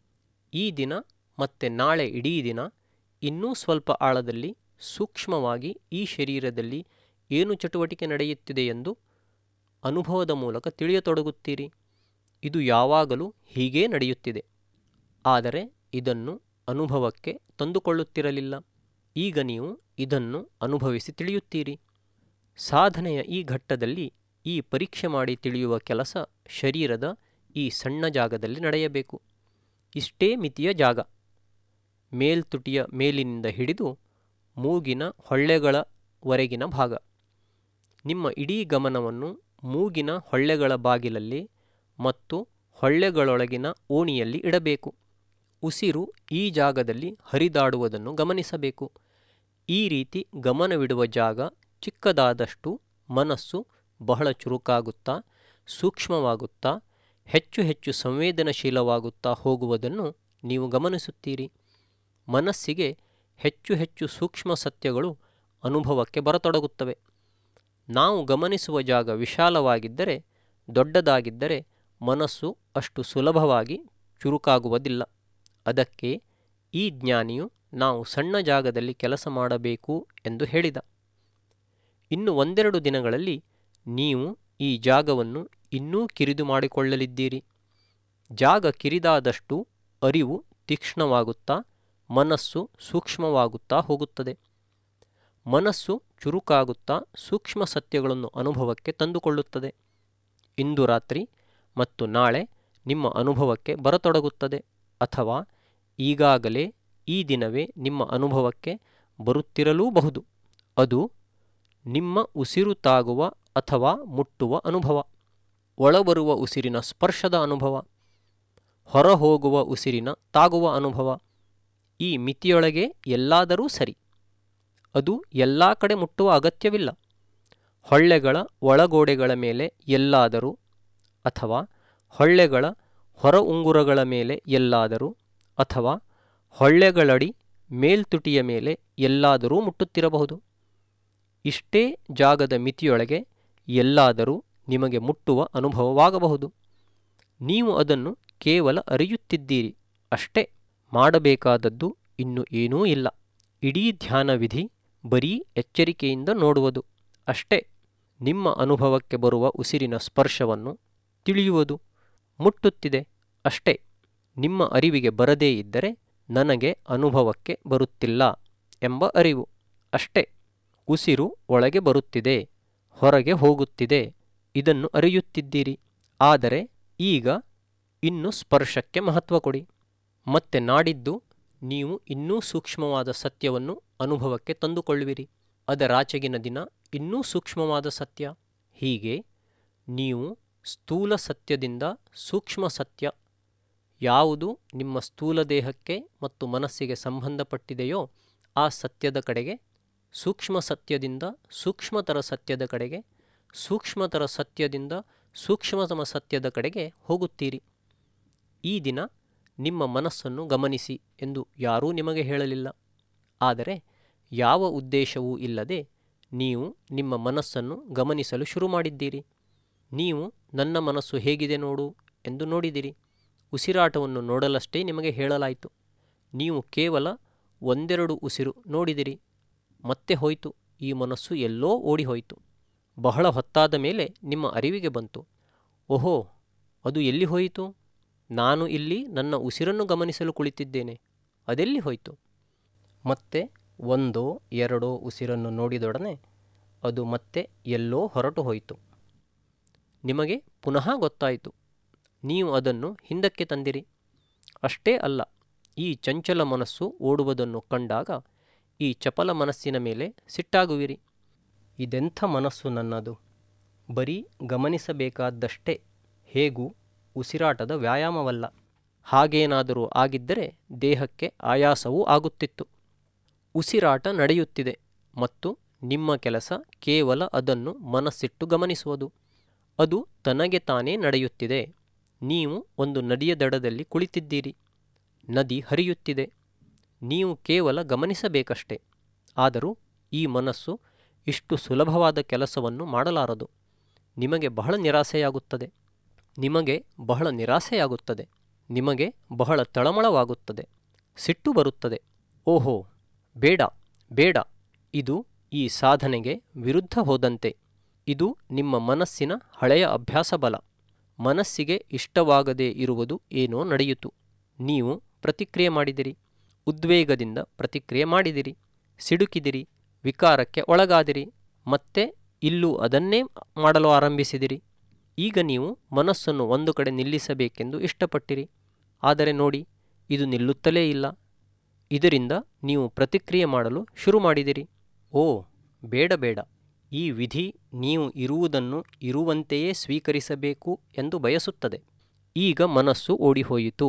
ಈ ದಿನ ಮತ್ತು ನಾಳೆ ಇಡೀ ದಿನ ಇನ್ನೂ ಸ್ವಲ್ಪ ಆಳದಲ್ಲಿ ಸೂಕ್ಷ್ಮವಾಗಿ ಈ ಶರೀರದಲ್ಲಿ ಏನು ಚಟುವಟಿಕೆ ನಡೆಯುತ್ತಿದೆ ಎಂದು ಅನುಭವದ ಮೂಲಕ ತಿಳಿಯತೊಡಗುತ್ತೀರಿ ಇದು ಯಾವಾಗಲೂ ಹೀಗೇ ನಡೆಯುತ್ತಿದೆ ಆದರೆ ಇದನ್ನು ಅನುಭವಕ್ಕೆ ತಂದುಕೊಳ್ಳುತ್ತಿರಲಿಲ್ಲ ಈಗ ನೀವು ಇದನ್ನು ಅನುಭವಿಸಿ ತಿಳಿಯುತ್ತೀರಿ ಸಾಧನೆಯ ಈ ಘಟ್ಟದಲ್ಲಿ ಈ ಪರೀಕ್ಷೆ ಮಾಡಿ ತಿಳಿಯುವ ಕೆಲಸ ಶರೀರದ ಈ ಸಣ್ಣ ಜಾಗದಲ್ಲಿ ನಡೆಯಬೇಕು ಇಷ್ಟೇ ಮಿತಿಯ ಜಾಗ ಮೇಲ್ತುಟಿಯ ಮೇಲಿನಿಂದ ಹಿಡಿದು ಮೂಗಿನ ಹೊಳ್ಳೆಗಳವರೆಗಿನ ಭಾಗ ನಿಮ್ಮ ಇಡೀ ಗಮನವನ್ನು ಮೂಗಿನ ಹೊಳ್ಳೆಗಳ ಬಾಗಿಲಲ್ಲಿ ಮತ್ತು ಹೊಳ್ಳೆಗಳೊಳಗಿನ ಓಣಿಯಲ್ಲಿ ಇಡಬೇಕು ಉಸಿರು ಈ ಜಾಗದಲ್ಲಿ ಹರಿದಾಡುವುದನ್ನು ಗಮನಿಸಬೇಕು ಈ ರೀತಿ ಗಮನವಿಡುವ ಜಾಗ ಚಿಕ್ಕದಾದಷ್ಟು ಮನಸ್ಸು ಬಹಳ ಚುರುಕಾಗುತ್ತಾ ಸೂಕ್ಷ್ಮವಾಗುತ್ತಾ ಹೆಚ್ಚು ಹೆಚ್ಚು ಸಂವೇದನಶೀಲವಾಗುತ್ತಾ ಹೋಗುವುದನ್ನು ನೀವು ಗಮನಿಸುತ್ತೀರಿ ಮನಸ್ಸಿಗೆ ಹೆಚ್ಚು ಹೆಚ್ಚು ಸೂಕ್ಷ್ಮ ಸತ್ಯಗಳು ಅನುಭವಕ್ಕೆ ಬರತೊಡಗುತ್ತವೆ ನಾವು ಗಮನಿಸುವ ಜಾಗ ವಿಶಾಲವಾಗಿದ್ದರೆ ದೊಡ್ಡದಾಗಿದ್ದರೆ ಮನಸ್ಸು ಅಷ್ಟು ಸುಲಭವಾಗಿ ಚುರುಕಾಗುವುದಿಲ್ಲ ಅದಕ್ಕೆ ಈ ಜ್ಞಾನಿಯು ನಾವು ಸಣ್ಣ ಜಾಗದಲ್ಲಿ ಕೆಲಸ ಮಾಡಬೇಕು ಎಂದು ಹೇಳಿದ ಇನ್ನು ಒಂದೆರಡು ದಿನಗಳಲ್ಲಿ ನೀವು ಈ ಜಾಗವನ್ನು ಇನ್ನೂ ಕಿರಿದು ಮಾಡಿಕೊಳ್ಳಲಿದ್ದೀರಿ ಜಾಗ ಕಿರಿದಾದಷ್ಟು ಅರಿವು ತೀಕ್ಷ್ಣವಾಗುತ್ತಾ ಮನಸ್ಸು ಸೂಕ್ಷ್ಮವಾಗುತ್ತಾ ಹೋಗುತ್ತದೆ ಮನಸ್ಸು ಚುರುಕಾಗುತ್ತಾ ಸೂಕ್ಷ್ಮ ಸತ್ಯಗಳನ್ನು ಅನುಭವಕ್ಕೆ ತಂದುಕೊಳ್ಳುತ್ತದೆ ಇಂದು ರಾತ್ರಿ ಮತ್ತು ನಾಳೆ ನಿಮ್ಮ ಅನುಭವಕ್ಕೆ ಬರತೊಡಗುತ್ತದೆ ಅಥವಾ ಈಗಾಗಲೇ ಈ ದಿನವೇ ನಿಮ್ಮ ಅನುಭವಕ್ಕೆ ಬರುತ್ತಿರಲೂಬಹುದು ಅದು ನಿಮ್ಮ ಉಸಿರು ತಾಗುವ ಅಥವಾ ಮುಟ್ಟುವ ಅನುಭವ ಒಳಬರುವ ಉಸಿರಿನ ಸ್ಪರ್ಶದ ಅನುಭವ ಹೊರಹೋಗುವ ಉಸಿರಿನ ತಾಗುವ ಅನುಭವ ಈ ಮಿತಿಯೊಳಗೆ ಎಲ್ಲಾದರೂ ಸರಿ ಅದು ಎಲ್ಲ ಕಡೆ ಮುಟ್ಟುವ ಅಗತ್ಯವಿಲ್ಲ ಹೊಳ್ಳೆಗಳ ಒಳಗೋಡೆಗಳ ಮೇಲೆ ಎಲ್ಲಾದರೂ ಅಥವಾ ಹೊಳ್ಳೆಗಳ ಹೊರ ಉಂಗುರಗಳ ಮೇಲೆ ಎಲ್ಲಾದರೂ ಅಥವಾ ಹೊಳ್ಳೆಗಳಡಿ ಮೇಲ್ತುಟಿಯ ಮೇಲೆ ಎಲ್ಲಾದರೂ ಮುಟ್ಟುತ್ತಿರಬಹುದು ಇಷ್ಟೇ ಜಾಗದ ಮಿತಿಯೊಳಗೆ ಎಲ್ಲಾದರೂ ನಿಮಗೆ ಮುಟ್ಟುವ ಅನುಭವವಾಗಬಹುದು ನೀವು ಅದನ್ನು ಕೇವಲ ಅರಿಯುತ್ತಿದ್ದೀರಿ ಅಷ್ಟೇ ಮಾಡಬೇಕಾದದ್ದು ಇನ್ನು ಏನೂ ಇಲ್ಲ ಇಡೀ ಧ್ಯಾನ ವಿಧಿ ಬರೀ ಎಚ್ಚರಿಕೆಯಿಂದ ನೋಡುವುದು ಅಷ್ಟೇ ನಿಮ್ಮ ಅನುಭವಕ್ಕೆ ಬರುವ ಉಸಿರಿನ ಸ್ಪರ್ಶವನ್ನು ತಿಳಿಯುವುದು ಮುಟ್ಟುತ್ತಿದೆ ಅಷ್ಟೇ ನಿಮ್ಮ ಅರಿವಿಗೆ ಬರದೇ ಇದ್ದರೆ ನನಗೆ ಅನುಭವಕ್ಕೆ ಬರುತ್ತಿಲ್ಲ ಎಂಬ ಅರಿವು ಅಷ್ಟೇ ಉಸಿರು ಒಳಗೆ ಬರುತ್ತಿದೆ ಹೊರಗೆ ಹೋಗುತ್ತಿದೆ ಇದನ್ನು ಅರಿಯುತ್ತಿದ್ದೀರಿ ಆದರೆ ಈಗ ಇನ್ನು ಸ್ಪರ್ಶಕ್ಕೆ ಮಹತ್ವ ಕೊಡಿ ಮತ್ತೆ ನಾಡಿದ್ದು ನೀವು ಇನ್ನೂ ಸೂಕ್ಷ್ಮವಾದ ಸತ್ಯವನ್ನು ಅನುಭವಕ್ಕೆ ತಂದುಕೊಳ್ಳುವಿರಿ ಅದರಾಚೆಗಿನ ದಿನ ಇನ್ನೂ ಸೂಕ್ಷ್ಮವಾದ ಸತ್ಯ ಹೀಗೆ ನೀವು ಸ್ಥೂಲ ಸತ್ಯದಿಂದ ಸೂಕ್ಷ್ಮ ಸತ್ಯ ಯಾವುದು ನಿಮ್ಮ ಸ್ಥೂಲ ದೇಹಕ್ಕೆ ಮತ್ತು ಮನಸ್ಸಿಗೆ ಸಂಬಂಧಪಟ್ಟಿದೆಯೋ ಆ ಸತ್ಯದ ಕಡೆಗೆ ಸೂಕ್ಷ್ಮ ಸತ್ಯದಿಂದ ಸೂಕ್ಷ್ಮತರ ಸತ್ಯದ ಕಡೆಗೆ ಸೂಕ್ಷ್ಮತರ ಸತ್ಯದಿಂದ ಸೂಕ್ಷ್ಮತಮ ಸತ್ಯದ ಕಡೆಗೆ ಹೋಗುತ್ತೀರಿ ಈ ದಿನ ನಿಮ್ಮ ಮನಸ್ಸನ್ನು ಗಮನಿಸಿ ಎಂದು ಯಾರೂ ನಿಮಗೆ ಹೇಳಲಿಲ್ಲ ಆದರೆ ಯಾವ ಉದ್ದೇಶವೂ ಇಲ್ಲದೆ ನೀವು ನಿಮ್ಮ ಮನಸ್ಸನ್ನು ಗಮನಿಸಲು ಶುರು ಮಾಡಿದ್ದೀರಿ ನೀವು ನನ್ನ ಮನಸ್ಸು ಹೇಗಿದೆ ನೋಡು ಎಂದು ನೋಡಿದಿರಿ ಉಸಿರಾಟವನ್ನು ನೋಡಲಷ್ಟೇ ನಿಮಗೆ ಹೇಳಲಾಯಿತು ನೀವು ಕೇವಲ ಒಂದೆರಡು ಉಸಿರು ನೋಡಿದಿರಿ ಮತ್ತೆ ಹೋಯಿತು ಈ ಮನಸ್ಸು ಎಲ್ಲೋ ಓಡಿ ಹೋಯಿತು ಬಹಳ ಹೊತ್ತಾದ ಮೇಲೆ ನಿಮ್ಮ ಅರಿವಿಗೆ ಬಂತು ಓಹೋ ಅದು ಎಲ್ಲಿ ಹೋಯಿತು ನಾನು ಇಲ್ಲಿ ನನ್ನ ಉಸಿರನ್ನು ಗಮನಿಸಲು ಕುಳಿತಿದ್ದೇನೆ ಅದೆಲ್ಲಿ ಹೋಯಿತು ಮತ್ತೆ ಒಂದೋ ಎರಡೋ ಉಸಿರನ್ನು ನೋಡಿದೊಡನೆ ಅದು ಮತ್ತೆ ಎಲ್ಲೋ ಹೊರಟು ಹೋಯಿತು ನಿಮಗೆ ಪುನಃ ಗೊತ್ತಾಯಿತು ನೀವು ಅದನ್ನು ಹಿಂದಕ್ಕೆ ತಂದಿರಿ ಅಷ್ಟೇ ಅಲ್ಲ ಈ ಚಂಚಲ ಮನಸ್ಸು ಓಡುವುದನ್ನು ಕಂಡಾಗ ಈ ಚಪಲ ಮನಸ್ಸಿನ ಮೇಲೆ ಸಿಟ್ಟಾಗುವಿರಿ ಇದೆಂಥ ಮನಸ್ಸು ನನ್ನದು ಬರೀ ಗಮನಿಸಬೇಕಾದಷ್ಟೇ ಹೇಗೂ ಉಸಿರಾಟದ ವ್ಯಾಯಾಮವಲ್ಲ ಹಾಗೇನಾದರೂ ಆಗಿದ್ದರೆ ದೇಹಕ್ಕೆ ಆಯಾಸವೂ ಆಗುತ್ತಿತ್ತು ಉಸಿರಾಟ ನಡೆಯುತ್ತಿದೆ ಮತ್ತು ನಿಮ್ಮ ಕೆಲಸ ಕೇವಲ ಅದನ್ನು ಮನಸ್ಸಿಟ್ಟು ಗಮನಿಸುವುದು ಅದು ತನಗೆ ತಾನೇ ನಡೆಯುತ್ತಿದೆ ನೀವು ಒಂದು ನದಿಯ ದಡದಲ್ಲಿ ಕುಳಿತಿದ್ದೀರಿ ನದಿ ಹರಿಯುತ್ತಿದೆ ನೀವು ಕೇವಲ ಗಮನಿಸಬೇಕಷ್ಟೆ ಆದರೂ ಈ ಮನಸ್ಸು ಇಷ್ಟು ಸುಲಭವಾದ ಕೆಲಸವನ್ನು ಮಾಡಲಾರದು ನಿಮಗೆ ಬಹಳ ನಿರಾಸೆಯಾಗುತ್ತದೆ ನಿಮಗೆ ಬಹಳ ನಿರಾಸೆಯಾಗುತ್ತದೆ ನಿಮಗೆ ಬಹಳ ತಳಮಳವಾಗುತ್ತದೆ ಸಿಟ್ಟು ಬರುತ್ತದೆ ಓಹೋ ಬೇಡ ಬೇಡ ಇದು ಈ ಸಾಧನೆಗೆ ವಿರುದ್ಧ ಹೋದಂತೆ ಇದು ನಿಮ್ಮ ಮನಸ್ಸಿನ ಹಳೆಯ ಅಭ್ಯಾಸ ಬಲ ಮನಸ್ಸಿಗೆ ಇಷ್ಟವಾಗದೇ ಇರುವುದು ಏನೋ ನಡೆಯಿತು ನೀವು ಪ್ರತಿಕ್ರಿಯೆ ಮಾಡಿದಿರಿ ಉದ್ವೇಗದಿಂದ ಪ್ರತಿಕ್ರಿಯೆ ಮಾಡಿದಿರಿ ಸಿಡುಕಿದಿರಿ ವಿಕಾರಕ್ಕೆ ಒಳಗಾದಿರಿ ಮತ್ತೆ ಇಲ್ಲೂ ಅದನ್ನೇ ಮಾಡಲು ಆರಂಭಿಸಿದಿರಿ ಈಗ ನೀವು ಮನಸ್ಸನ್ನು ಒಂದು ಕಡೆ ನಿಲ್ಲಿಸಬೇಕೆಂದು ಇಷ್ಟಪಟ್ಟಿರಿ ಆದರೆ ನೋಡಿ ಇದು ನಿಲ್ಲುತ್ತಲೇ ಇಲ್ಲ ಇದರಿಂದ ನೀವು ಪ್ರತಿಕ್ರಿಯೆ ಮಾಡಲು ಶುರು ಮಾಡಿದಿರಿ ಓ ಬೇಡ ಬೇಡ ಈ ವಿಧಿ ನೀವು ಇರುವುದನ್ನು ಇರುವಂತೆಯೇ ಸ್ವೀಕರಿಸಬೇಕು ಎಂದು ಬಯಸುತ್ತದೆ ಈಗ ಮನಸ್ಸು ಓಡಿಹೋಯಿತು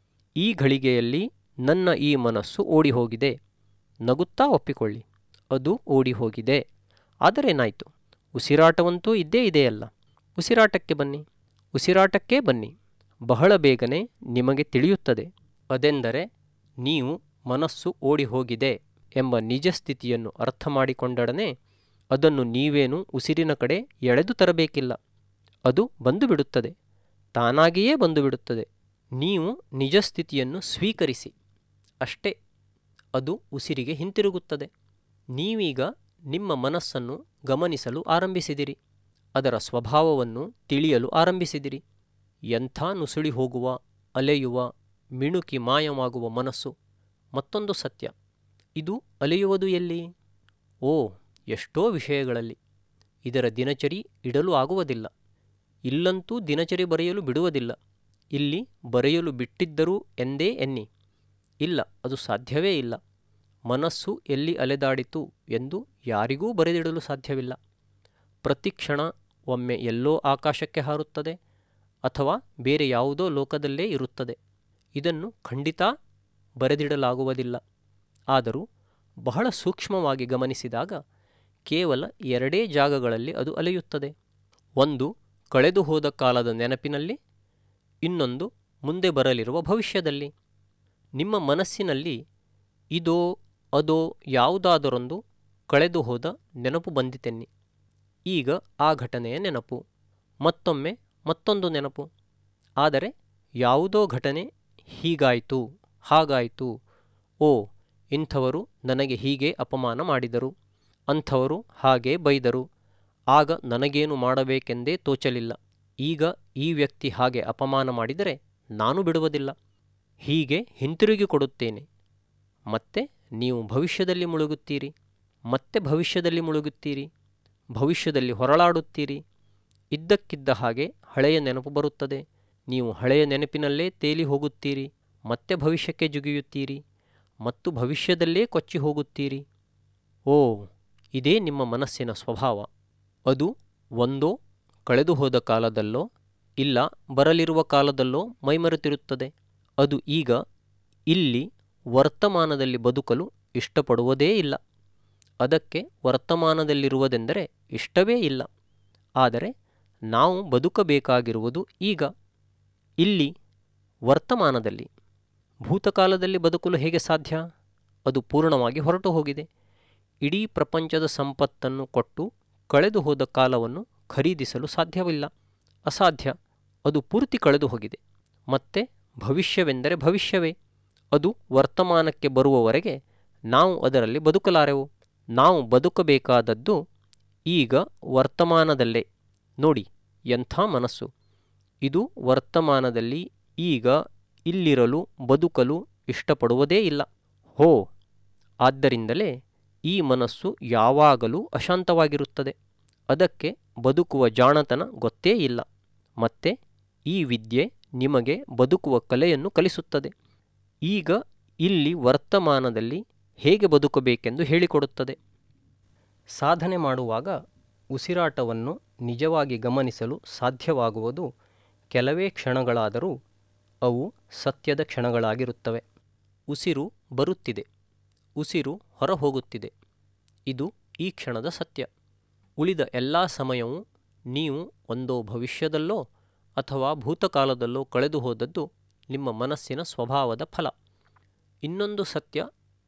ಈ ಘಳಿಗೆಯಲ್ಲಿ ನನ್ನ ಈ ಮನಸ್ಸು ಓಡಿಹೋಗಿದೆ ನಗುತ್ತಾ ಒಪ್ಪಿಕೊಳ್ಳಿ ಅದು ಓಡಿಹೋಗಿದೆ ಆದರೇನಾಯಿತು ಉಸಿರಾಟವಂತೂ ಇದ್ದೇ ಇದೆಯಲ್ಲ ಉಸಿರಾಟಕ್ಕೆ ಬನ್ನಿ ಉಸಿರಾಟಕ್ಕೇ ಬನ್ನಿ ಬಹಳ ಬೇಗನೆ ನಿಮಗೆ ತಿಳಿಯುತ್ತದೆ ಅದೆಂದರೆ ನೀವು ಮನಸ್ಸು ಓಡಿಹೋಗಿದೆ ಎಂಬ ನಿಜ ಸ್ಥಿತಿಯನ್ನು ಅರ್ಥ ಮಾಡಿಕೊಂಡೊಡನೆ ಅದನ್ನು ನೀವೇನು ಉಸಿರಿನ ಕಡೆ ಎಳೆದು ತರಬೇಕಿಲ್ಲ ಅದು ಬಂದು ಬಿಡುತ್ತದೆ ತಾನಾಗಿಯೇ ಬಂದು ಬಿಡುತ್ತದೆ ನೀವು ನಿಜ ಸ್ಥಿತಿಯನ್ನು ಸ್ವೀಕರಿಸಿ ಅಷ್ಟೇ ಅದು ಉಸಿರಿಗೆ ಹಿಂತಿರುಗುತ್ತದೆ ನೀವೀಗ ನಿಮ್ಮ ಮನಸ್ಸನ್ನು ಗಮನಿಸಲು ಆರಂಭಿಸಿದಿರಿ ಅದರ ಸ್ವಭಾವವನ್ನು ತಿಳಿಯಲು ಆರಂಭಿಸಿದಿರಿ ಎಂಥ ನುಸುಳಿ ಹೋಗುವ ಅಲೆಯುವ ಮಿಣುಕಿ ಮಾಯವಾಗುವ ಮನಸ್ಸು ಮತ್ತೊಂದು ಸತ್ಯ ಇದು ಅಲೆಯುವುದು ಎಲ್ಲಿ ಓ ಎಷ್ಟೋ ವಿಷಯಗಳಲ್ಲಿ ಇದರ ದಿನಚರಿ ಇಡಲು ಆಗುವುದಿಲ್ಲ ಇಲ್ಲಂತೂ ದಿನಚರಿ ಬರೆಯಲು ಬಿಡುವುದಿಲ್ಲ ಇಲ್ಲಿ ಬರೆಯಲು ಬಿಟ್ಟಿದ್ದರೂ ಎಂದೇ ಎನ್ನಿ ಇಲ್ಲ ಅದು ಸಾಧ್ಯವೇ ಇಲ್ಲ ಮನಸ್ಸು ಎಲ್ಲಿ ಅಲೆದಾಡಿತು ಎಂದು ಯಾರಿಗೂ ಬರೆದಿಡಲು ಸಾಧ್ಯವಿಲ್ಲ ಪ್ರತಿಕ್ಷಣ ಒಮ್ಮೆ ಎಲ್ಲೋ ಆಕಾಶಕ್ಕೆ ಹಾರುತ್ತದೆ ಅಥವಾ ಬೇರೆ ಯಾವುದೋ ಲೋಕದಲ್ಲೇ ಇರುತ್ತದೆ ಇದನ್ನು ಖಂಡಿತ ಬರೆದಿಡಲಾಗುವುದಿಲ್ಲ ಆದರೂ ಬಹಳ ಸೂಕ್ಷ್ಮವಾಗಿ ಗಮನಿಸಿದಾಗ ಕೇವಲ ಎರಡೇ ಜಾಗಗಳಲ್ಲಿ ಅದು ಅಲೆಯುತ್ತದೆ ಒಂದು ಕಳೆದು ಹೋದ ಕಾಲದ ನೆನಪಿನಲ್ಲಿ ಇನ್ನೊಂದು ಮುಂದೆ ಬರಲಿರುವ ಭವಿಷ್ಯದಲ್ಲಿ ನಿಮ್ಮ ಮನಸ್ಸಿನಲ್ಲಿ ಇದೋ ಅದೋ ಯಾವುದಾದರೊಂದು ಕಳೆದು ಹೋದ ನೆನಪು ಬಂದಿತೆನ್ನಿ ಈಗ ಆ ಘಟನೆಯ ನೆನಪು ಮತ್ತೊಮ್ಮೆ ಮತ್ತೊಂದು ನೆನಪು ಆದರೆ ಯಾವುದೋ ಘಟನೆ ಹೀಗಾಯಿತು ಹಾಗಾಯಿತು ಓ ಇಂಥವರು ನನಗೆ ಹೀಗೆ ಅಪಮಾನ ಮಾಡಿದರು ಅಂಥವರು ಹಾಗೆ ಬೈದರು ಆಗ ನನಗೇನು ಮಾಡಬೇಕೆಂದೇ ತೋಚಲಿಲ್ಲ ಈಗ ಈ ವ್ಯಕ್ತಿ ಹಾಗೆ ಅಪಮಾನ ಮಾಡಿದರೆ ನಾನು ಬಿಡುವುದಿಲ್ಲ ಹೀಗೆ ಹಿಂತಿರುಗಿ ಕೊಡುತ್ತೇನೆ ಮತ್ತೆ ನೀವು ಭವಿಷ್ಯದಲ್ಲಿ ಮುಳುಗುತ್ತೀರಿ ಮತ್ತೆ ಭವಿಷ್ಯದಲ್ಲಿ ಮುಳುಗುತ್ತೀರಿ ಭವಿಷ್ಯದಲ್ಲಿ ಹೊರಳಾಡುತ್ತೀರಿ ಇದ್ದಕ್ಕಿದ್ದ ಹಾಗೆ ಹಳೆಯ ನೆನಪು ಬರುತ್ತದೆ ನೀವು ಹಳೆಯ ನೆನಪಿನಲ್ಲೇ ತೇಲಿ ಹೋಗುತ್ತೀರಿ ಮತ್ತೆ ಭವಿಷ್ಯಕ್ಕೆ ಜುಗಿಯುತ್ತೀರಿ ಮತ್ತು ಭವಿಷ್ಯದಲ್ಲೇ ಕೊಚ್ಚಿ ಹೋಗುತ್ತೀರಿ ಓ ಇದೇ ನಿಮ್ಮ ಮನಸ್ಸಿನ ಸ್ವಭಾವ ಅದು ಒಂದೋ ಕಳೆದು ಹೋದ ಕಾಲದಲ್ಲೋ ಇಲ್ಲ ಬರಲಿರುವ ಕಾಲದಲ್ಲೋ ಮೈಮರೆತಿರುತ್ತದೆ ಅದು ಈಗ ಇಲ್ಲಿ ವರ್ತಮಾನದಲ್ಲಿ ಬದುಕಲು ಇಷ್ಟಪಡುವುದೇ ಇಲ್ಲ ಅದಕ್ಕೆ ವರ್ತಮಾನದಲ್ಲಿರುವುದೆಂದರೆ ಇಷ್ಟವೇ ಇಲ್ಲ ಆದರೆ ನಾವು ಬದುಕಬೇಕಾಗಿರುವುದು ಈಗ ಇಲ್ಲಿ ವರ್ತಮಾನದಲ್ಲಿ ಭೂತಕಾಲದಲ್ಲಿ ಬದುಕಲು ಹೇಗೆ ಸಾಧ್ಯ ಅದು ಪೂರ್ಣವಾಗಿ ಹೊರಟು ಹೋಗಿದೆ ಇಡೀ ಪ್ರಪಂಚದ ಸಂಪತ್ತನ್ನು ಕೊಟ್ಟು ಕಳೆದು ಹೋದ ಕಾಲವನ್ನು ಖರೀದಿಸಲು ಸಾಧ್ಯವಿಲ್ಲ ಅಸಾಧ್ಯ ಅದು ಪೂರ್ತಿ ಕಳೆದು ಹೋಗಿದೆ ಮತ್ತೆ ಭವಿಷ್ಯವೆಂದರೆ ಭವಿಷ್ಯವೇ ಅದು ವರ್ತಮಾನಕ್ಕೆ ಬರುವವರೆಗೆ ನಾವು ಅದರಲ್ಲಿ ಬದುಕಲಾರೆವು ನಾವು ಬದುಕಬೇಕಾದದ್ದು ಈಗ ವರ್ತಮಾನದಲ್ಲೇ ನೋಡಿ ಎಂಥ ಮನಸ್ಸು ಇದು ವರ್ತಮಾನದಲ್ಲಿ ಈಗ ಇಲ್ಲಿರಲು ಬದುಕಲು ಇಷ್ಟಪಡುವುದೇ ಇಲ್ಲ ಹೋ ಆದ್ದರಿಂದಲೇ ಈ ಮನಸ್ಸು ಯಾವಾಗಲೂ ಅಶಾಂತವಾಗಿರುತ್ತದೆ ಅದಕ್ಕೆ ಬದುಕುವ ಜಾಣತನ ಗೊತ್ತೇ ಇಲ್ಲ ಮತ್ತೆ ಈ ವಿದ್ಯೆ ನಿಮಗೆ ಬದುಕುವ ಕಲೆಯನ್ನು ಕಲಿಸುತ್ತದೆ ಈಗ ಇಲ್ಲಿ ವರ್ತಮಾನದಲ್ಲಿ ಹೇಗೆ ಬದುಕಬೇಕೆಂದು ಹೇಳಿಕೊಡುತ್ತದೆ ಸಾಧನೆ ಮಾಡುವಾಗ ಉಸಿರಾಟವನ್ನು ನಿಜವಾಗಿ ಗಮನಿಸಲು ಸಾಧ್ಯವಾಗುವುದು ಕೆಲವೇ ಕ್ಷಣಗಳಾದರೂ ಅವು ಸತ್ಯದ ಕ್ಷಣಗಳಾಗಿರುತ್ತವೆ ಉಸಿರು ಬರುತ್ತಿದೆ ಉಸಿರು ಹೊರ ಹೋಗುತ್ತಿದೆ ಇದು ಈ ಕ್ಷಣದ ಸತ್ಯ ಉಳಿದ ಎಲ್ಲ ಸಮಯವೂ ನೀವು ಒಂದೋ ಭವಿಷ್ಯದಲ್ಲೋ ಅಥವಾ ಭೂತಕಾಲದಲ್ಲೋ ಕಳೆದು ಹೋದದ್ದು ನಿಮ್ಮ ಮನಸ್ಸಿನ ಸ್ವಭಾವದ ಫಲ ಇನ್ನೊಂದು ಸತ್ಯ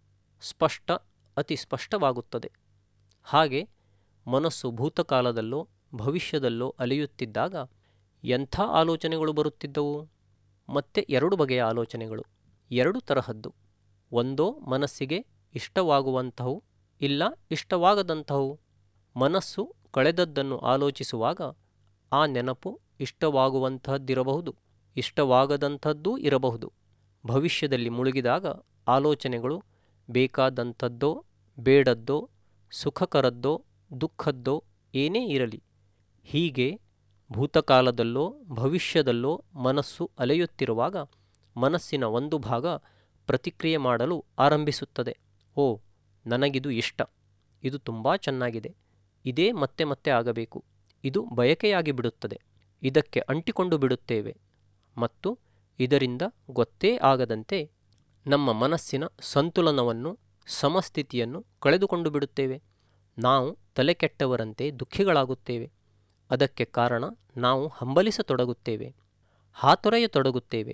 ಸ್ಪಷ್ಟ ಅತಿ ಸ್ಪಷ್ಟವಾಗುತ್ತದೆ ಹಾಗೆ ಮನಸ್ಸು ಭೂತಕಾಲದಲ್ಲೋ ಭವಿಷ್ಯದಲ್ಲೋ ಅಲೆಯುತ್ತಿದ್ದಾಗ ಎಂಥ ಆಲೋಚನೆಗಳು ಬರುತ್ತಿದ್ದವು ಮತ್ತೆ ಎರಡು ಬಗೆಯ ಆಲೋಚನೆಗಳು ಎರಡು ತರಹದ್ದು ಒಂದೋ ಮನಸ್ಸಿಗೆ ಇಷ್ಟವಾಗುವಂತಹವು ಇಲ್ಲ ಇಷ್ಟವಾಗದಂತಹವು ಮನಸ್ಸು ಕಳೆದದ್ದನ್ನು ಆಲೋಚಿಸುವಾಗ ಆ ನೆನಪು ಇಷ್ಟವಾಗುವಂತಹದ್ದಿರಬಹುದು ಇಷ್ಟವಾಗದಂಥದ್ದೂ ಇರಬಹುದು ಭವಿಷ್ಯದಲ್ಲಿ ಮುಳುಗಿದಾಗ ಆಲೋಚನೆಗಳು ಬೇಕಾದಂಥದ್ದೋ ಬೇಡದ್ದೋ ಸುಖಕರದ್ದೋ ದುಃಖದ್ದೋ ಏನೇ ಇರಲಿ ಹೀಗೆ ಭೂತಕಾಲದಲ್ಲೋ ಭವಿಷ್ಯದಲ್ಲೋ ಮನಸ್ಸು ಅಲೆಯುತ್ತಿರುವಾಗ ಮನಸ್ಸಿನ ಒಂದು ಭಾಗ ಪ್ರತಿಕ್ರಿಯೆ ಮಾಡಲು ಆರಂಭಿಸುತ್ತದೆ ಓ ನನಗಿದು ಇಷ್ಟ ಇದು ತುಂಬ ಚೆನ್ನಾಗಿದೆ ಇದೇ ಮತ್ತೆ ಮತ್ತೆ ಆಗಬೇಕು ಇದು ಬಯಕೆಯಾಗಿ ಬಿಡುತ್ತದೆ ಇದಕ್ಕೆ ಅಂಟಿಕೊಂಡು ಬಿಡುತ್ತೇವೆ ಮತ್ತು ಇದರಿಂದ ಗೊತ್ತೇ ಆಗದಂತೆ ನಮ್ಮ ಮನಸ್ಸಿನ ಸಂತುಲನವನ್ನು ಸಮಸ್ಥಿತಿಯನ್ನು ಕಳೆದುಕೊಂಡು ಬಿಡುತ್ತೇವೆ ನಾವು ತಲೆಕೆಟ್ಟವರಂತೆ ದುಃಖಿಗಳಾಗುತ್ತೇವೆ ಅದಕ್ಕೆ ಕಾರಣ ನಾವು ಹಂಬಲಿಸತೊಡಗುತ್ತೇವೆ ಹಾತೊರೆಯತೊಡಗುತ್ತೇವೆ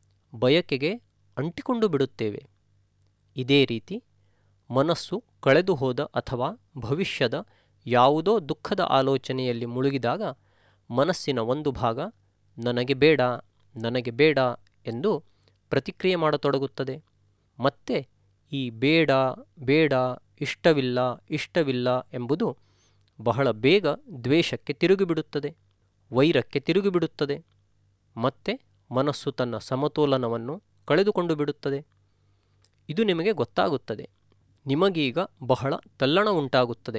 ಬಯಕೆಗೆ ಅಂಟಿಕೊಂಡು ಬಿಡುತ್ತೇವೆ ಇದೇ ರೀತಿ ಮನಸ್ಸು ಕಳೆದು ಹೋದ ಅಥವಾ ಭವಿಷ್ಯದ ಯಾವುದೋ ದುಃಖದ ಆಲೋಚನೆಯಲ್ಲಿ ಮುಳುಗಿದಾಗ ಮನಸ್ಸಿನ ಒಂದು ಭಾಗ ನನಗೆ ಬೇಡ ನನಗೆ ಬೇಡ ಎಂದು ಪ್ರತಿಕ್ರಿಯೆ ಮಾಡತೊಡಗುತ್ತದೆ ಮತ್ತೆ ಈ ಬೇಡ ಬೇಡ ಇಷ್ಟವಿಲ್ಲ ಇಷ್ಟವಿಲ್ಲ ಎಂಬುದು ಬಹಳ ಬೇಗ ದ್ವೇಷಕ್ಕೆ ತಿರುಗಿಬಿಡುತ್ತದೆ ವೈರಕ್ಕೆ ತಿರುಗಿಬಿಡುತ್ತದೆ ಮತ್ತೆ ಮನಸ್ಸು ತನ್ನ ಸಮತೋಲನವನ್ನು ಕಳೆದುಕೊಂಡು ಬಿಡುತ್ತದೆ ಇದು ನಿಮಗೆ ಗೊತ್ತಾಗುತ್ತದೆ ನಿಮಗೀಗ ಬಹಳ ತಲ್ಲಣ ಉಂಟಾಗುತ್ತದೆ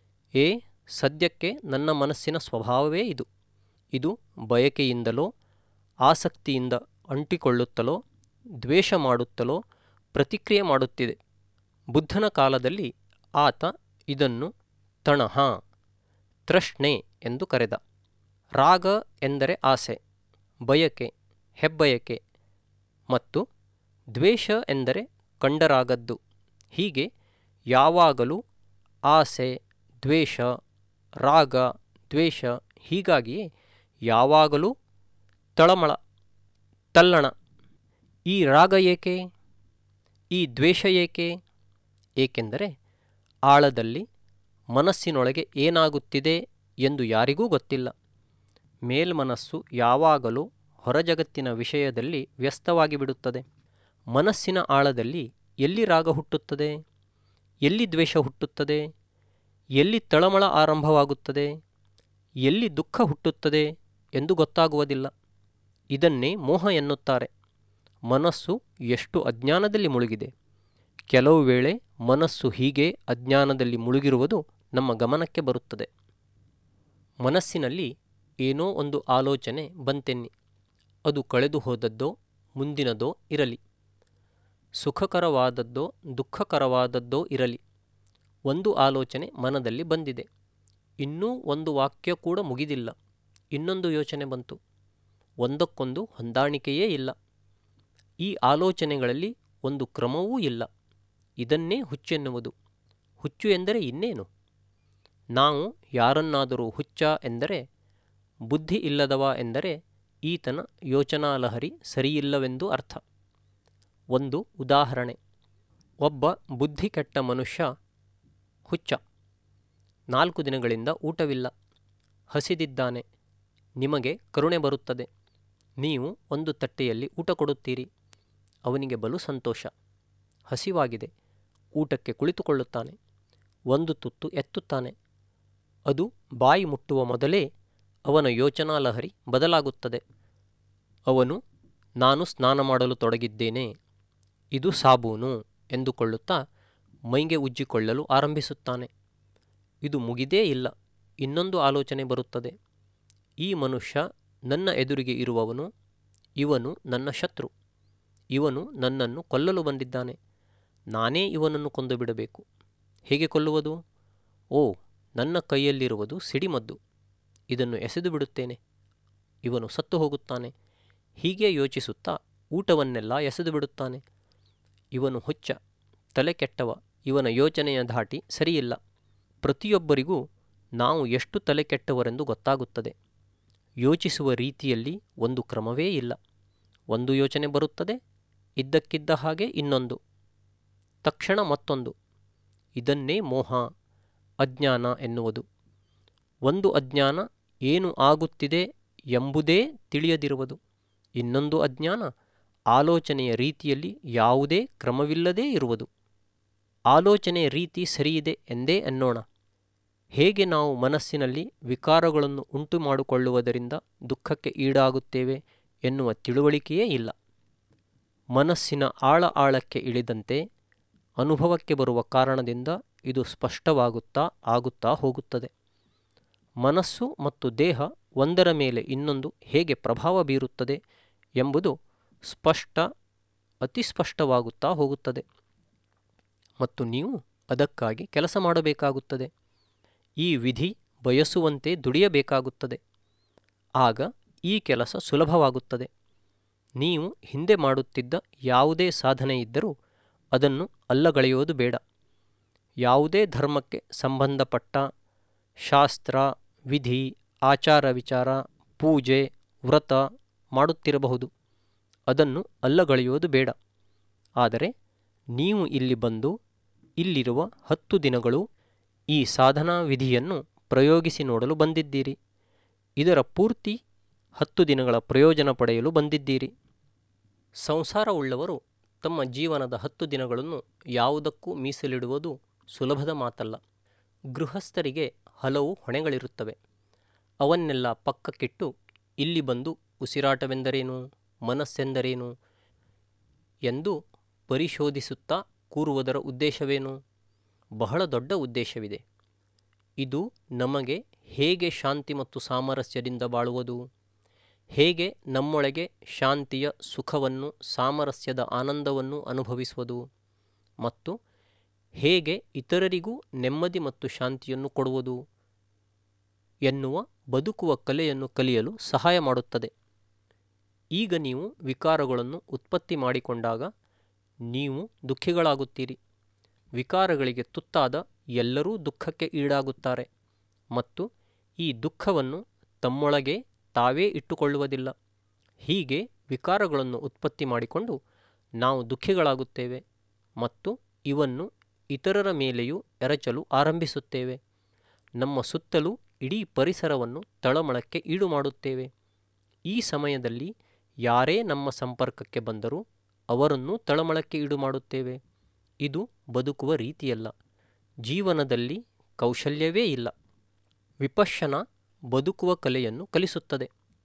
ಏ ಸದ್ಯಕ್ಕೆ ನನ್ನ ಮನಸ್ಸಿನ ಸ್ವಭಾವವೇ ಇದು ಇದು ಬಯಕೆಯಿಂದಲೋ ಆಸಕ್ತಿಯಿಂದ ಅಂಟಿಕೊಳ್ಳುತ್ತಲೋ ದ್ವೇಷ ಮಾಡುತ್ತಲೋ ಪ್ರತಿಕ್ರಿಯೆ ಮಾಡುತ್ತಿದೆ ಬುದ್ಧನ ಕಾಲದಲ್ಲಿ ಆತ ಇದನ್ನು ತಣಹ ತೃಷ್ಣೆ ಎಂದು ಕರೆದ ರಾಗ ಎಂದರೆ ಆಸೆ ಬಯಕೆ ಹೆಬ್ಬಯಕೆ ಮತ್ತು ದ್ವೇಷ ಎಂದರೆ ಕಂಡರಾಗದ್ದು ಹೀಗೆ ಯಾವಾಗಲೂ ಆಸೆ ದ್ವೇಷ ರಾಗ ದ್ವೇಷ ಹೀಗಾಗಿಯೇ ಯಾವಾಗಲೂ ತಳಮಳ ತಲ್ಲಣ ಈ ರಾಗ ಏಕೆ ಈ ದ್ವೇಷ ಏಕೆ ಏಕೆಂದರೆ ಆಳದಲ್ಲಿ ಮನಸ್ಸಿನೊಳಗೆ ಏನಾಗುತ್ತಿದೆ ಎಂದು ಯಾರಿಗೂ ಗೊತ್ತಿಲ್ಲ ಮೇಲ್ಮನಸ್ಸು ಯಾವಾಗಲೂ ಹೊರಜಗತ್ತಿನ ವಿಷಯದಲ್ಲಿ ವ್ಯಸ್ತವಾಗಿ ಬಿಡುತ್ತದೆ ಮನಸ್ಸಿನ ಆಳದಲ್ಲಿ ಎಲ್ಲಿ ರಾಗ ಹುಟ್ಟುತ್ತದೆ ಎಲ್ಲಿ ದ್ವೇಷ ಹುಟ್ಟುತ್ತದೆ ಎಲ್ಲಿ ತಳಮಳ ಆರಂಭವಾಗುತ್ತದೆ ಎಲ್ಲಿ ದುಃಖ ಹುಟ್ಟುತ್ತದೆ ಎಂದು ಗೊತ್ತಾಗುವುದಿಲ್ಲ ಇದನ್ನೇ ಮೋಹ ಎನ್ನುತ್ತಾರೆ ಮನಸ್ಸು ಎಷ್ಟು ಅಜ್ಞಾನದಲ್ಲಿ ಮುಳುಗಿದೆ ಕೆಲವು ವೇಳೆ ಮನಸ್ಸು ಹೀಗೆ ಅಜ್ಞಾನದಲ್ಲಿ ಮುಳುಗಿರುವುದು ನಮ್ಮ ಗಮನಕ್ಕೆ ಬರುತ್ತದೆ ಮನಸ್ಸಿನಲ್ಲಿ ಏನೋ ಒಂದು ಆಲೋಚನೆ ಬಂತೆನ್ನಿ ಅದು ಕಳೆದು ಹೋದದ್ದೋ ಮುಂದಿನದೋ ಇರಲಿ ಸುಖಕರವಾದದ್ದೋ ದುಃಖಕರವಾದದ್ದೋ ಇರಲಿ ಒಂದು ಆಲೋಚನೆ ಮನದಲ್ಲಿ ಬಂದಿದೆ ಇನ್ನೂ ಒಂದು ವಾಕ್ಯ ಕೂಡ ಮುಗಿದಿಲ್ಲ ಇನ್ನೊಂದು ಯೋಚನೆ ಬಂತು ಒಂದಕ್ಕೊಂದು ಹೊಂದಾಣಿಕೆಯೇ ಇಲ್ಲ ಈ ಆಲೋಚನೆಗಳಲ್ಲಿ ಒಂದು ಕ್ರಮವೂ ಇಲ್ಲ ಇದನ್ನೇ ಹುಚ್ಚೆನ್ನುವುದು ಹುಚ್ಚು ಎಂದರೆ ಇನ್ನೇನು ನಾವು ಯಾರನ್ನಾದರೂ ಹುಚ್ಚ ಎಂದರೆ ಬುದ್ಧಿ ಇಲ್ಲದವ ಎಂದರೆ ಈತನ ಯೋಚನಾಲಹರಿ ಸರಿಯಿಲ್ಲವೆಂದು ಅರ್ಥ ಒಂದು ಉದಾಹರಣೆ ಒಬ್ಬ ಬುದ್ಧಿ ಕೆಟ್ಟ ಮನುಷ್ಯ ಹುಚ್ಚ ನಾಲ್ಕು ದಿನಗಳಿಂದ ಊಟವಿಲ್ಲ ಹಸಿದಿದ್ದಾನೆ ನಿಮಗೆ ಕರುಣೆ ಬರುತ್ತದೆ ನೀವು ಒಂದು ತಟ್ಟೆಯಲ್ಲಿ ಊಟ ಕೊಡುತ್ತೀರಿ ಅವನಿಗೆ ಬಲು ಸಂತೋಷ ಹಸಿವಾಗಿದೆ ಊಟಕ್ಕೆ ಕುಳಿತುಕೊಳ್ಳುತ್ತಾನೆ ಒಂದು ತುತ್ತು ಎತ್ತುತ್ತಾನೆ ಅದು ಬಾಯಿ ಮುಟ್ಟುವ ಮೊದಲೇ ಅವನ ಯೋಚನಾಲಹರಿ ಬದಲಾಗುತ್ತದೆ ಅವನು ನಾನು ಸ್ನಾನ ಮಾಡಲು ತೊಡಗಿದ್ದೇನೆ ಇದು ಸಾಬೂನು ಎಂದುಕೊಳ್ಳುತ್ತಾ ಮೈಗೆ ಉಜ್ಜಿಕೊಳ್ಳಲು ಆರಂಭಿಸುತ್ತಾನೆ ಇದು ಮುಗಿದೇ ಇಲ್ಲ ಇನ್ನೊಂದು ಆಲೋಚನೆ ಬರುತ್ತದೆ ಈ ಮನುಷ್ಯ ನನ್ನ ಎದುರಿಗೆ ಇರುವವನು ಇವನು ನನ್ನ ಶತ್ರು ಇವನು ನನ್ನನ್ನು ಕೊಲ್ಲಲು ಬಂದಿದ್ದಾನೆ ನಾನೇ ಇವನನ್ನು ಕೊಂದು ಬಿಡಬೇಕು ಹೇಗೆ ಕೊಲ್ಲುವುದು ಓ ನನ್ನ ಕೈಯಲ್ಲಿರುವುದು ಸಿಡಿಮದ್ದು ಇದನ್ನು ಎಸೆದು ಬಿಡುತ್ತೇನೆ ಇವನು ಸತ್ತು ಹೋಗುತ್ತಾನೆ ಹೀಗೆ ಯೋಚಿಸುತ್ತಾ ಊಟವನ್ನೆಲ್ಲ ಎಸೆದು ಬಿಡುತ್ತಾನೆ ಇವನು ಹುಚ್ಚ ತಲೆ ಕೆಟ್ಟವ ಇವನ ಯೋಚನೆಯ ಧಾಟಿ ಸರಿಯಿಲ್ಲ ಪ್ರತಿಯೊಬ್ಬರಿಗೂ ನಾವು ಎಷ್ಟು ತಲೆ ಕೆಟ್ಟವರೆಂದು ಗೊತ್ತಾಗುತ್ತದೆ ಯೋಚಿಸುವ ರೀತಿಯಲ್ಲಿ ಒಂದು ಕ್ರಮವೇ ಇಲ್ಲ ಒಂದು ಯೋಚನೆ ಬರುತ್ತದೆ ಇದ್ದಕ್ಕಿದ್ದ ಹಾಗೆ ಇನ್ನೊಂದು ತಕ್ಷಣ ಮತ್ತೊಂದು ಇದನ್ನೇ ಮೋಹ ಅಜ್ಞಾನ ಎನ್ನುವುದು ಒಂದು ಅಜ್ಞಾನ ಏನು ಆಗುತ್ತಿದೆ ಎಂಬುದೇ ತಿಳಿಯದಿರುವುದು ಇನ್ನೊಂದು ಅಜ್ಞಾನ ಆಲೋಚನೆಯ ರೀತಿಯಲ್ಲಿ ಯಾವುದೇ ಕ್ರಮವಿಲ್ಲದೇ ಇರುವುದು ಆಲೋಚನೆಯ ರೀತಿ ಸರಿಯಿದೆ ಎಂದೇ ಎನ್ನೋಣ ಹೇಗೆ ನಾವು ಮನಸ್ಸಿನಲ್ಲಿ ವಿಕಾರಗಳನ್ನು ಉಂಟು ಮಾಡಿಕೊಳ್ಳುವುದರಿಂದ ದುಃಖಕ್ಕೆ ಈಡಾಗುತ್ತೇವೆ ಎನ್ನುವ ತಿಳುವಳಿಕೆಯೇ ಇಲ್ಲ ಮನಸ್ಸಿನ ಆಳ ಆಳಕ್ಕೆ ಇಳಿದಂತೆ ಅನುಭವಕ್ಕೆ ಬರುವ ಕಾರಣದಿಂದ ಇದು ಸ್ಪಷ್ಟವಾಗುತ್ತಾ ಆಗುತ್ತಾ ಹೋಗುತ್ತದೆ ಮನಸ್ಸು ಮತ್ತು ದೇಹ ಒಂದರ ಮೇಲೆ ಇನ್ನೊಂದು ಹೇಗೆ ಪ್ರಭಾವ ಬೀರುತ್ತದೆ ಎಂಬುದು ಸ್ಪಷ್ಟ ಅತಿ ಸ್ಪಷ್ಟವಾಗುತ್ತಾ ಹೋಗುತ್ತದೆ ಮತ್ತು ನೀವು ಅದಕ್ಕಾಗಿ ಕೆಲಸ ಮಾಡಬೇಕಾಗುತ್ತದೆ ಈ ವಿಧಿ ಬಯಸುವಂತೆ ದುಡಿಯಬೇಕಾಗುತ್ತದೆ ಆಗ ಈ ಕೆಲಸ ಸುಲಭವಾಗುತ್ತದೆ ನೀವು ಹಿಂದೆ ಮಾಡುತ್ತಿದ್ದ ಯಾವುದೇ ಸಾಧನೆ ಇದ್ದರೂ ಅದನ್ನು ಅಲ್ಲಗಳೆಯುವುದು ಬೇಡ ಯಾವುದೇ ಧರ್ಮಕ್ಕೆ ಸಂಬಂಧಪಟ್ಟ ಶಾಸ್ತ್ರ ವಿಧಿ ಆಚಾರ ವಿಚಾರ ಪೂಜೆ ವ್ರತ ಮಾಡುತ್ತಿರಬಹುದು ಅದನ್ನು ಅಲ್ಲಗಳೆಯುವುದು ಬೇಡ ಆದರೆ ನೀವು ಇಲ್ಲಿ ಬಂದು ಇಲ್ಲಿರುವ ಹತ್ತು ದಿನಗಳು ಈ ಸಾಧನಾ ವಿಧಿಯನ್ನು ಪ್ರಯೋಗಿಸಿ ನೋಡಲು ಬಂದಿದ್ದೀರಿ ಇದರ ಪೂರ್ತಿ ಹತ್ತು ದಿನಗಳ ಪ್ರಯೋಜನ ಪಡೆಯಲು ಬಂದಿದ್ದೀರಿ ಸಂಸಾರವುಳ್ಳವರು ತಮ್ಮ ಜೀವನದ ಹತ್ತು ದಿನಗಳನ್ನು ಯಾವುದಕ್ಕೂ ಮೀಸಲಿಡುವುದು ಸುಲಭದ ಮಾತಲ್ಲ ಗೃಹಸ್ಥರಿಗೆ ಹಲವು ಹೊಣೆಗಳಿರುತ್ತವೆ ಅವನ್ನೆಲ್ಲ ಪಕ್ಕಕ್ಕಿಟ್ಟು ಇಲ್ಲಿ ಬಂದು ಉಸಿರಾಟವೆಂದರೇನು ಮನಸ್ಸೆಂದರೇನು ಎಂದು ಪರಿಶೋಧಿಸುತ್ತಾ ಕೂರುವುದರ ಉದ್ದೇಶವೇನು ಬಹಳ ದೊಡ್ಡ ಉದ್ದೇಶವಿದೆ ಇದು ನಮಗೆ ಹೇಗೆ ಶಾಂತಿ ಮತ್ತು ಸಾಮರಸ್ಯದಿಂದ ಬಾಳುವುದು ಹೇಗೆ ನಮ್ಮೊಳಗೆ ಶಾಂತಿಯ ಸುಖವನ್ನು ಸಾಮರಸ್ಯದ ಆನಂದವನ್ನು ಅನುಭವಿಸುವುದು ಮತ್ತು ಹೇಗೆ ಇತರರಿಗೂ ನೆಮ್ಮದಿ ಮತ್ತು ಶಾಂತಿಯನ್ನು ಕೊಡುವುದು ಎನ್ನುವ ಬದುಕುವ ಕಲೆಯನ್ನು ಕಲಿಯಲು ಸಹಾಯ ಮಾಡುತ್ತದೆ ಈಗ ನೀವು ವಿಕಾರಗಳನ್ನು ಉತ್ಪತ್ತಿ ಮಾಡಿಕೊಂಡಾಗ ನೀವು ದುಃಖಿಗಳಾಗುತ್ತೀರಿ ವಿಕಾರಗಳಿಗೆ ತುತ್ತಾದ ಎಲ್ಲರೂ ದುಃಖಕ್ಕೆ ಈಡಾಗುತ್ತಾರೆ ಮತ್ತು ಈ ದುಃಖವನ್ನು ತಮ್ಮೊಳಗೆ ತಾವೇ ಇಟ್ಟುಕೊಳ್ಳುವುದಿಲ್ಲ ಹೀಗೆ ವಿಕಾರಗಳನ್ನು ಉತ್ಪತ್ತಿ ಮಾಡಿಕೊಂಡು ನಾವು ದುಃಖಿಗಳಾಗುತ್ತೇವೆ ಮತ್ತು ಇವನ್ನು ಇತರರ ಮೇಲೆಯೂ ಎರಚಲು ಆರಂಭಿಸುತ್ತೇವೆ ನಮ್ಮ ಸುತ್ತಲೂ ಇಡೀ ಪರಿಸರವನ್ನು ತಳಮಳಕ್ಕೆ ಈಡು ಮಾಡುತ್ತೇವೆ ಈ ಸಮಯದಲ್ಲಿ ಯಾರೇ ನಮ್ಮ ಸಂಪರ್ಕಕ್ಕೆ ಬಂದರೂ ಅವರನ್ನು ತಳಮಳಕ್ಕೆ ಈಡು ಮಾಡುತ್ತೇವೆ ಇದು ಬದುಕುವ ರೀತಿಯಲ್ಲ ಜೀವನದಲ್ಲಿ ಕೌಶಲ್ಯವೇ ಇಲ್ಲ ವಿಪಶ್ಯನ ಬದುಕುವ ಕಲೆಯನ್ನು ಕಲಿಸುತ್ತದೆ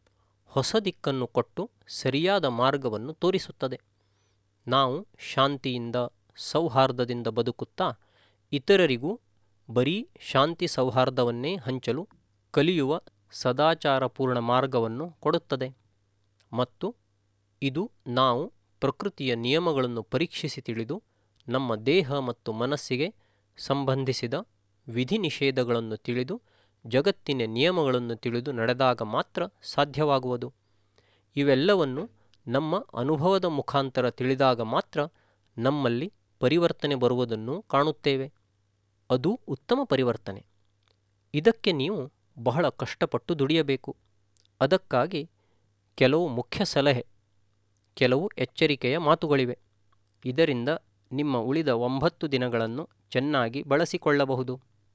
ಹೊಸ ದಿಕ್ಕನ್ನು ಕೊಟ್ಟು ಸರಿಯಾದ ಮಾರ್ಗವನ್ನು ತೋರಿಸುತ್ತದೆ ನಾವು ಶಾಂತಿಯಿಂದ ಸೌಹಾರ್ದದಿಂದ ಬದುಕುತ್ತಾ ಇತರರಿಗೂ ಬರೀ ಶಾಂತಿ ಸೌಹಾರ್ದವನ್ನೇ ಹಂಚಲು ಕಲಿಯುವ ಸದಾಚಾರಪೂರ್ಣ ಮಾರ್ಗವನ್ನು ಕೊಡುತ್ತದೆ ಮತ್ತು ಇದು ನಾವು ಪ್ರಕೃತಿಯ ನಿಯಮಗಳನ್ನು ಪರೀಕ್ಷಿಸಿ ತಿಳಿದು ನಮ್ಮ ದೇಹ ಮತ್ತು ಮನಸ್ಸಿಗೆ ಸಂಬಂಧಿಸಿದ ವಿಧಿ ನಿಷೇಧಗಳನ್ನು ತಿಳಿದು ಜಗತ್ತಿನ ನಿಯಮಗಳನ್ನು ತಿಳಿದು ನಡೆದಾಗ ಮಾತ್ರ ಸಾಧ್ಯವಾಗುವುದು ಇವೆಲ್ಲವನ್ನು ನಮ್ಮ ಅನುಭವದ ಮುಖಾಂತರ ತಿಳಿದಾಗ ಮಾತ್ರ ನಮ್ಮಲ್ಲಿ ಪರಿವರ್ತನೆ ಬರುವುದನ್ನು ಕಾಣುತ್ತೇವೆ ಅದು ಉತ್ತಮ ಪರಿವರ್ತನೆ ಇದಕ್ಕೆ ನೀವು ಬಹಳ ಕಷ್ಟಪಟ್ಟು ದುಡಿಯಬೇಕು ಅದಕ್ಕಾಗಿ ಕೆಲವು ಮುಖ್ಯ ಸಲಹೆ ಕೆಲವು ಎಚ್ಚರಿಕೆಯ ಮಾತುಗಳಿವೆ ಇದರಿಂದ ನಿಮ್ಮ ಉಳಿದ ಒಂಬತ್ತು ದಿನಗಳನ್ನು ಚೆನ್ನಾಗಿ ಬಳಸಿಕೊಳ್ಳಬಹುದು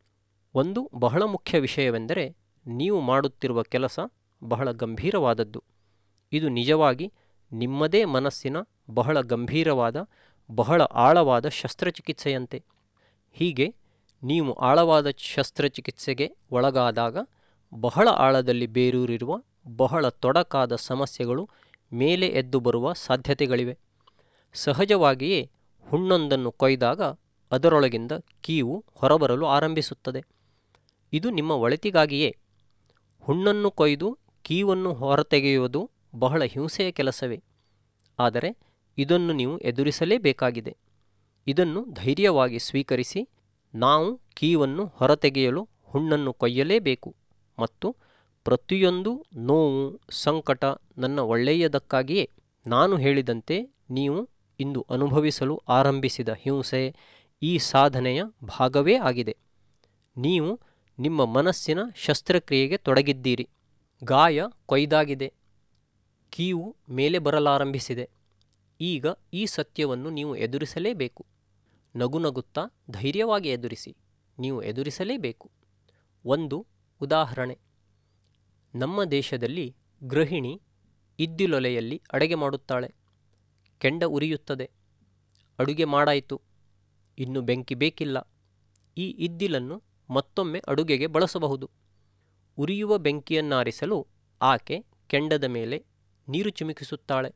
ಒಂದು ಬಹಳ ಮುಖ್ಯ ವಿಷಯವೆಂದರೆ ನೀವು ಮಾಡುತ್ತಿರುವ ಕೆಲಸ ಬಹಳ ಗಂಭೀರವಾದದ್ದು ಇದು ನಿಜವಾಗಿ ನಿಮ್ಮದೇ ಮನಸ್ಸಿನ ಬಹಳ ಗಂಭೀರವಾದ ಬಹಳ ಆಳವಾದ ಶಸ್ತ್ರಚಿಕಿತ್ಸೆಯಂತೆ ಹೀಗೆ ನೀವು ಆಳವಾದ ಶಸ್ತ್ರಚಿಕಿತ್ಸೆಗೆ ಒಳಗಾದಾಗ ಬಹಳ ಆಳದಲ್ಲಿ ಬೇರೂರಿರುವ ಬಹಳ ತೊಡಕಾದ ಸಮಸ್ಯೆಗಳು ಮೇಲೆ ಎದ್ದು ಬರುವ ಸಾಧ್ಯತೆಗಳಿವೆ ಸಹಜವಾಗಿಯೇ ಹುಣ್ಣೊಂದನ್ನು ಕೊಯ್ದಾಗ ಅದರೊಳಗಿಂದ ಕೀವು ಹೊರಬರಲು ಆರಂಭಿಸುತ್ತದೆ ಇದು ನಿಮ್ಮ ಒಳಿತಿಗಾಗಿಯೇ ಹುಣ್ಣನ್ನು ಕೊಯ್ದು ಕೀವನ್ನು ಹೊರತೆಗೆಯುವುದು ಬಹಳ ಹಿಂಸೆಯ ಕೆಲಸವೇ ಆದರೆ ಇದನ್ನು ನೀವು ಎದುರಿಸಲೇಬೇಕಾಗಿದೆ ಇದನ್ನು ಧೈರ್ಯವಾಗಿ ಸ್ವೀಕರಿಸಿ ನಾವು ಕೀವನ್ನು ಹೊರತೆಗೆಯಲು ಹುಣ್ಣನ್ನು ಕೊಯ್ಯಲೇಬೇಕು ಮತ್ತು ಪ್ರತಿಯೊಂದು ನೋವು ಸಂಕಟ ನನ್ನ ಒಳ್ಳೆಯದಕ್ಕಾಗಿಯೇ ನಾನು ಹೇಳಿದಂತೆ ನೀವು ಇಂದು ಅನುಭವಿಸಲು ಆರಂಭಿಸಿದ ಹಿಂಸೆ ಈ ಸಾಧನೆಯ ಭಾಗವೇ ಆಗಿದೆ ನೀವು ನಿಮ್ಮ ಮನಸ್ಸಿನ ಶಸ್ತ್ರಕ್ರಿಯೆಗೆ ತೊಡಗಿದ್ದೀರಿ ಗಾಯ ಕೊಯ್ದಾಗಿದೆ ಕೀವು ಮೇಲೆ ಬರಲಾರಂಭಿಸಿದೆ ಈಗ ಈ ಸತ್ಯವನ್ನು ನೀವು ಎದುರಿಸಲೇಬೇಕು ನಗು ನಗುತ್ತಾ ಧೈರ್ಯವಾಗಿ ಎದುರಿಸಿ ನೀವು ಎದುರಿಸಲೇಬೇಕು ಒಂದು ಉದಾಹರಣೆ ನಮ್ಮ ದೇಶದಲ್ಲಿ ಗೃಹಿಣಿ ಇದ್ದಿಲೊಲೆಯಲ್ಲಿ ಅಡುಗೆ ಮಾಡುತ್ತಾಳೆ ಕೆಂಡ ಉರಿಯುತ್ತದೆ ಅಡುಗೆ ಮಾಡಾಯಿತು ಇನ್ನು ಬೆಂಕಿ ಬೇಕಿಲ್ಲ ಈ ಇದ್ದಿಲನ್ನು ಮತ್ತೊಮ್ಮೆ ಅಡುಗೆಗೆ ಬಳಸಬಹುದು ಉರಿಯುವ ಬೆಂಕಿಯನ್ನಾರಿಸಲು ಆಕೆ ಕೆಂಡದ ಮೇಲೆ ನೀರು ಚಿಮುಕಿಸುತ್ತಾಳೆ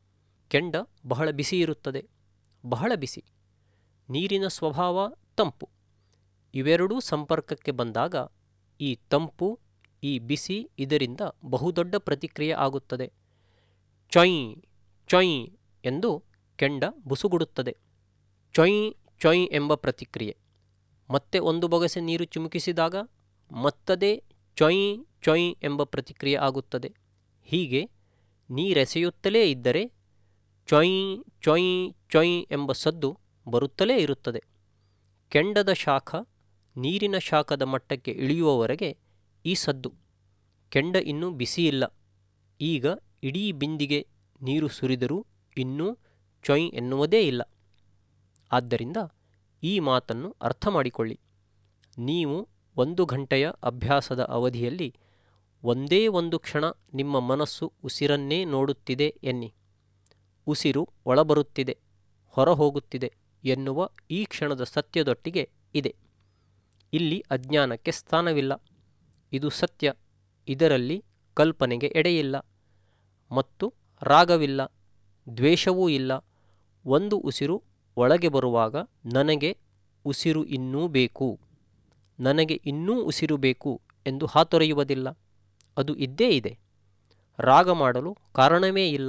ಕೆಂಡ ಬಹಳ ಬಿಸಿ ಇರುತ್ತದೆ ಬಹಳ ಬಿಸಿ ನೀರಿನ ಸ್ವಭಾವ ತಂಪು ಇವೆರಡೂ ಸಂಪರ್ಕಕ್ಕೆ ಬಂದಾಗ ಈ ತಂಪು ಈ ಬಿಸಿ ಇದರಿಂದ ಬಹುದೊಡ್ಡ ಪ್ರತಿಕ್ರಿಯೆ ಆಗುತ್ತದೆ ಚೊಯ್ ಚೊಯ್ ಎಂದು ಕೆಂಡ ಬುಸುಗುಡುತ್ತದೆ ಚೊಯ್ ಚೊಯ್ ಎಂಬ ಪ್ರತಿಕ್ರಿಯೆ ಮತ್ತೆ ಒಂದು ಬೊಗಸೆ ನೀರು ಚಿಮುಕಿಸಿದಾಗ ಮತ್ತದೇ ಚೊಯ್ ಚೊಯ್ ಎಂಬ ಪ್ರತಿಕ್ರಿಯೆ ಆಗುತ್ತದೆ ಹೀಗೆ ನೀರೆಸೆಯುತ್ತಲೇ ಇದ್ದರೆ ಚೊಯ್ ಚೊಯ್ ಚೊಯ್ ಎಂಬ ಸದ್ದು ಬರುತ್ತಲೇ ಇರುತ್ತದೆ ಕೆಂಡದ ಶಾಖ ನೀರಿನ ಶಾಖದ ಮಟ್ಟಕ್ಕೆ ಇಳಿಯುವವರೆಗೆ ಈ ಸದ್ದು ಕೆಂಡ ಇನ್ನೂ ಬಿಸಿಯಿಲ್ಲ ಈಗ ಇಡೀ ಬಿಂದಿಗೆ ನೀರು ಸುರಿದರೂ ಇನ್ನೂ ಚೊಯ್ ಎನ್ನುವುದೇ ಇಲ್ಲ ಆದ್ದರಿಂದ ಈ ಮಾತನ್ನು ಅರ್ಥ ಮಾಡಿಕೊಳ್ಳಿ ನೀವು ಒಂದು ಗಂಟೆಯ ಅಭ್ಯಾಸದ ಅವಧಿಯಲ್ಲಿ ಒಂದೇ ಒಂದು ಕ್ಷಣ ನಿಮ್ಮ ಮನಸ್ಸು ಉಸಿರನ್ನೇ ನೋಡುತ್ತಿದೆ ಎನ್ನಿ ಉಸಿರು ಒಳಬರುತ್ತಿದೆ ಹೊರ ಹೋಗುತ್ತಿದೆ ಎನ್ನುವ ಈ ಕ್ಷಣದ ಸತ್ಯದೊಟ್ಟಿಗೆ ಇದೆ ಇಲ್ಲಿ ಅಜ್ಞಾನಕ್ಕೆ ಸ್ಥಾನವಿಲ್ಲ ಇದು ಸತ್ಯ ಇದರಲ್ಲಿ ಕಲ್ಪನೆಗೆ ಎಡೆಯಿಲ್ಲ ಮತ್ತು ರಾಗವಿಲ್ಲ ದ್ವೇಷವೂ ಇಲ್ಲ ಒಂದು ಉಸಿರು ಒಳಗೆ ಬರುವಾಗ ನನಗೆ ಉಸಿರು ಇನ್ನೂ ಬೇಕು ನನಗೆ ಇನ್ನೂ ಉಸಿರು ಬೇಕು ಎಂದು ಹಾತೊರೆಯುವುದಿಲ್ಲ ಅದು ಇದ್ದೇ ಇದೆ ರಾಗ ಮಾಡಲು ಕಾರಣವೇ ಇಲ್ಲ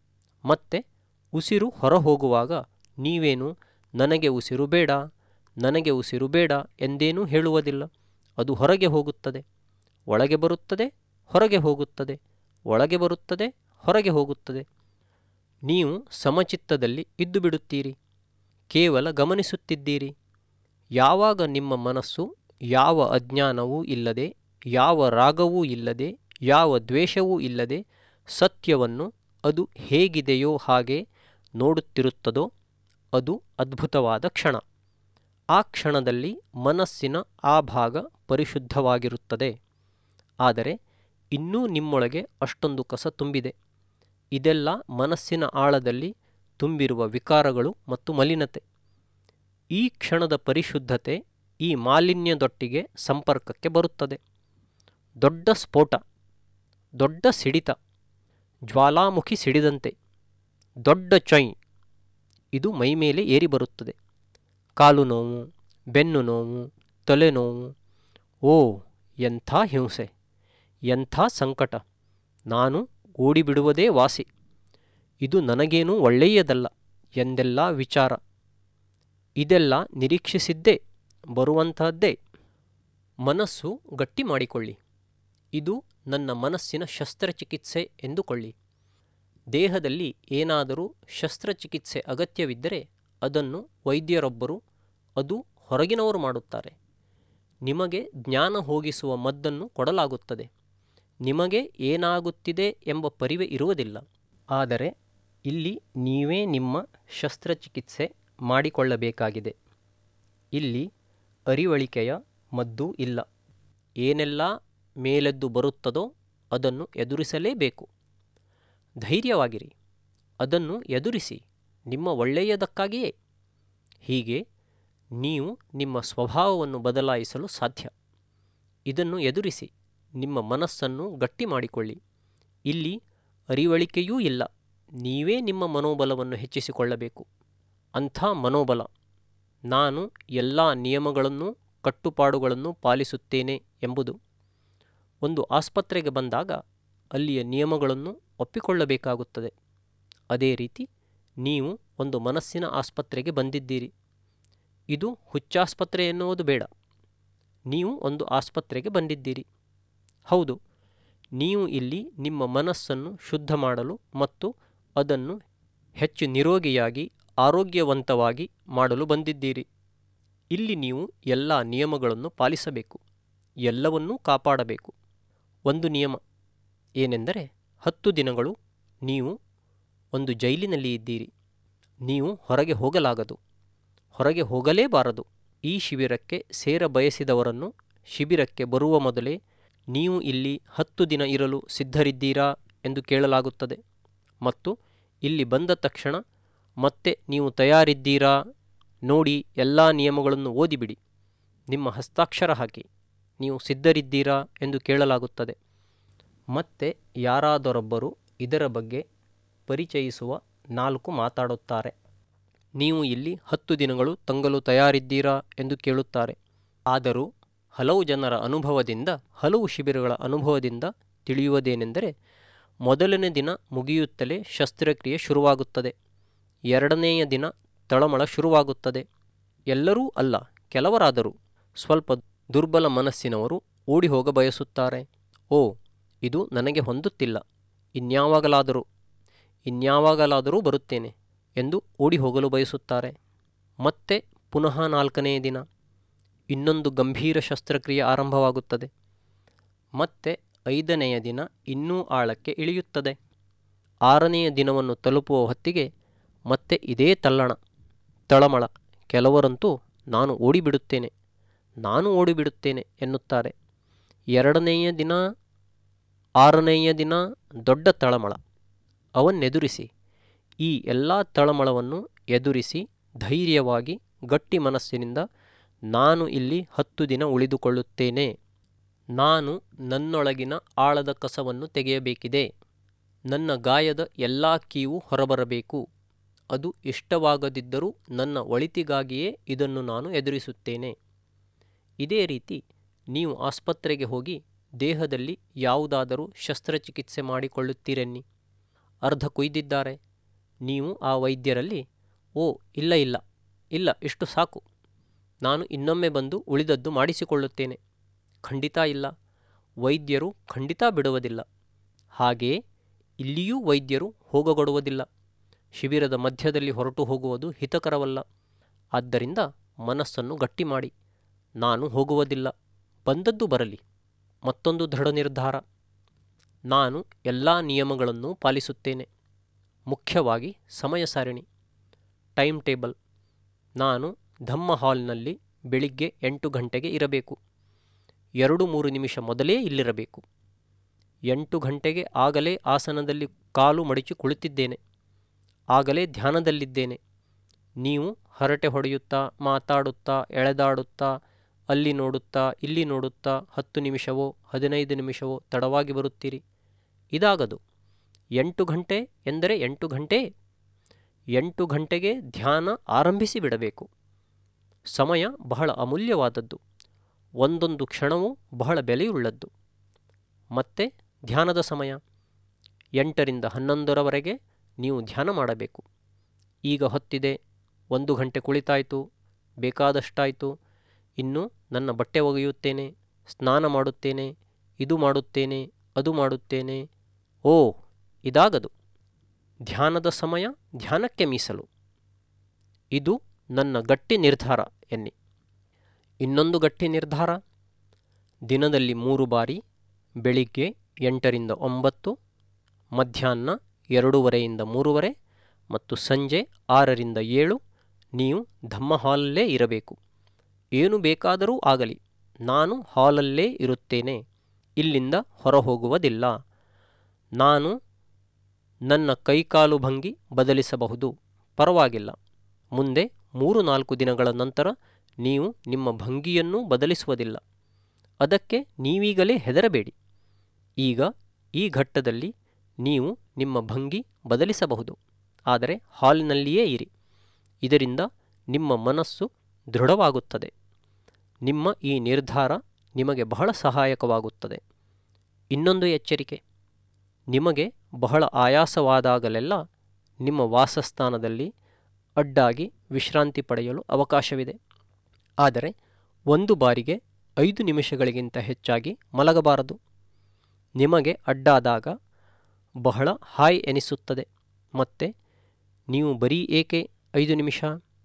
ಮತ್ತೆ ಉಸಿರು ಹೊರ ಹೋಗುವಾಗ ನೀವೇನು ನನಗೆ ಉಸಿರು ಬೇಡ ನನಗೆ ಉಸಿರು ಬೇಡ ಎಂದೇನೂ ಹೇಳುವುದಿಲ್ಲ ಅದು ಹೊರಗೆ ಹೋಗುತ್ತದೆ ಒಳಗೆ ಬರುತ್ತದೆ ಹೊರಗೆ ಹೋಗುತ್ತದೆ ಒಳಗೆ ಬರುತ್ತದೆ ಹೊರಗೆ ಹೋಗುತ್ತದೆ ನೀವು ಸಮಚಿತ್ತದಲ್ಲಿ ಇದ್ದು ಬಿಡುತ್ತೀರಿ ಕೇವಲ ಗಮನಿಸುತ್ತಿದ್ದೀರಿ ಯಾವಾಗ ನಿಮ್ಮ ಮನಸ್ಸು ಯಾವ ಅಜ್ಞಾನವೂ ಇಲ್ಲದೆ ಯಾವ ರಾಗವೂ ಇಲ್ಲದೆ ಯಾವ ದ್ವೇಷವೂ ಇಲ್ಲದೆ ಸತ್ಯವನ್ನು ಅದು ಹೇಗಿದೆಯೋ ಹಾಗೆ ನೋಡುತ್ತಿರುತ್ತದೋ ಅದು ಅದ್ಭುತವಾದ ಕ್ಷಣ ಆ ಕ್ಷಣದಲ್ಲಿ ಮನಸ್ಸಿನ ಆ ಭಾಗ ಪರಿಶುದ್ಧವಾಗಿರುತ್ತದೆ ಆದರೆ ಇನ್ನೂ ನಿಮ್ಮೊಳಗೆ ಅಷ್ಟೊಂದು ಕಸ ತುಂಬಿದೆ ಇದೆಲ್ಲ ಮನಸ್ಸಿನ ಆಳದಲ್ಲಿ ತುಂಬಿರುವ ವಿಕಾರಗಳು ಮತ್ತು ಮಲಿನತೆ ಈ ಕ್ಷಣದ ಪರಿಶುದ್ಧತೆ ಈ ಮಾಲಿನ್ಯದೊಟ್ಟಿಗೆ ಸಂಪರ್ಕಕ್ಕೆ ಬರುತ್ತದೆ ದೊಡ್ಡ ಸ್ಫೋಟ ದೊಡ್ಡ ಸಿಡಿತ ಜ್ವಾಲಾಮುಖಿ ಸಿಡಿದಂತೆ ದೊಡ್ಡ ಚೊಯ್ ಇದು ಮೈಮೇಲೆ ಏರಿ ಬರುತ್ತದೆ ಕಾಲು ನೋವು ಬೆನ್ನು ನೋವು ತಲೆನೋವು ಓ ಎಂಥ ಹಿಂಸೆ ಎಂಥ ಸಂಕಟ ನಾನು ಓಡಿಬಿಡುವುದೇ ವಾಸಿ ಇದು ನನಗೇನೂ ಒಳ್ಳೆಯದಲ್ಲ ಎಂದೆಲ್ಲ ವಿಚಾರ ಇದೆಲ್ಲ ನಿರೀಕ್ಷಿಸಿದ್ದೇ ಬರುವಂತಹದ್ದೇ ಮನಸ್ಸು ಗಟ್ಟಿ ಮಾಡಿಕೊಳ್ಳಿ ಇದು ನನ್ನ ಮನಸ್ಸಿನ ಶಸ್ತ್ರಚಿಕಿತ್ಸೆ ಎಂದುಕೊಳ್ಳಿ ದೇಹದಲ್ಲಿ ಏನಾದರೂ ಶಸ್ತ್ರಚಿಕಿತ್ಸೆ ಅಗತ್ಯವಿದ್ದರೆ ಅದನ್ನು ವೈದ್ಯರೊಬ್ಬರು ಅದು ಹೊರಗಿನವರು ಮಾಡುತ್ತಾರೆ ನಿಮಗೆ ಜ್ಞಾನ ಹೋಗಿಸುವ ಮದ್ದನ್ನು ಕೊಡಲಾಗುತ್ತದೆ ನಿಮಗೆ ಏನಾಗುತ್ತಿದೆ ಎಂಬ ಪರಿವೆ ಇರುವುದಿಲ್ಲ ಆದರೆ ಇಲ್ಲಿ ನೀವೇ ನಿಮ್ಮ ಶಸ್ತ್ರಚಿಕಿತ್ಸೆ ಮಾಡಿಕೊಳ್ಳಬೇಕಾಗಿದೆ ಇಲ್ಲಿ ಅರಿವಳಿಕೆಯ ಮದ್ದು ಇಲ್ಲ ಏನೆಲ್ಲ ಮೇಲೆದ್ದು ಬರುತ್ತದೋ ಅದನ್ನು ಎದುರಿಸಲೇಬೇಕು ಧೈರ್ಯವಾಗಿರಿ ಅದನ್ನು ಎದುರಿಸಿ ನಿಮ್ಮ ಒಳ್ಳೆಯದಕ್ಕಾಗಿಯೇ ಹೀಗೆ ನೀವು ನಿಮ್ಮ ಸ್ವಭಾವವನ್ನು ಬದಲಾಯಿಸಲು ಸಾಧ್ಯ ಇದನ್ನು ಎದುರಿಸಿ ನಿಮ್ಮ ಮನಸ್ಸನ್ನು ಗಟ್ಟಿ ಮಾಡಿಕೊಳ್ಳಿ ಇಲ್ಲಿ ಅರಿವಳಿಕೆಯೂ ಇಲ್ಲ ನೀವೇ ನಿಮ್ಮ ಮನೋಬಲವನ್ನು ಹೆಚ್ಚಿಸಿಕೊಳ್ಳಬೇಕು ಅಂಥ ಮನೋಬಲ ನಾನು ಎಲ್ಲ ನಿಯಮಗಳನ್ನು ಕಟ್ಟುಪಾಡುಗಳನ್ನು ಪಾಲಿಸುತ್ತೇನೆ ಎಂಬುದು ಒಂದು ಆಸ್ಪತ್ರೆಗೆ ಬಂದಾಗ ಅಲ್ಲಿಯ ನಿಯಮಗಳನ್ನು ಒಪ್ಪಿಕೊಳ್ಳಬೇಕಾಗುತ್ತದೆ ಅದೇ ರೀತಿ ನೀವು ಒಂದು ಮನಸ್ಸಿನ ಆಸ್ಪತ್ರೆಗೆ ಬಂದಿದ್ದೀರಿ ಇದು ಹುಚ್ಚಾಸ್ಪತ್ರೆ ಎನ್ನುವುದು ಬೇಡ ನೀವು ಒಂದು ಆಸ್ಪತ್ರೆಗೆ ಬಂದಿದ್ದೀರಿ ಹೌದು ನೀವು ಇಲ್ಲಿ ನಿಮ್ಮ ಮನಸ್ಸನ್ನು ಶುದ್ಧ ಮಾಡಲು ಮತ್ತು ಅದನ್ನು ಹೆಚ್ಚು ನಿರೋಗಿಯಾಗಿ ಆರೋಗ್ಯವಂತವಾಗಿ ಮಾಡಲು ಬಂದಿದ್ದೀರಿ ಇಲ್ಲಿ ನೀವು ಎಲ್ಲ ನಿಯಮಗಳನ್ನು ಪಾಲಿಸಬೇಕು ಎಲ್ಲವನ್ನೂ ಕಾಪಾಡಬೇಕು ಒಂದು ನಿಯಮ ಏನೆಂದರೆ ಹತ್ತು ದಿನಗಳು ನೀವು ಒಂದು ಜೈಲಿನಲ್ಲಿ ಇದ್ದೀರಿ ನೀವು ಹೊರಗೆ ಹೋಗಲಾಗದು ಹೊರಗೆ ಹೋಗಲೇಬಾರದು ಈ ಶಿಬಿರಕ್ಕೆ ಸೇರ ಬಯಸಿದವರನ್ನು ಶಿಬಿರಕ್ಕೆ ಬರುವ ಮೊದಲೇ ನೀವು ಇಲ್ಲಿ ಹತ್ತು ದಿನ ಇರಲು ಸಿದ್ಧರಿದ್ದೀರಾ ಎಂದು ಕೇಳಲಾಗುತ್ತದೆ ಮತ್ತು ಇಲ್ಲಿ ಬಂದ ತಕ್ಷಣ ಮತ್ತೆ ನೀವು ತಯಾರಿದ್ದೀರಾ ನೋಡಿ ಎಲ್ಲ ನಿಯಮಗಳನ್ನು ಓದಿಬಿಡಿ ನಿಮ್ಮ ಹಸ್ತಾಕ್ಷರ ಹಾಕಿ ನೀವು ಸಿದ್ಧರಿದ್ದೀರಾ ಎಂದು ಕೇಳಲಾಗುತ್ತದೆ ಮತ್ತೆ ಯಾರಾದರೊಬ್ಬರು ಇದರ ಬಗ್ಗೆ ಪರಿಚಯಿಸುವ ನಾಲ್ಕು ಮಾತಾಡುತ್ತಾರೆ ನೀವು ಇಲ್ಲಿ ಹತ್ತು ದಿನಗಳು ತಂಗಲು ತಯಾರಿದ್ದೀರಾ ಎಂದು ಕೇಳುತ್ತಾರೆ ಆದರೂ ಹಲವು ಜನರ ಅನುಭವದಿಂದ ಹಲವು ಶಿಬಿರಗಳ ಅನುಭವದಿಂದ ತಿಳಿಯುವುದೇನೆಂದರೆ ಮೊದಲನೇ ದಿನ ಮುಗಿಯುತ್ತಲೇ ಶಸ್ತ್ರಕ್ರಿಯೆ ಶುರುವಾಗುತ್ತದೆ ಎರಡನೆಯ ದಿನ ತಳಮಳ ಶುರುವಾಗುತ್ತದೆ ಎಲ್ಲರೂ ಅಲ್ಲ ಕೆಲವರಾದರೂ ಸ್ವಲ್ಪ ದುರ್ಬಲ ಮನಸ್ಸಿನವರು ಓಡಿ ಹೋಗ ಬಯಸುತ್ತಾರೆ ಓ ಇದು ನನಗೆ ಹೊಂದುತ್ತಿಲ್ಲ ಇನ್ಯಾವಾಗಲಾದರೂ ಇನ್ಯಾವಾಗಲಾದರೂ ಬರುತ್ತೇನೆ ಎಂದು ಓಡಿ ಹೋಗಲು ಬಯಸುತ್ತಾರೆ ಮತ್ತೆ ಪುನಃ ನಾಲ್ಕನೆಯ ದಿನ ಇನ್ನೊಂದು ಗಂಭೀರ ಶಸ್ತ್ರಕ್ರಿಯೆ ಆರಂಭವಾಗುತ್ತದೆ ಮತ್ತೆ ಐದನೆಯ ದಿನ ಇನ್ನೂ ಆಳಕ್ಕೆ ಇಳಿಯುತ್ತದೆ ಆರನೆಯ ದಿನವನ್ನು ತಲುಪುವ ಹೊತ್ತಿಗೆ ಮತ್ತೆ ಇದೇ ತಲ್ಲಣ ತಳಮಳ ಕೆಲವರಂತೂ ನಾನು ಓಡಿಬಿಡುತ್ತೇನೆ ನಾನು ಓಡಿಬಿಡುತ್ತೇನೆ ಎನ್ನುತ್ತಾರೆ ಎರಡನೆಯ ದಿನ ಆರನೆಯ ದಿನ ದೊಡ್ಡ ತಳಮಳ ಅವನ್ನೆದುರಿಸಿ ಈ ಎಲ್ಲ ತಳಮಳವನ್ನು ಎದುರಿಸಿ ಧೈರ್ಯವಾಗಿ ಗಟ್ಟಿ ಮನಸ್ಸಿನಿಂದ ನಾನು ಇಲ್ಲಿ ಹತ್ತು ದಿನ ಉಳಿದುಕೊಳ್ಳುತ್ತೇನೆ ನಾನು ನನ್ನೊಳಗಿನ ಆಳದ ಕಸವನ್ನು ತೆಗೆಯಬೇಕಿದೆ ನನ್ನ ಗಾಯದ ಎಲ್ಲ ಕೀವು ಹೊರಬರಬೇಕು ಅದು ಇಷ್ಟವಾಗದಿದ್ದರೂ ನನ್ನ ಒಳಿತಿಗಾಗಿಯೇ ಇದನ್ನು ನಾನು ಎದುರಿಸುತ್ತೇನೆ ಇದೇ ರೀತಿ ನೀವು ಆಸ್ಪತ್ರೆಗೆ ಹೋಗಿ ದೇಹದಲ್ಲಿ ಯಾವುದಾದರೂ ಶಸ್ತ್ರಚಿಕಿತ್ಸೆ ಮಾಡಿಕೊಳ್ಳುತ್ತೀರೆನ್ನಿ ಅರ್ಧ ಕೊಯ್ದಿದ್ದಾರೆ ನೀವು ಆ ವೈದ್ಯರಲ್ಲಿ ಓ ಇಲ್ಲ ಇಲ್ಲ ಇಲ್ಲ ಇಷ್ಟು ಸಾಕು ನಾನು ಇನ್ನೊಮ್ಮೆ ಬಂದು ಉಳಿದದ್ದು ಮಾಡಿಸಿಕೊಳ್ಳುತ್ತೇನೆ ಖಂಡಿತ ಇಲ್ಲ ವೈದ್ಯರು ಖಂಡಿತ ಬಿಡುವುದಿಲ್ಲ ಹಾಗೆಯೇ ಇಲ್ಲಿಯೂ ವೈದ್ಯರು ಹೋಗಗೊಡುವುದಿಲ್ಲ ಶಿಬಿರದ ಮಧ್ಯದಲ್ಲಿ ಹೊರಟು ಹೋಗುವುದು ಹಿತಕರವಲ್ಲ ಆದ್ದರಿಂದ ಮನಸ್ಸನ್ನು ಗಟ್ಟಿ ಮಾಡಿ ನಾನು ಹೋಗುವುದಿಲ್ಲ ಬಂದದ್ದು ಬರಲಿ ಮತ್ತೊಂದು ದೃಢ ನಿರ್ಧಾರ ನಾನು ಎಲ್ಲ ನಿಯಮಗಳನ್ನು ಪಾಲಿಸುತ್ತೇನೆ ಮುಖ್ಯವಾಗಿ ಸಮಯ ಸಾರಿಣಿ ಟೈಮ್ ಟೇಬಲ್ ನಾನು ಧಮ್ಮ ಹಾಲ್ನಲ್ಲಿ ಬೆಳಿಗ್ಗೆ ಎಂಟು ಗಂಟೆಗೆ ಇರಬೇಕು ಎರಡು ಮೂರು ನಿಮಿಷ ಮೊದಲೇ ಇಲ್ಲಿರಬೇಕು ಎಂಟು ಗಂಟೆಗೆ ಆಗಲೇ ಆಸನದಲ್ಲಿ ಕಾಲು ಮಡಿಚಿ ಕುಳಿತಿದ್ದೇನೆ ಆಗಲೇ ಧ್ಯಾನದಲ್ಲಿದ್ದೇನೆ ನೀವು ಹರಟೆ ಹೊಡೆಯುತ್ತಾ ಮಾತಾಡುತ್ತಾ ಎಳೆದಾಡುತ್ತಾ ಅಲ್ಲಿ ನೋಡುತ್ತಾ ಇಲ್ಲಿ ನೋಡುತ್ತಾ ಹತ್ತು ನಿಮಿಷವೋ ಹದಿನೈದು ನಿಮಿಷವೋ ತಡವಾಗಿ ಬರುತ್ತೀರಿ ಇದಾಗದು ಎಂಟು ಗಂಟೆ ಎಂದರೆ ಎಂಟು ಗಂಟೆ ಎಂಟು ಗಂಟೆಗೆ ಧ್ಯಾನ ಆರಂಭಿಸಿ ಬಿಡಬೇಕು ಸಮಯ ಬಹಳ ಅಮೂಲ್ಯವಾದದ್ದು ಒಂದೊಂದು ಕ್ಷಣವೂ ಬಹಳ ಬೆಲೆಯುಳ್ಳದ್ದು ಮತ್ತೆ ಧ್ಯಾನದ ಸಮಯ ಎಂಟರಿಂದ ಹನ್ನೊಂದರವರೆಗೆ ನೀವು ಧ್ಯಾನ ಮಾಡಬೇಕು ಈಗ ಹೊತ್ತಿದೆ ಒಂದು ಗಂಟೆ ಕುಳಿತಾಯಿತು ಬೇಕಾದಷ್ಟಾಯಿತು ಇನ್ನು ನನ್ನ ಬಟ್ಟೆ ಒಗೆಯುತ್ತೇನೆ ಸ್ನಾನ ಮಾಡುತ್ತೇನೆ ಇದು ಮಾಡುತ್ತೇನೆ ಅದು ಮಾಡುತ್ತೇನೆ ಓ ಇದಾಗದು ಧ್ಯಾನದ ಸಮಯ ಧ್ಯಾನಕ್ಕೆ ಮೀಸಲು ಇದು ನನ್ನ ಗಟ್ಟಿ ನಿರ್ಧಾರ ಎನ್ನಿ ಇನ್ನೊಂದು ಗಟ್ಟಿ ನಿರ್ಧಾರ ದಿನದಲ್ಲಿ ಮೂರು ಬಾರಿ ಬೆಳಿಗ್ಗೆ ಎಂಟರಿಂದ ಒಂಬತ್ತು ಮಧ್ಯಾಹ್ನ ಎರಡೂವರೆಯಿಂದ ಮೂರುವರೆ ಮತ್ತು ಸಂಜೆ ಆರರಿಂದ ಏಳು ನೀವು ಧಮ್ಮ ಹಾಲಲ್ಲೇ ಇರಬೇಕು ಏನು ಬೇಕಾದರೂ ಆಗಲಿ ನಾನು ಹಾಲಲ್ಲೇ ಇರುತ್ತೇನೆ ಇಲ್ಲಿಂದ ಹೊರ ಹೋಗುವುದಿಲ್ಲ ನಾನು ನನ್ನ ಕೈಕಾಲು ಭಂಗಿ ಬದಲಿಸಬಹುದು ಪರವಾಗಿಲ್ಲ ಮುಂದೆ ಮೂರು ನಾಲ್ಕು ದಿನಗಳ ನಂತರ ನೀವು ನಿಮ್ಮ ಭಂಗಿಯನ್ನೂ ಬದಲಿಸುವುದಿಲ್ಲ ಅದಕ್ಕೆ ನೀವೀಗಲೇ ಹೆದರಬೇಡಿ ಈಗ ಈ ಘಟ್ಟದಲ್ಲಿ ನೀವು ನಿಮ್ಮ ಭಂಗಿ ಬದಲಿಸಬಹುದು ಆದರೆ ಹಾಲ್ನಲ್ಲಿಯೇ ಇರಿ ಇದರಿಂದ ನಿಮ್ಮ ಮನಸ್ಸು ದೃಢವಾಗುತ್ತದೆ ನಿಮ್ಮ ಈ ನಿರ್ಧಾರ ನಿಮಗೆ ಬಹಳ ಸಹಾಯಕವಾಗುತ್ತದೆ ಇನ್ನೊಂದು ಎಚ್ಚರಿಕೆ ನಿಮಗೆ ಬಹಳ ಆಯಾಸವಾದಾಗಲೆಲ್ಲ ನಿಮ್ಮ ವಾಸಸ್ಥಾನದಲ್ಲಿ ಅಡ್ಡಾಗಿ ವಿಶ್ರಾಂತಿ ಪಡೆಯಲು ಅವಕಾಶವಿದೆ ಆದರೆ ಒಂದು ಬಾರಿಗೆ ಐದು ನಿಮಿಷಗಳಿಗಿಂತ ಹೆಚ್ಚಾಗಿ ಮಲಗಬಾರದು ನಿಮಗೆ ಅಡ್ಡಾದಾಗ ಬಹಳ ಹಾಯ್ ಎನಿಸುತ್ತದೆ ಮತ್ತು ನೀವು ಬರೀ ಏಕೆ ಐದು ನಿಮಿಷ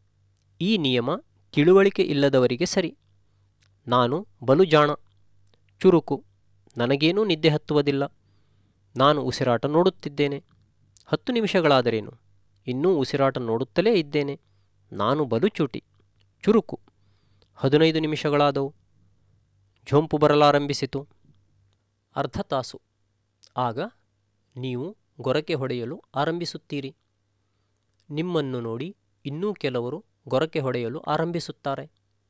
ಈ ನಿಯಮ ತಿಳುವಳಿಕೆ ಇಲ್ಲದವರಿಗೆ ಸರಿ ನಾನು ಬಲು ಜಾಣ ಚುರುಕು ನನಗೇನೂ ನಿದ್ದೆ ಹತ್ತುವುದಿಲ್ಲ ನಾನು ಉಸಿರಾಟ ನೋಡುತ್ತಿದ್ದೇನೆ ಹತ್ತು ನಿಮಿಷಗಳಾದರೇನು ಇನ್ನೂ ಉಸಿರಾಟ ನೋಡುತ್ತಲೇ ಇದ್ದೇನೆ ನಾನು ಬಲು ಚೂಟಿ ಚುರುಕು ಹದಿನೈದು ನಿಮಿಷಗಳಾದವು ಝೊಂಪು ಬರಲಾರಂಭಿಸಿತು ಅರ್ಧ ತಾಸು ಆಗ ನೀವು ಗೊರಕೆ ಹೊಡೆಯಲು ಆರಂಭಿಸುತ್ತೀರಿ ನಿಮ್ಮನ್ನು ನೋಡಿ ಇನ್ನೂ ಕೆಲವರು ಗೊರಕೆ ಹೊಡೆಯಲು ಆರಂಭಿಸುತ್ತಾರೆ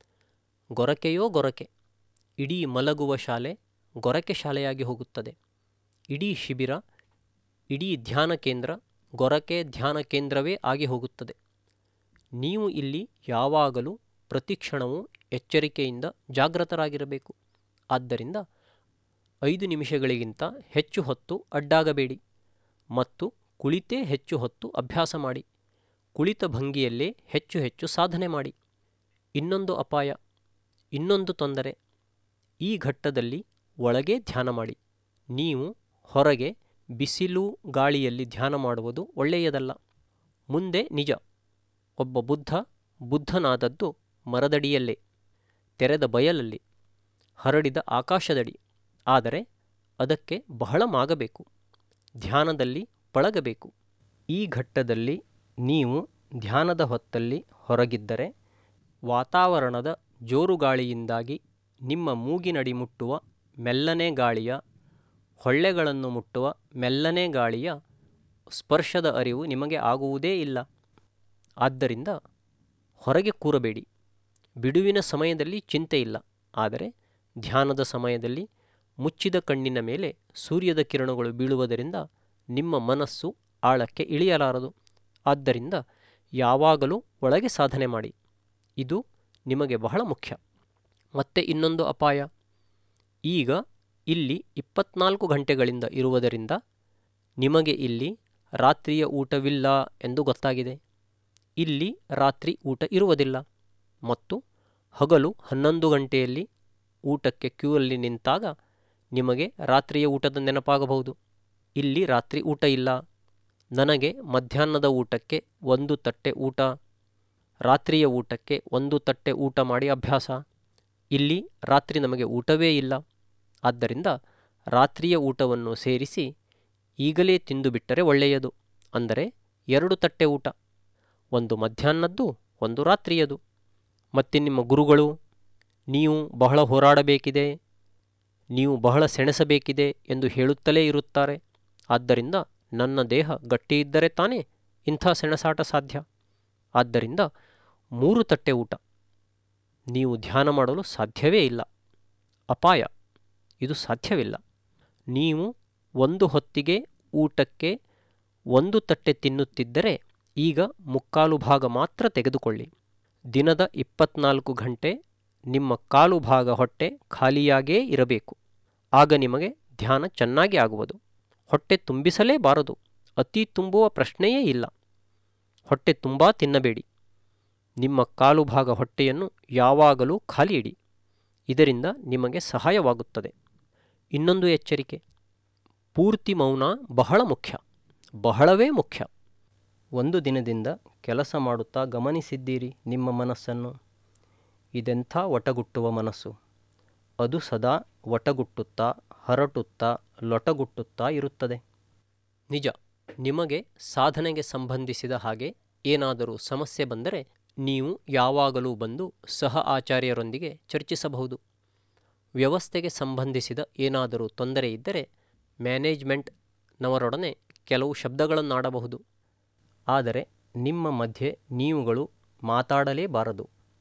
ಗೊರಕೆಯೋ ಗೊರಕೆ ಇಡೀ ಮಲಗುವ ಶಾಲೆ ಗೊರಕೆ ಶಾಲೆಯಾಗಿ ಹೋಗುತ್ತದೆ ಇಡೀ ಶಿಬಿರ ಇಡೀ ಧ್ಯಾನ ಕೇಂದ್ರ ಗೊರಕೆ ಧ್ಯಾನ ಕೇಂದ್ರವೇ ಆಗಿ ಹೋಗುತ್ತದೆ ನೀವು ಇಲ್ಲಿ ಯಾವಾಗಲೂ ಪ್ರತಿಕ್ಷಣವೂ ಎಚ್ಚರಿಕೆಯಿಂದ ಜಾಗೃತರಾಗಿರಬೇಕು ಆದ್ದರಿಂದ ಐದು ನಿಮಿಷಗಳಿಗಿಂತ ಹೆಚ್ಚು ಹೊತ್ತು ಅಡ್ಡಾಗಬೇಡಿ ಮತ್ತು ಕುಳಿತೇ ಹೆಚ್ಚು ಹೊತ್ತು ಅಭ್ಯಾಸ ಮಾಡಿ ಕುಳಿತ ಭಂಗಿಯಲ್ಲೇ ಹೆಚ್ಚು ಹೆಚ್ಚು ಸಾಧನೆ ಮಾಡಿ ಇನ್ನೊಂದು ಅಪಾಯ ಇನ್ನೊಂದು ತೊಂದರೆ ಈ ಘಟ್ಟದಲ್ಲಿ ಒಳಗೆ ಧ್ಯಾನ ಮಾಡಿ ನೀವು ಹೊರಗೆ ಬಿಸಿಲು ಗಾಳಿಯಲ್ಲಿ ಧ್ಯಾನ ಮಾಡುವುದು ಒಳ್ಳೆಯದಲ್ಲ ಮುಂದೆ ನಿಜ ಒಬ್ಬ ಬುದ್ಧ ಬುದ್ಧನಾದದ್ದು ಮರದಡಿಯಲ್ಲೇ ತೆರೆದ ಬಯಲಲ್ಲಿ ಹರಡಿದ ಆಕಾಶದಡಿ ಆದರೆ ಅದಕ್ಕೆ ಬಹಳ ಮಾಗಬೇಕು ಧ್ಯಾನದಲ್ಲಿ ಪಳಗಬೇಕು ಈ ಘಟ್ಟದಲ್ಲಿ ನೀವು ಧ್ಯಾನದ ಹೊತ್ತಲ್ಲಿ ಹೊರಗಿದ್ದರೆ ವಾತಾವರಣದ ಜೋರುಗಾಳಿಯಿಂದಾಗಿ ನಿಮ್ಮ ಮೂಗಿನಡಿ ಮುಟ್ಟುವ ಮೆಲ್ಲನೆ ಗಾಳಿಯ ಹೊಳ್ಳೆಗಳನ್ನು ಮುಟ್ಟುವ ಮೆಲ್ಲನೆ ಗಾಳಿಯ ಸ್ಪರ್ಶದ ಅರಿವು ನಿಮಗೆ ಆಗುವುದೇ ಇಲ್ಲ ಆದ್ದರಿಂದ ಹೊರಗೆ ಕೂರಬೇಡಿ ಬಿಡುವಿನ ಸಮಯದಲ್ಲಿ ಚಿಂತೆ ಇಲ್ಲ ಆದರೆ ಧ್ಯಾನದ ಸಮಯದಲ್ಲಿ ಮುಚ್ಚಿದ ಕಣ್ಣಿನ ಮೇಲೆ ಸೂರ್ಯದ ಕಿರಣಗಳು ಬೀಳುವುದರಿಂದ ನಿಮ್ಮ ಮನಸ್ಸು ಆಳಕ್ಕೆ ಇಳಿಯಲಾರದು ಆದ್ದರಿಂದ ಯಾವಾಗಲೂ ಒಳಗೆ ಸಾಧನೆ ಮಾಡಿ ಇದು ನಿಮಗೆ ಬಹಳ ಮುಖ್ಯ ಮತ್ತೆ ಇನ್ನೊಂದು ಅಪಾಯ ಈಗ ಇಲ್ಲಿ ಇಪ್ಪತ್ನಾಲ್ಕು ಗಂಟೆಗಳಿಂದ ಇರುವುದರಿಂದ ನಿಮಗೆ ಇಲ್ಲಿ ರಾತ್ರಿಯ ಊಟವಿಲ್ಲ ಎಂದು ಗೊತ್ತಾಗಿದೆ ಇಲ್ಲಿ ರಾತ್ರಿ ಊಟ ಇರುವುದಿಲ್ಲ ಮತ್ತು ಹಗಲು ಹನ್ನೊಂದು ಗಂಟೆಯಲ್ಲಿ ಊಟಕ್ಕೆ ಕ್ಯೂಯಲ್ಲಿ ನಿಂತಾಗ ನಿಮಗೆ ರಾತ್ರಿಯ ಊಟದ ನೆನಪಾಗಬಹುದು ಇಲ್ಲಿ ರಾತ್ರಿ ಊಟ ಇಲ್ಲ ನನಗೆ ಮಧ್ಯಾಹ್ನದ ಊಟಕ್ಕೆ ಒಂದು ತಟ್ಟೆ ಊಟ ರಾತ್ರಿಯ ಊಟಕ್ಕೆ ಒಂದು ತಟ್ಟೆ ಊಟ ಮಾಡಿ ಅಭ್ಯಾಸ ಇಲ್ಲಿ ರಾತ್ರಿ ನಮಗೆ ಊಟವೇ ಇಲ್ಲ ಆದ್ದರಿಂದ ರಾತ್ರಿಯ ಊಟವನ್ನು ಸೇರಿಸಿ ಈಗಲೇ ತಿಂದು ಬಿಟ್ಟರೆ ಒಳ್ಳೆಯದು ಅಂದರೆ ಎರಡು ತಟ್ಟೆ ಊಟ ಒಂದು ಮಧ್ಯಾಹ್ನದ್ದು ಒಂದು ರಾತ್ರಿಯದು ಮತ್ತು ನಿಮ್ಮ ಗುರುಗಳು ನೀವು ಬಹಳ ಹೋರಾಡಬೇಕಿದೆ ನೀವು ಬಹಳ ಸೆಣಸಬೇಕಿದೆ ಎಂದು ಹೇಳುತ್ತಲೇ ಇರುತ್ತಾರೆ ಆದ್ದರಿಂದ ನನ್ನ ದೇಹ ಗಟ್ಟಿಯಿದ್ದರೆ ತಾನೇ ಇಂಥ ಸೆಣಸಾಟ ಸಾಧ್ಯ ಆದ್ದರಿಂದ ಮೂರು ತಟ್ಟೆ ಊಟ ನೀವು ಧ್ಯಾನ ಮಾಡಲು ಸಾಧ್ಯವೇ ಇಲ್ಲ ಅಪಾಯ ಇದು ಸಾಧ್ಯವಿಲ್ಲ ನೀವು ಒಂದು ಹೊತ್ತಿಗೆ ಊಟಕ್ಕೆ ಒಂದು ತಟ್ಟೆ ತಿನ್ನುತ್ತಿದ್ದರೆ ಈಗ ಮುಕ್ಕಾಲು ಭಾಗ ಮಾತ್ರ ತೆಗೆದುಕೊಳ್ಳಿ ದಿನದ ಇಪ್ಪತ್ನಾಲ್ಕು ಗಂಟೆ ನಿಮ್ಮ ಕಾಲು ಭಾಗ ಹೊಟ್ಟೆ ಖಾಲಿಯಾಗೇ ಇರಬೇಕು ಆಗ ನಿಮಗೆ ಧ್ಯಾನ ಚೆನ್ನಾಗಿ ಆಗುವುದು ಹೊಟ್ಟೆ ತುಂಬಿಸಲೇಬಾರದು ಅತಿ ತುಂಬುವ ಪ್ರಶ್ನೆಯೇ ಇಲ್ಲ ಹೊಟ್ಟೆ ತುಂಬ ತಿನ್ನಬೇಡಿ ನಿಮ್ಮ ಕಾಲು ಭಾಗ ಹೊಟ್ಟೆಯನ್ನು ಯಾವಾಗಲೂ ಖಾಲಿ ಇಡಿ ಇದರಿಂದ ನಿಮಗೆ ಸಹಾಯವಾಗುತ್ತದೆ ಇನ್ನೊಂದು ಎಚ್ಚರಿಕೆ ಪೂರ್ತಿ ಮೌನ ಬಹಳ ಮುಖ್ಯ ಬಹಳವೇ ಮುಖ್ಯ ಒಂದು ದಿನದಿಂದ ಕೆಲಸ ಮಾಡುತ್ತಾ ಗಮನಿಸಿದ್ದೀರಿ ನಿಮ್ಮ ಮನಸ್ಸನ್ನು ಇದೆಂಥ ಒಟಗುಟ್ಟುವ ಮನಸ್ಸು ಅದು ಸದಾ ಒಟಗುಟ್ಟುತ್ತಾ ಹರಟುತ್ತಾ ಲೊಟಗುಟ್ಟುತ್ತಾ ಇರುತ್ತದೆ ನಿಜ ನಿಮಗೆ ಸಾಧನೆಗೆ ಸಂಬಂಧಿಸಿದ ಹಾಗೆ ಏನಾದರೂ ಸಮಸ್ಯೆ ಬಂದರೆ ನೀವು ಯಾವಾಗಲೂ ಬಂದು ಸಹ ಆಚಾರ್ಯರೊಂದಿಗೆ ಚರ್ಚಿಸಬಹುದು ವ್ಯವಸ್ಥೆಗೆ ಸಂಬಂಧಿಸಿದ ಏನಾದರೂ ತೊಂದರೆ ಇದ್ದರೆ ಮ್ಯಾನೇಜ್ಮೆಂಟ್ನವರೊಡನೆ ಕೆಲವು ಶಬ್ದಗಳನ್ನಾಡಬಹುದು ಆದರೆ ನಿಮ್ಮ ಮಧ್ಯೆ ನೀವುಗಳು ಮಾತಾಡಲೇಬಾರದು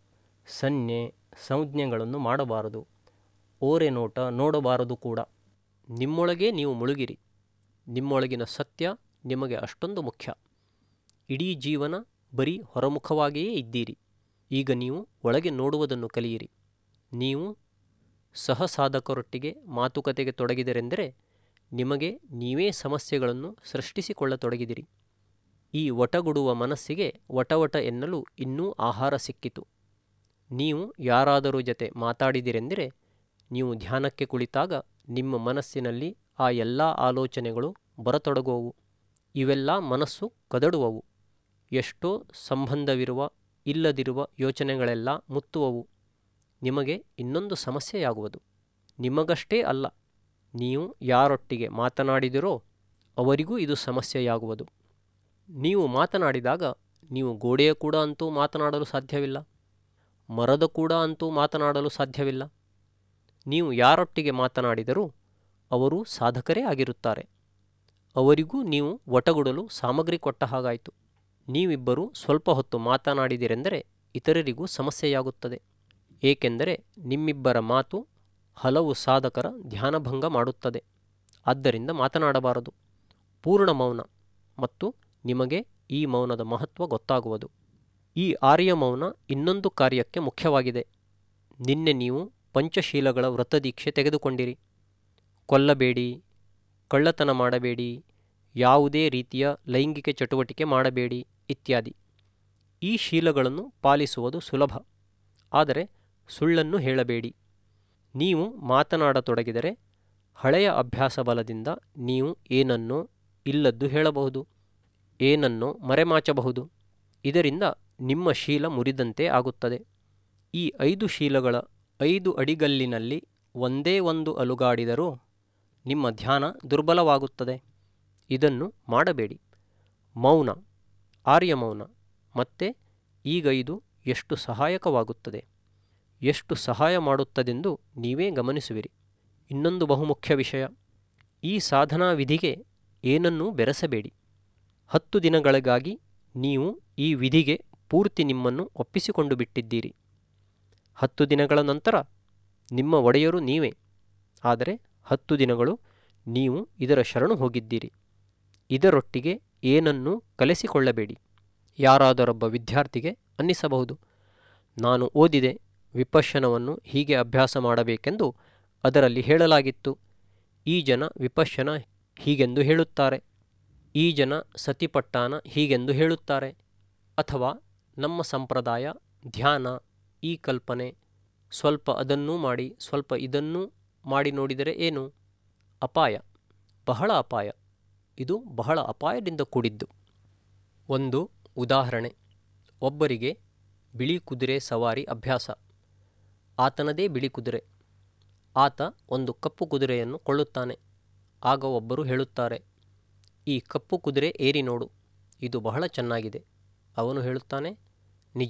ಸನ್ನೆ ಸಂಜ್ಞೆಗಳನ್ನು ಮಾಡಬಾರದು ಓರೆ ನೋಟ ನೋಡಬಾರದು ಕೂಡ ನಿಮ್ಮೊಳಗೇ ನೀವು ಮುಳುಗಿರಿ ನಿಮ್ಮೊಳಗಿನ ಸತ್ಯ ನಿಮಗೆ ಅಷ್ಟೊಂದು ಮುಖ್ಯ ಇಡೀ ಜೀವನ ಬರೀ ಹೊರಮುಖವಾಗಿಯೇ ಇದ್ದೀರಿ ಈಗ ನೀವು ಒಳಗೆ ನೋಡುವುದನ್ನು ಕಲಿಯಿರಿ ನೀವು ಸಹಸಾಧಕರೊಟ್ಟಿಗೆ ಮಾತುಕತೆಗೆ ತೊಡಗಿದರೆಂದರೆ ನಿಮಗೆ ನೀವೇ ಸಮಸ್ಯೆಗಳನ್ನು ಸೃಷ್ಟಿಸಿಕೊಳ್ಳತೊಡಗಿದಿರಿ ಈ ಒಟಗುಡುವ ಮನಸ್ಸಿಗೆ ವಟವಟ ಎನ್ನಲು ಇನ್ನೂ ಆಹಾರ ಸಿಕ್ಕಿತು ನೀವು ಯಾರಾದರೂ ಜತೆ ಮಾತಾಡಿದಿರೆಂದರೆ ನೀವು ಧ್ಯಾನಕ್ಕೆ ಕುಳಿತಾಗ ನಿಮ್ಮ ಮನಸ್ಸಿನಲ್ಲಿ ಆ ಎಲ್ಲ ಆಲೋಚನೆಗಳು ಬರತೊಡಗುವವು ಇವೆಲ್ಲ ಮನಸ್ಸು ಕದಡುವವು ಎಷ್ಟೋ ಸಂಬಂಧವಿರುವ ಇಲ್ಲದಿರುವ ಯೋಚನೆಗಳೆಲ್ಲ ಮುತ್ತುವವು ನಿಮಗೆ ಇನ್ನೊಂದು ಸಮಸ್ಯೆಯಾಗುವುದು ನಿಮಗಷ್ಟೇ ಅಲ್ಲ ನೀವು ಯಾರೊಟ್ಟಿಗೆ ಮಾತನಾಡಿದಿರೋ ಅವರಿಗೂ ಇದು ಸಮಸ್ಯೆಯಾಗುವುದು ನೀವು ಮಾತನಾಡಿದಾಗ ನೀವು ಗೋಡೆಯ ಕೂಡ ಅಂತೂ ಮಾತನಾಡಲು ಸಾಧ್ಯವಿಲ್ಲ ಮರದ ಕೂಡ ಅಂತೂ ಮಾತನಾಡಲು ಸಾಧ್ಯವಿಲ್ಲ ನೀವು ಯಾರೊಟ್ಟಿಗೆ ಮಾತನಾಡಿದರೂ ಅವರು ಸಾಧಕರೇ ಆಗಿರುತ್ತಾರೆ ಅವರಿಗೂ ನೀವು ಒಟಗುಡಲು ಸಾಮಗ್ರಿ ಕೊಟ್ಟ ಹಾಗಾಯಿತು ನೀವಿಬ್ಬರು ಸ್ವಲ್ಪ ಹೊತ್ತು ಮಾತನಾಡಿದಿರೆಂದರೆ ಇತರರಿಗೂ ಸಮಸ್ಯೆಯಾಗುತ್ತದೆ ಏಕೆಂದರೆ ನಿಮ್ಮಿಬ್ಬರ ಮಾತು ಹಲವು ಸಾಧಕರ ಧ್ಯಾನಭಂಗ ಮಾಡುತ್ತದೆ ಆದ್ದರಿಂದ ಮಾತನಾಡಬಾರದು ಪೂರ್ಣ ಮೌನ ಮತ್ತು ನಿಮಗೆ ಈ ಮೌನದ ಮಹತ್ವ ಗೊತ್ತಾಗುವುದು ಈ ಆರ್ಯ ಮೌನ ಇನ್ನೊಂದು ಕಾರ್ಯಕ್ಕೆ ಮುಖ್ಯವಾಗಿದೆ ನಿನ್ನೆ ನೀವು ಪಂಚಶೀಲಗಳ ವ್ರತದೀಕ್ಷೆ ತೆಗೆದುಕೊಂಡಿರಿ ಕೊಲ್ಲಬೇಡಿ ಕಳ್ಳತನ ಮಾಡಬೇಡಿ ಯಾವುದೇ ರೀತಿಯ ಲೈಂಗಿಕ ಚಟುವಟಿಕೆ ಮಾಡಬೇಡಿ ಇತ್ಯಾದಿ ಈ ಶೀಲಗಳನ್ನು ಪಾಲಿಸುವುದು ಸುಲಭ ಆದರೆ ಸುಳ್ಳನ್ನು ಹೇಳಬೇಡಿ ನೀವು ಮಾತನಾಡತೊಡಗಿದರೆ ಹಳೆಯ ಅಭ್ಯಾಸ ಬಲದಿಂದ ನೀವು ಏನನ್ನೋ ಇಲ್ಲದ್ದು ಹೇಳಬಹುದು ಏನನ್ನೋ ಮರೆಮಾಚಬಹುದು ಇದರಿಂದ ನಿಮ್ಮ ಶೀಲ ಮುರಿದಂತೆ ಆಗುತ್ತದೆ ಈ ಐದು ಶೀಲಗಳ ಐದು ಅಡಿಗಲ್ಲಿನಲ್ಲಿ ಒಂದೇ ಒಂದು ಅಲುಗಾಡಿದರೂ ನಿಮ್ಮ ಧ್ಯಾನ ದುರ್ಬಲವಾಗುತ್ತದೆ ಇದನ್ನು ಮಾಡಬೇಡಿ ಮೌನ ಆರ್ಯ ಮೌನ ಮತ್ತೆ ಈಗ ಇದು ಎಷ್ಟು ಸಹಾಯಕವಾಗುತ್ತದೆ ಎಷ್ಟು ಸಹಾಯ ಮಾಡುತ್ತದೆಂದು ನೀವೇ ಗಮನಿಸುವಿರಿ ಇನ್ನೊಂದು ಬಹುಮುಖ್ಯ ವಿಷಯ ಈ ಸಾಧನಾ ವಿಧಿಗೆ ಏನನ್ನೂ ಬೆರೆಸಬೇಡಿ ಹತ್ತು ದಿನಗಳಿಗಾಗಿ ನೀವು ಈ ವಿಧಿಗೆ ಪೂರ್ತಿ ನಿಮ್ಮನ್ನು ಒಪ್ಪಿಸಿಕೊಂಡು ಬಿಟ್ಟಿದ್ದೀರಿ ಹತ್ತು ದಿನಗಳ ನಂತರ ನಿಮ್ಮ ಒಡೆಯರು ನೀವೇ ಆದರೆ ಹತ್ತು ದಿನಗಳು ನೀವು ಇದರ ಶರಣು ಹೋಗಿದ್ದೀರಿ ಇದರೊಟ್ಟಿಗೆ ಏನನ್ನೂ ಕಲೆಸಿಕೊಳ್ಳಬೇಡಿ ಯಾರಾದರೊಬ್ಬ ವಿದ್ಯಾರ್ಥಿಗೆ ಅನ್ನಿಸಬಹುದು ನಾನು ಓದಿದೆ ವಿಪಶ್ಯನವನ್ನು ಹೀಗೆ ಅಭ್ಯಾಸ ಮಾಡಬೇಕೆಂದು ಅದರಲ್ಲಿ ಹೇಳಲಾಗಿತ್ತು ಈ ಜನ ವಿಪಶ್ಯನ ಹೀಗೆಂದು ಹೇಳುತ್ತಾರೆ ಈ ಜನ ಸತಿಪಟ್ಟಾನ ಹೀಗೆಂದು ಹೇಳುತ್ತಾರೆ ಅಥವಾ ನಮ್ಮ ಸಂಪ್ರದಾಯ ಧ್ಯಾನ ಈ ಕಲ್ಪನೆ ಸ್ವಲ್ಪ ಅದನ್ನೂ ಮಾಡಿ ಸ್ವಲ್ಪ ಇದನ್ನೂ ಮಾಡಿ ನೋಡಿದರೆ ಏನು ಅಪಾಯ ಬಹಳ ಅಪಾಯ ಇದು ಬಹಳ ಅಪಾಯದಿಂದ ಕೂಡಿದ್ದು ಒಂದು ಉದಾಹರಣೆ ಒಬ್ಬರಿಗೆ ಬಿಳಿ ಕುದುರೆ ಸವಾರಿ ಅಭ್ಯಾಸ ಆತನದೇ ಬಿಳಿ ಕುದುರೆ ಆತ ಒಂದು ಕಪ್ಪು ಕುದುರೆಯನ್ನು ಕೊಳ್ಳುತ್ತಾನೆ ಆಗ ಒಬ್ಬರು ಹೇಳುತ್ತಾರೆ ಈ ಕಪ್ಪು ಕುದುರೆ ಏರಿ ನೋಡು ಇದು ಬಹಳ ಚೆನ್ನಾಗಿದೆ ಅವನು ಹೇಳುತ್ತಾನೆ ನಿಜ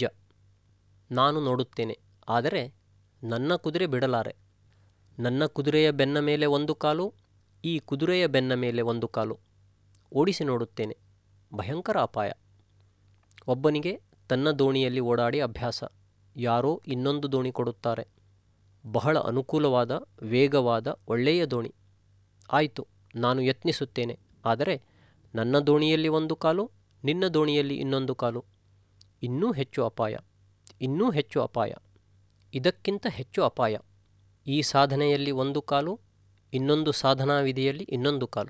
ನಾನು ನೋಡುತ್ತೇನೆ ಆದರೆ ನನ್ನ ಕುದುರೆ ಬಿಡಲಾರೆ ನನ್ನ ಕುದುರೆಯ ಬೆನ್ನ ಮೇಲೆ ಒಂದು ಕಾಲು ಈ ಕುದುರೆಯ ಬೆನ್ನ ಮೇಲೆ ಒಂದು ಕಾಲು ಓಡಿಸಿ ನೋಡುತ್ತೇನೆ ಭಯಂಕರ ಅಪಾಯ ಒಬ್ಬನಿಗೆ ತನ್ನ ದೋಣಿಯಲ್ಲಿ ಓಡಾಡಿ ಅಭ್ಯಾಸ ಯಾರೋ ಇನ್ನೊಂದು ದೋಣಿ ಕೊಡುತ್ತಾರೆ ಬಹಳ ಅನುಕೂಲವಾದ ವೇಗವಾದ ಒಳ್ಳೆಯ ದೋಣಿ ಆಯಿತು ನಾನು ಯತ್ನಿಸುತ್ತೇನೆ ಆದರೆ ನನ್ನ ದೋಣಿಯಲ್ಲಿ ಒಂದು ಕಾಲು ನಿನ್ನ ದೋಣಿಯಲ್ಲಿ ಇನ್ನೊಂದು ಕಾಲು ಇನ್ನೂ ಹೆಚ್ಚು ಅಪಾಯ ಇನ್ನೂ ಹೆಚ್ಚು ಅಪಾಯ ಇದಕ್ಕಿಂತ ಹೆಚ್ಚು ಅಪಾಯ ಈ ಸಾಧನೆಯಲ್ಲಿ ಒಂದು ಕಾಲು ಇನ್ನೊಂದು ಸಾಧನಾ ವಿಧಿಯಲ್ಲಿ ಇನ್ನೊಂದು ಕಾಲು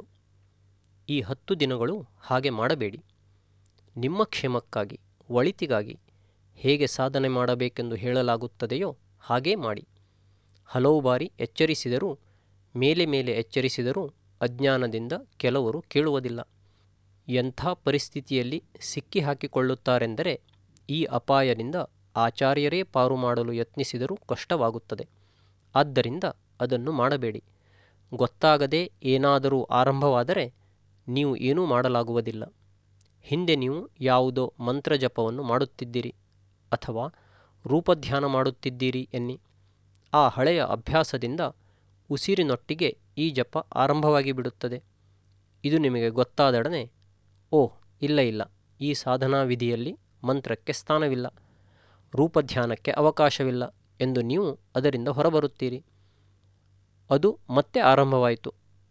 ಈ ಹತ್ತು ದಿನಗಳು ಹಾಗೆ ಮಾಡಬೇಡಿ ನಿಮ್ಮ ಕ್ಷೇಮಕ್ಕಾಗಿ ಒಳಿತಿಗಾಗಿ ಹೇಗೆ ಸಾಧನೆ ಮಾಡಬೇಕೆಂದು ಹೇಳಲಾಗುತ್ತದೆಯೋ ಹಾಗೇ ಮಾಡಿ ಹಲವು ಬಾರಿ ಎಚ್ಚರಿಸಿದರೂ ಮೇಲೆ ಮೇಲೆ ಎಚ್ಚರಿಸಿದರೂ ಅಜ್ಞಾನದಿಂದ ಕೆಲವರು ಕೇಳುವುದಿಲ್ಲ ಎಂಥ ಪರಿಸ್ಥಿತಿಯಲ್ಲಿ ಸಿಕ್ಕಿ ಹಾಕಿಕೊಳ್ಳುತ್ತಾರೆಂದರೆ ಈ ಅಪಾಯದಿಂದ ಆಚಾರ್ಯರೇ ಪಾರು ಮಾಡಲು ಯತ್ನಿಸಿದರೂ ಕಷ್ಟವಾಗುತ್ತದೆ ಆದ್ದರಿಂದ ಅದನ್ನು ಮಾಡಬೇಡಿ ಗೊತ್ತಾಗದೆ ಏನಾದರೂ ಆರಂಭವಾದರೆ ನೀವು ಏನೂ ಮಾಡಲಾಗುವುದಿಲ್ಲ ಹಿಂದೆ ನೀವು ಯಾವುದೋ ಮಂತ್ರ ಜಪವನ್ನು ಮಾಡುತ್ತಿದ್ದೀರಿ ಅಥವಾ ರೂಪಧ್ಯಾನ ಮಾಡುತ್ತಿದ್ದೀರಿ ಎನ್ನಿ ಆ ಹಳೆಯ ಅಭ್ಯಾಸದಿಂದ ಉಸಿರಿನೊಟ್ಟಿಗೆ ಈ ಜಪ ಆರಂಭವಾಗಿ ಬಿಡುತ್ತದೆ ಇದು ನಿಮಗೆ ಗೊತ್ತಾದೊಡನೆ ಓಹ್ ಇಲ್ಲ ಇಲ್ಲ ಈ ಸಾಧನಾ ವಿಧಿಯಲ್ಲಿ ಮಂತ್ರಕ್ಕೆ ಸ್ಥಾನವಿಲ್ಲ ರೂಪಧ್ಯಾನಕ್ಕೆ ಅವಕಾಶವಿಲ್ಲ ಎಂದು ನೀವು ಅದರಿಂದ ಹೊರಬರುತ್ತೀರಿ ಅದು ಮತ್ತೆ ಆರಂಭವಾಯಿತು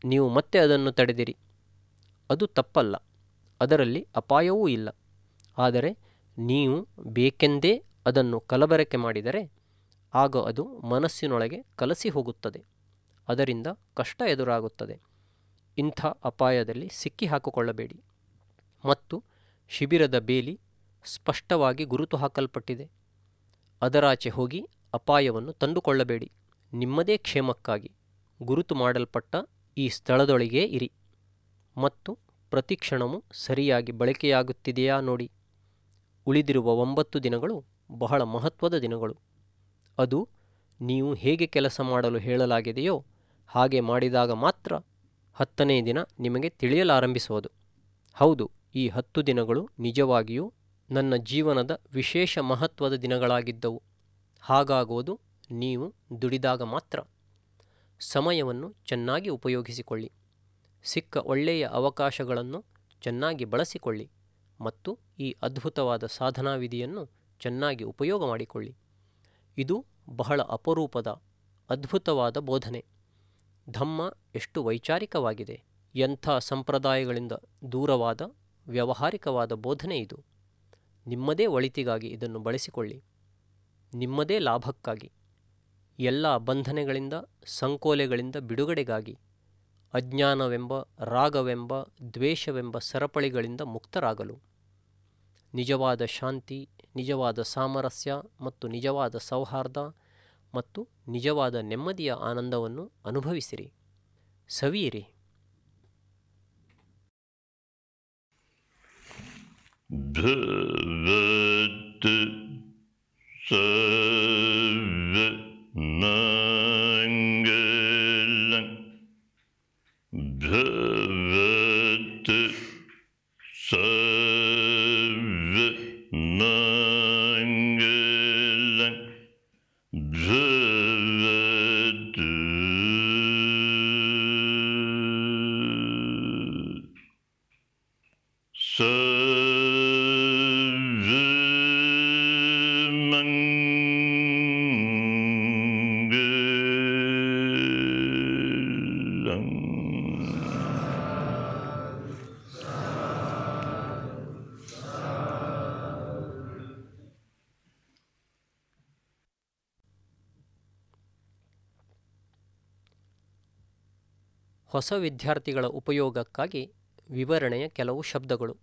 ನೀವು ಮತ್ತೆ ಅದನ್ನು ತಡೆದಿರಿ ಅದು ತಪ್ಪಲ್ಲ ಅದರಲ್ಲಿ ಅಪಾಯವೂ ಇಲ್ಲ ಆದರೆ ನೀವು ಬೇಕೆಂದೇ ಅದನ್ನು ಕಲಬೆರಕೆ ಮಾಡಿದರೆ ಆಗ ಅದು ಮನಸ್ಸಿನೊಳಗೆ ಕಲಸಿ ಹೋಗುತ್ತದೆ ಅದರಿಂದ ಕಷ್ಟ ಎದುರಾಗುತ್ತದೆ ಇಂಥ ಅಪಾಯದಲ್ಲಿ ಸಿಕ್ಕಿ ಹಾಕಿಕೊಳ್ಳಬೇಡಿ ಮತ್ತು ಶಿಬಿರದ ಬೇಲಿ ಸ್ಪಷ್ಟವಾಗಿ ಗುರುತು ಹಾಕಲ್ಪಟ್ಟಿದೆ ಅದರಾಚೆ ಹೋಗಿ ಅಪಾಯವನ್ನು ತಂದುಕೊಳ್ಳಬೇಡಿ ನಿಮ್ಮದೇ ಕ್ಷೇಮಕ್ಕಾಗಿ ಗುರುತು ಮಾಡಲ್ಪಟ್ಟ ಈ ಸ್ಥಳದೊಳಗೇ ಇರಿ ಮತ್ತು ಪ್ರತಿಕ್ಷಣವೂ ಸರಿಯಾಗಿ ಬಳಕೆಯಾಗುತ್ತಿದೆಯಾ ನೋಡಿ ಉಳಿದಿರುವ ಒಂಬತ್ತು ದಿನಗಳು ಬಹಳ ಮಹತ್ವದ ದಿನಗಳು ಅದು ನೀವು ಹೇಗೆ ಕೆಲಸ ಮಾಡಲು ಹೇಳಲಾಗಿದೆಯೋ ಹಾಗೆ ಮಾಡಿದಾಗ ಮಾತ್ರ ಹತ್ತನೇ ದಿನ ನಿಮಗೆ ತಿಳಿಯಲಾರಂಭಿಸುವುದು ಹೌದು ಈ ಹತ್ತು ದಿನಗಳು ನಿಜವಾಗಿಯೂ ನನ್ನ ಜೀವನದ ವಿಶೇಷ ಮಹತ್ವದ ದಿನಗಳಾಗಿದ್ದವು ಹಾಗಾಗುವುದು ನೀವು ದುಡಿದಾಗ ಮಾತ್ರ ಸಮಯವನ್ನು ಚೆನ್ನಾಗಿ ಉಪಯೋಗಿಸಿಕೊಳ್ಳಿ ಸಿಕ್ಕ ಒಳ್ಳೆಯ ಅವಕಾಶಗಳನ್ನು ಚೆನ್ನಾಗಿ ಬಳಸಿಕೊಳ್ಳಿ ಮತ್ತು ಈ ಅದ್ಭುತವಾದ ಸಾಧನಾ ವಿಧಿಯನ್ನು ಚೆನ್ನಾಗಿ ಉಪಯೋಗ ಮಾಡಿಕೊಳ್ಳಿ ಇದು ಬಹಳ ಅಪರೂಪದ ಅದ್ಭುತವಾದ ಬೋಧನೆ ಧಮ್ಮ ಎಷ್ಟು ವೈಚಾರಿಕವಾಗಿದೆ ಎಂಥ ಸಂಪ್ರದಾಯಗಳಿಂದ ದೂರವಾದ ವ್ಯಾವಹಾರಿಕವಾದ ಬೋಧನೆ ಇದು ನಿಮ್ಮದೇ ಒಳಿತಿಗಾಗಿ ಇದನ್ನು ಬಳಸಿಕೊಳ್ಳಿ ನಿಮ್ಮದೇ ಲಾಭಕ್ಕಾಗಿ ಎಲ್ಲ ಬಂಧನಗಳಿಂದ ಸಂಕೋಲೆಗಳಿಂದ ಬಿಡುಗಡೆಗಾಗಿ ಅಜ್ಞಾನವೆಂಬ ರಾಗವೆಂಬ ದ್ವೇಷವೆಂಬ ಸರಪಳಿಗಳಿಂದ ಮುಕ್ತರಾಗಲು ನಿಜವಾದ ಶಾಂತಿ ನಿಜವಾದ ಸಾಮರಸ್ಯ ಮತ್ತು ನಿಜವಾದ ಸೌಹಾರ್ದ ಮತ್ತು ನಿಜವಾದ ನೆಮ್ಮದಿಯ ಆನಂದವನ್ನು ಅನುಭವಿಸಿರಿ ಸವಿಯಿರಿ भवतु सर्वमङ्गलं भवतु सर्वमङ्गलं भवतु सर्वमङ्गलम् ಹೊಸ ವಿದ್ಯಾರ್ಥಿಗಳ ಉಪಯೋಗಕ್ಕಾಗಿ ವಿವರಣೆಯ ಕೆಲವು ಶಬ್ದಗಳು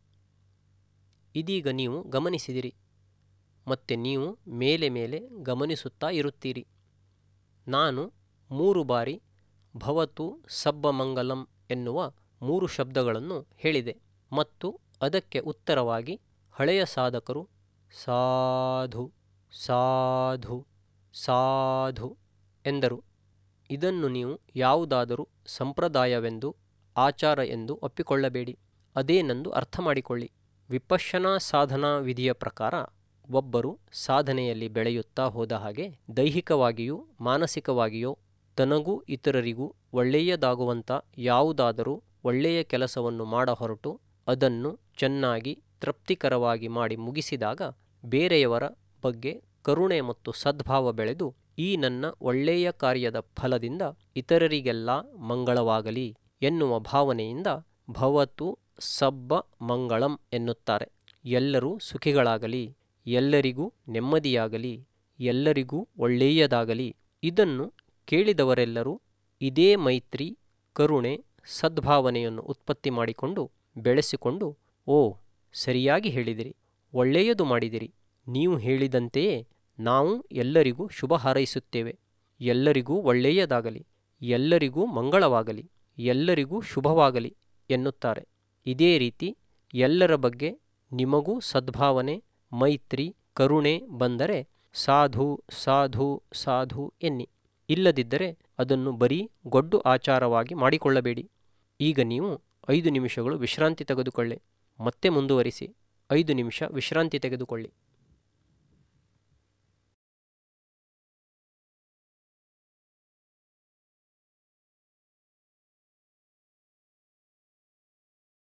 ಇದೀಗ ನೀವು ಗಮನಿಸಿದಿರಿ ಮತ್ತೆ ನೀವು ಮೇಲೆ ಮೇಲೆ ಗಮನಿಸುತ್ತಾ ಇರುತ್ತೀರಿ ನಾನು ಮೂರು ಬಾರಿ ಭವತು ಸಬ್ಬಮಂಗಲಂ ಎನ್ನುವ ಮೂರು ಶಬ್ದಗಳನ್ನು ಹೇಳಿದೆ ಮತ್ತು ಅದಕ್ಕೆ ಉತ್ತರವಾಗಿ ಹಳೆಯ ಸಾಧಕರು ಸಾಧು ಸಾಧು ಸಾಧು ಎಂದರು ಇದನ್ನು ನೀವು ಯಾವುದಾದರೂ ಸಂಪ್ರದಾಯವೆಂದು ಆಚಾರ ಎಂದು ಒಪ್ಪಿಕೊಳ್ಳಬೇಡಿ ಅದೇನೆಂದು ಅರ್ಥ ಮಾಡಿಕೊಳ್ಳಿ ವಿಪಶ್ಯನಾ ಸಾಧನಾ ವಿಧಿಯ ಪ್ರಕಾರ ಒಬ್ಬರು ಸಾಧನೆಯಲ್ಲಿ ಬೆಳೆಯುತ್ತಾ ಹೋದ ಹಾಗೆ ದೈಹಿಕವಾಗಿಯೂ ಮಾನಸಿಕವಾಗಿಯೋ ತನಗೂ ಇತರರಿಗೂ ಒಳ್ಳೆಯದಾಗುವಂಥ ಯಾವುದಾದರೂ ಒಳ್ಳೆಯ ಕೆಲಸವನ್ನು ಮಾಡ ಹೊರಟು ಅದನ್ನು ಚೆನ್ನಾಗಿ ತೃಪ್ತಿಕರವಾಗಿ ಮಾಡಿ ಮುಗಿಸಿದಾಗ ಬೇರೆಯವರ ಬಗ್ಗೆ ಕರುಣೆ ಮತ್ತು ಸದ್ಭಾವ ಬೆಳೆದು ಈ ನನ್ನ ಒಳ್ಳೆಯ ಕಾರ್ಯದ ಫಲದಿಂದ ಇತರರಿಗೆಲ್ಲ ಮಂಗಳವಾಗಲಿ ಎನ್ನುವ ಭಾವನೆಯಿಂದ ಭವತು ಸಬ್ಬ ಮಂಗಳಂ ಎನ್ನುತ್ತಾರೆ ಎಲ್ಲರೂ ಸುಖಿಗಳಾಗಲಿ ಎಲ್ಲರಿಗೂ ನೆಮ್ಮದಿಯಾಗಲಿ ಎಲ್ಲರಿಗೂ ಒಳ್ಳೆಯದಾಗಲಿ ಇದನ್ನು ಕೇಳಿದವರೆಲ್ಲರೂ ಇದೇ ಮೈತ್ರಿ ಕರುಣೆ ಸದ್ಭಾವನೆಯನ್ನು ಉತ್ಪತ್ತಿ ಮಾಡಿಕೊಂಡು ಬೆಳೆಸಿಕೊಂಡು ಓ ಸರಿಯಾಗಿ ಹೇಳಿದಿರಿ ಒಳ್ಳೆಯದು ಮಾಡಿದಿರಿ ನೀವು ಹೇಳಿದಂತೆಯೇ ನಾವು ಎಲ್ಲರಿಗೂ ಶುಭ ಹಾರೈಸುತ್ತೇವೆ ಎಲ್ಲರಿಗೂ ಒಳ್ಳೆಯದಾಗಲಿ ಎಲ್ಲರಿಗೂ ಮಂಗಳವಾಗಲಿ ಎಲ್ಲರಿಗೂ ಶುಭವಾಗಲಿ ಎನ್ನುತ್ತಾರೆ ಇದೇ ರೀತಿ ಎಲ್ಲರ ಬಗ್ಗೆ ನಿಮಗೂ ಸದ್ಭಾವನೆ ಮೈತ್ರಿ ಕರುಣೆ ಬಂದರೆ ಸಾಧು ಸಾಧು ಸಾಧು ಎನ್ನಿ ಇಲ್ಲದಿದ್ದರೆ ಅದನ್ನು ಬರೀ ಗೊಡ್ಡು ಆಚಾರವಾಗಿ ಮಾಡಿಕೊಳ್ಳಬೇಡಿ ಈಗ ನೀವು ಐದು ನಿಮಿಷಗಳು ವಿಶ್ರಾಂತಿ ತೆಗೆದುಕೊಳ್ಳಿ ಮತ್ತೆ ಮುಂದುವರಿಸಿ ಐದು ನಿಮಿಷ ವಿಶ್ರಾಂತಿ ತೆಗೆದುಕೊಳ್ಳಿ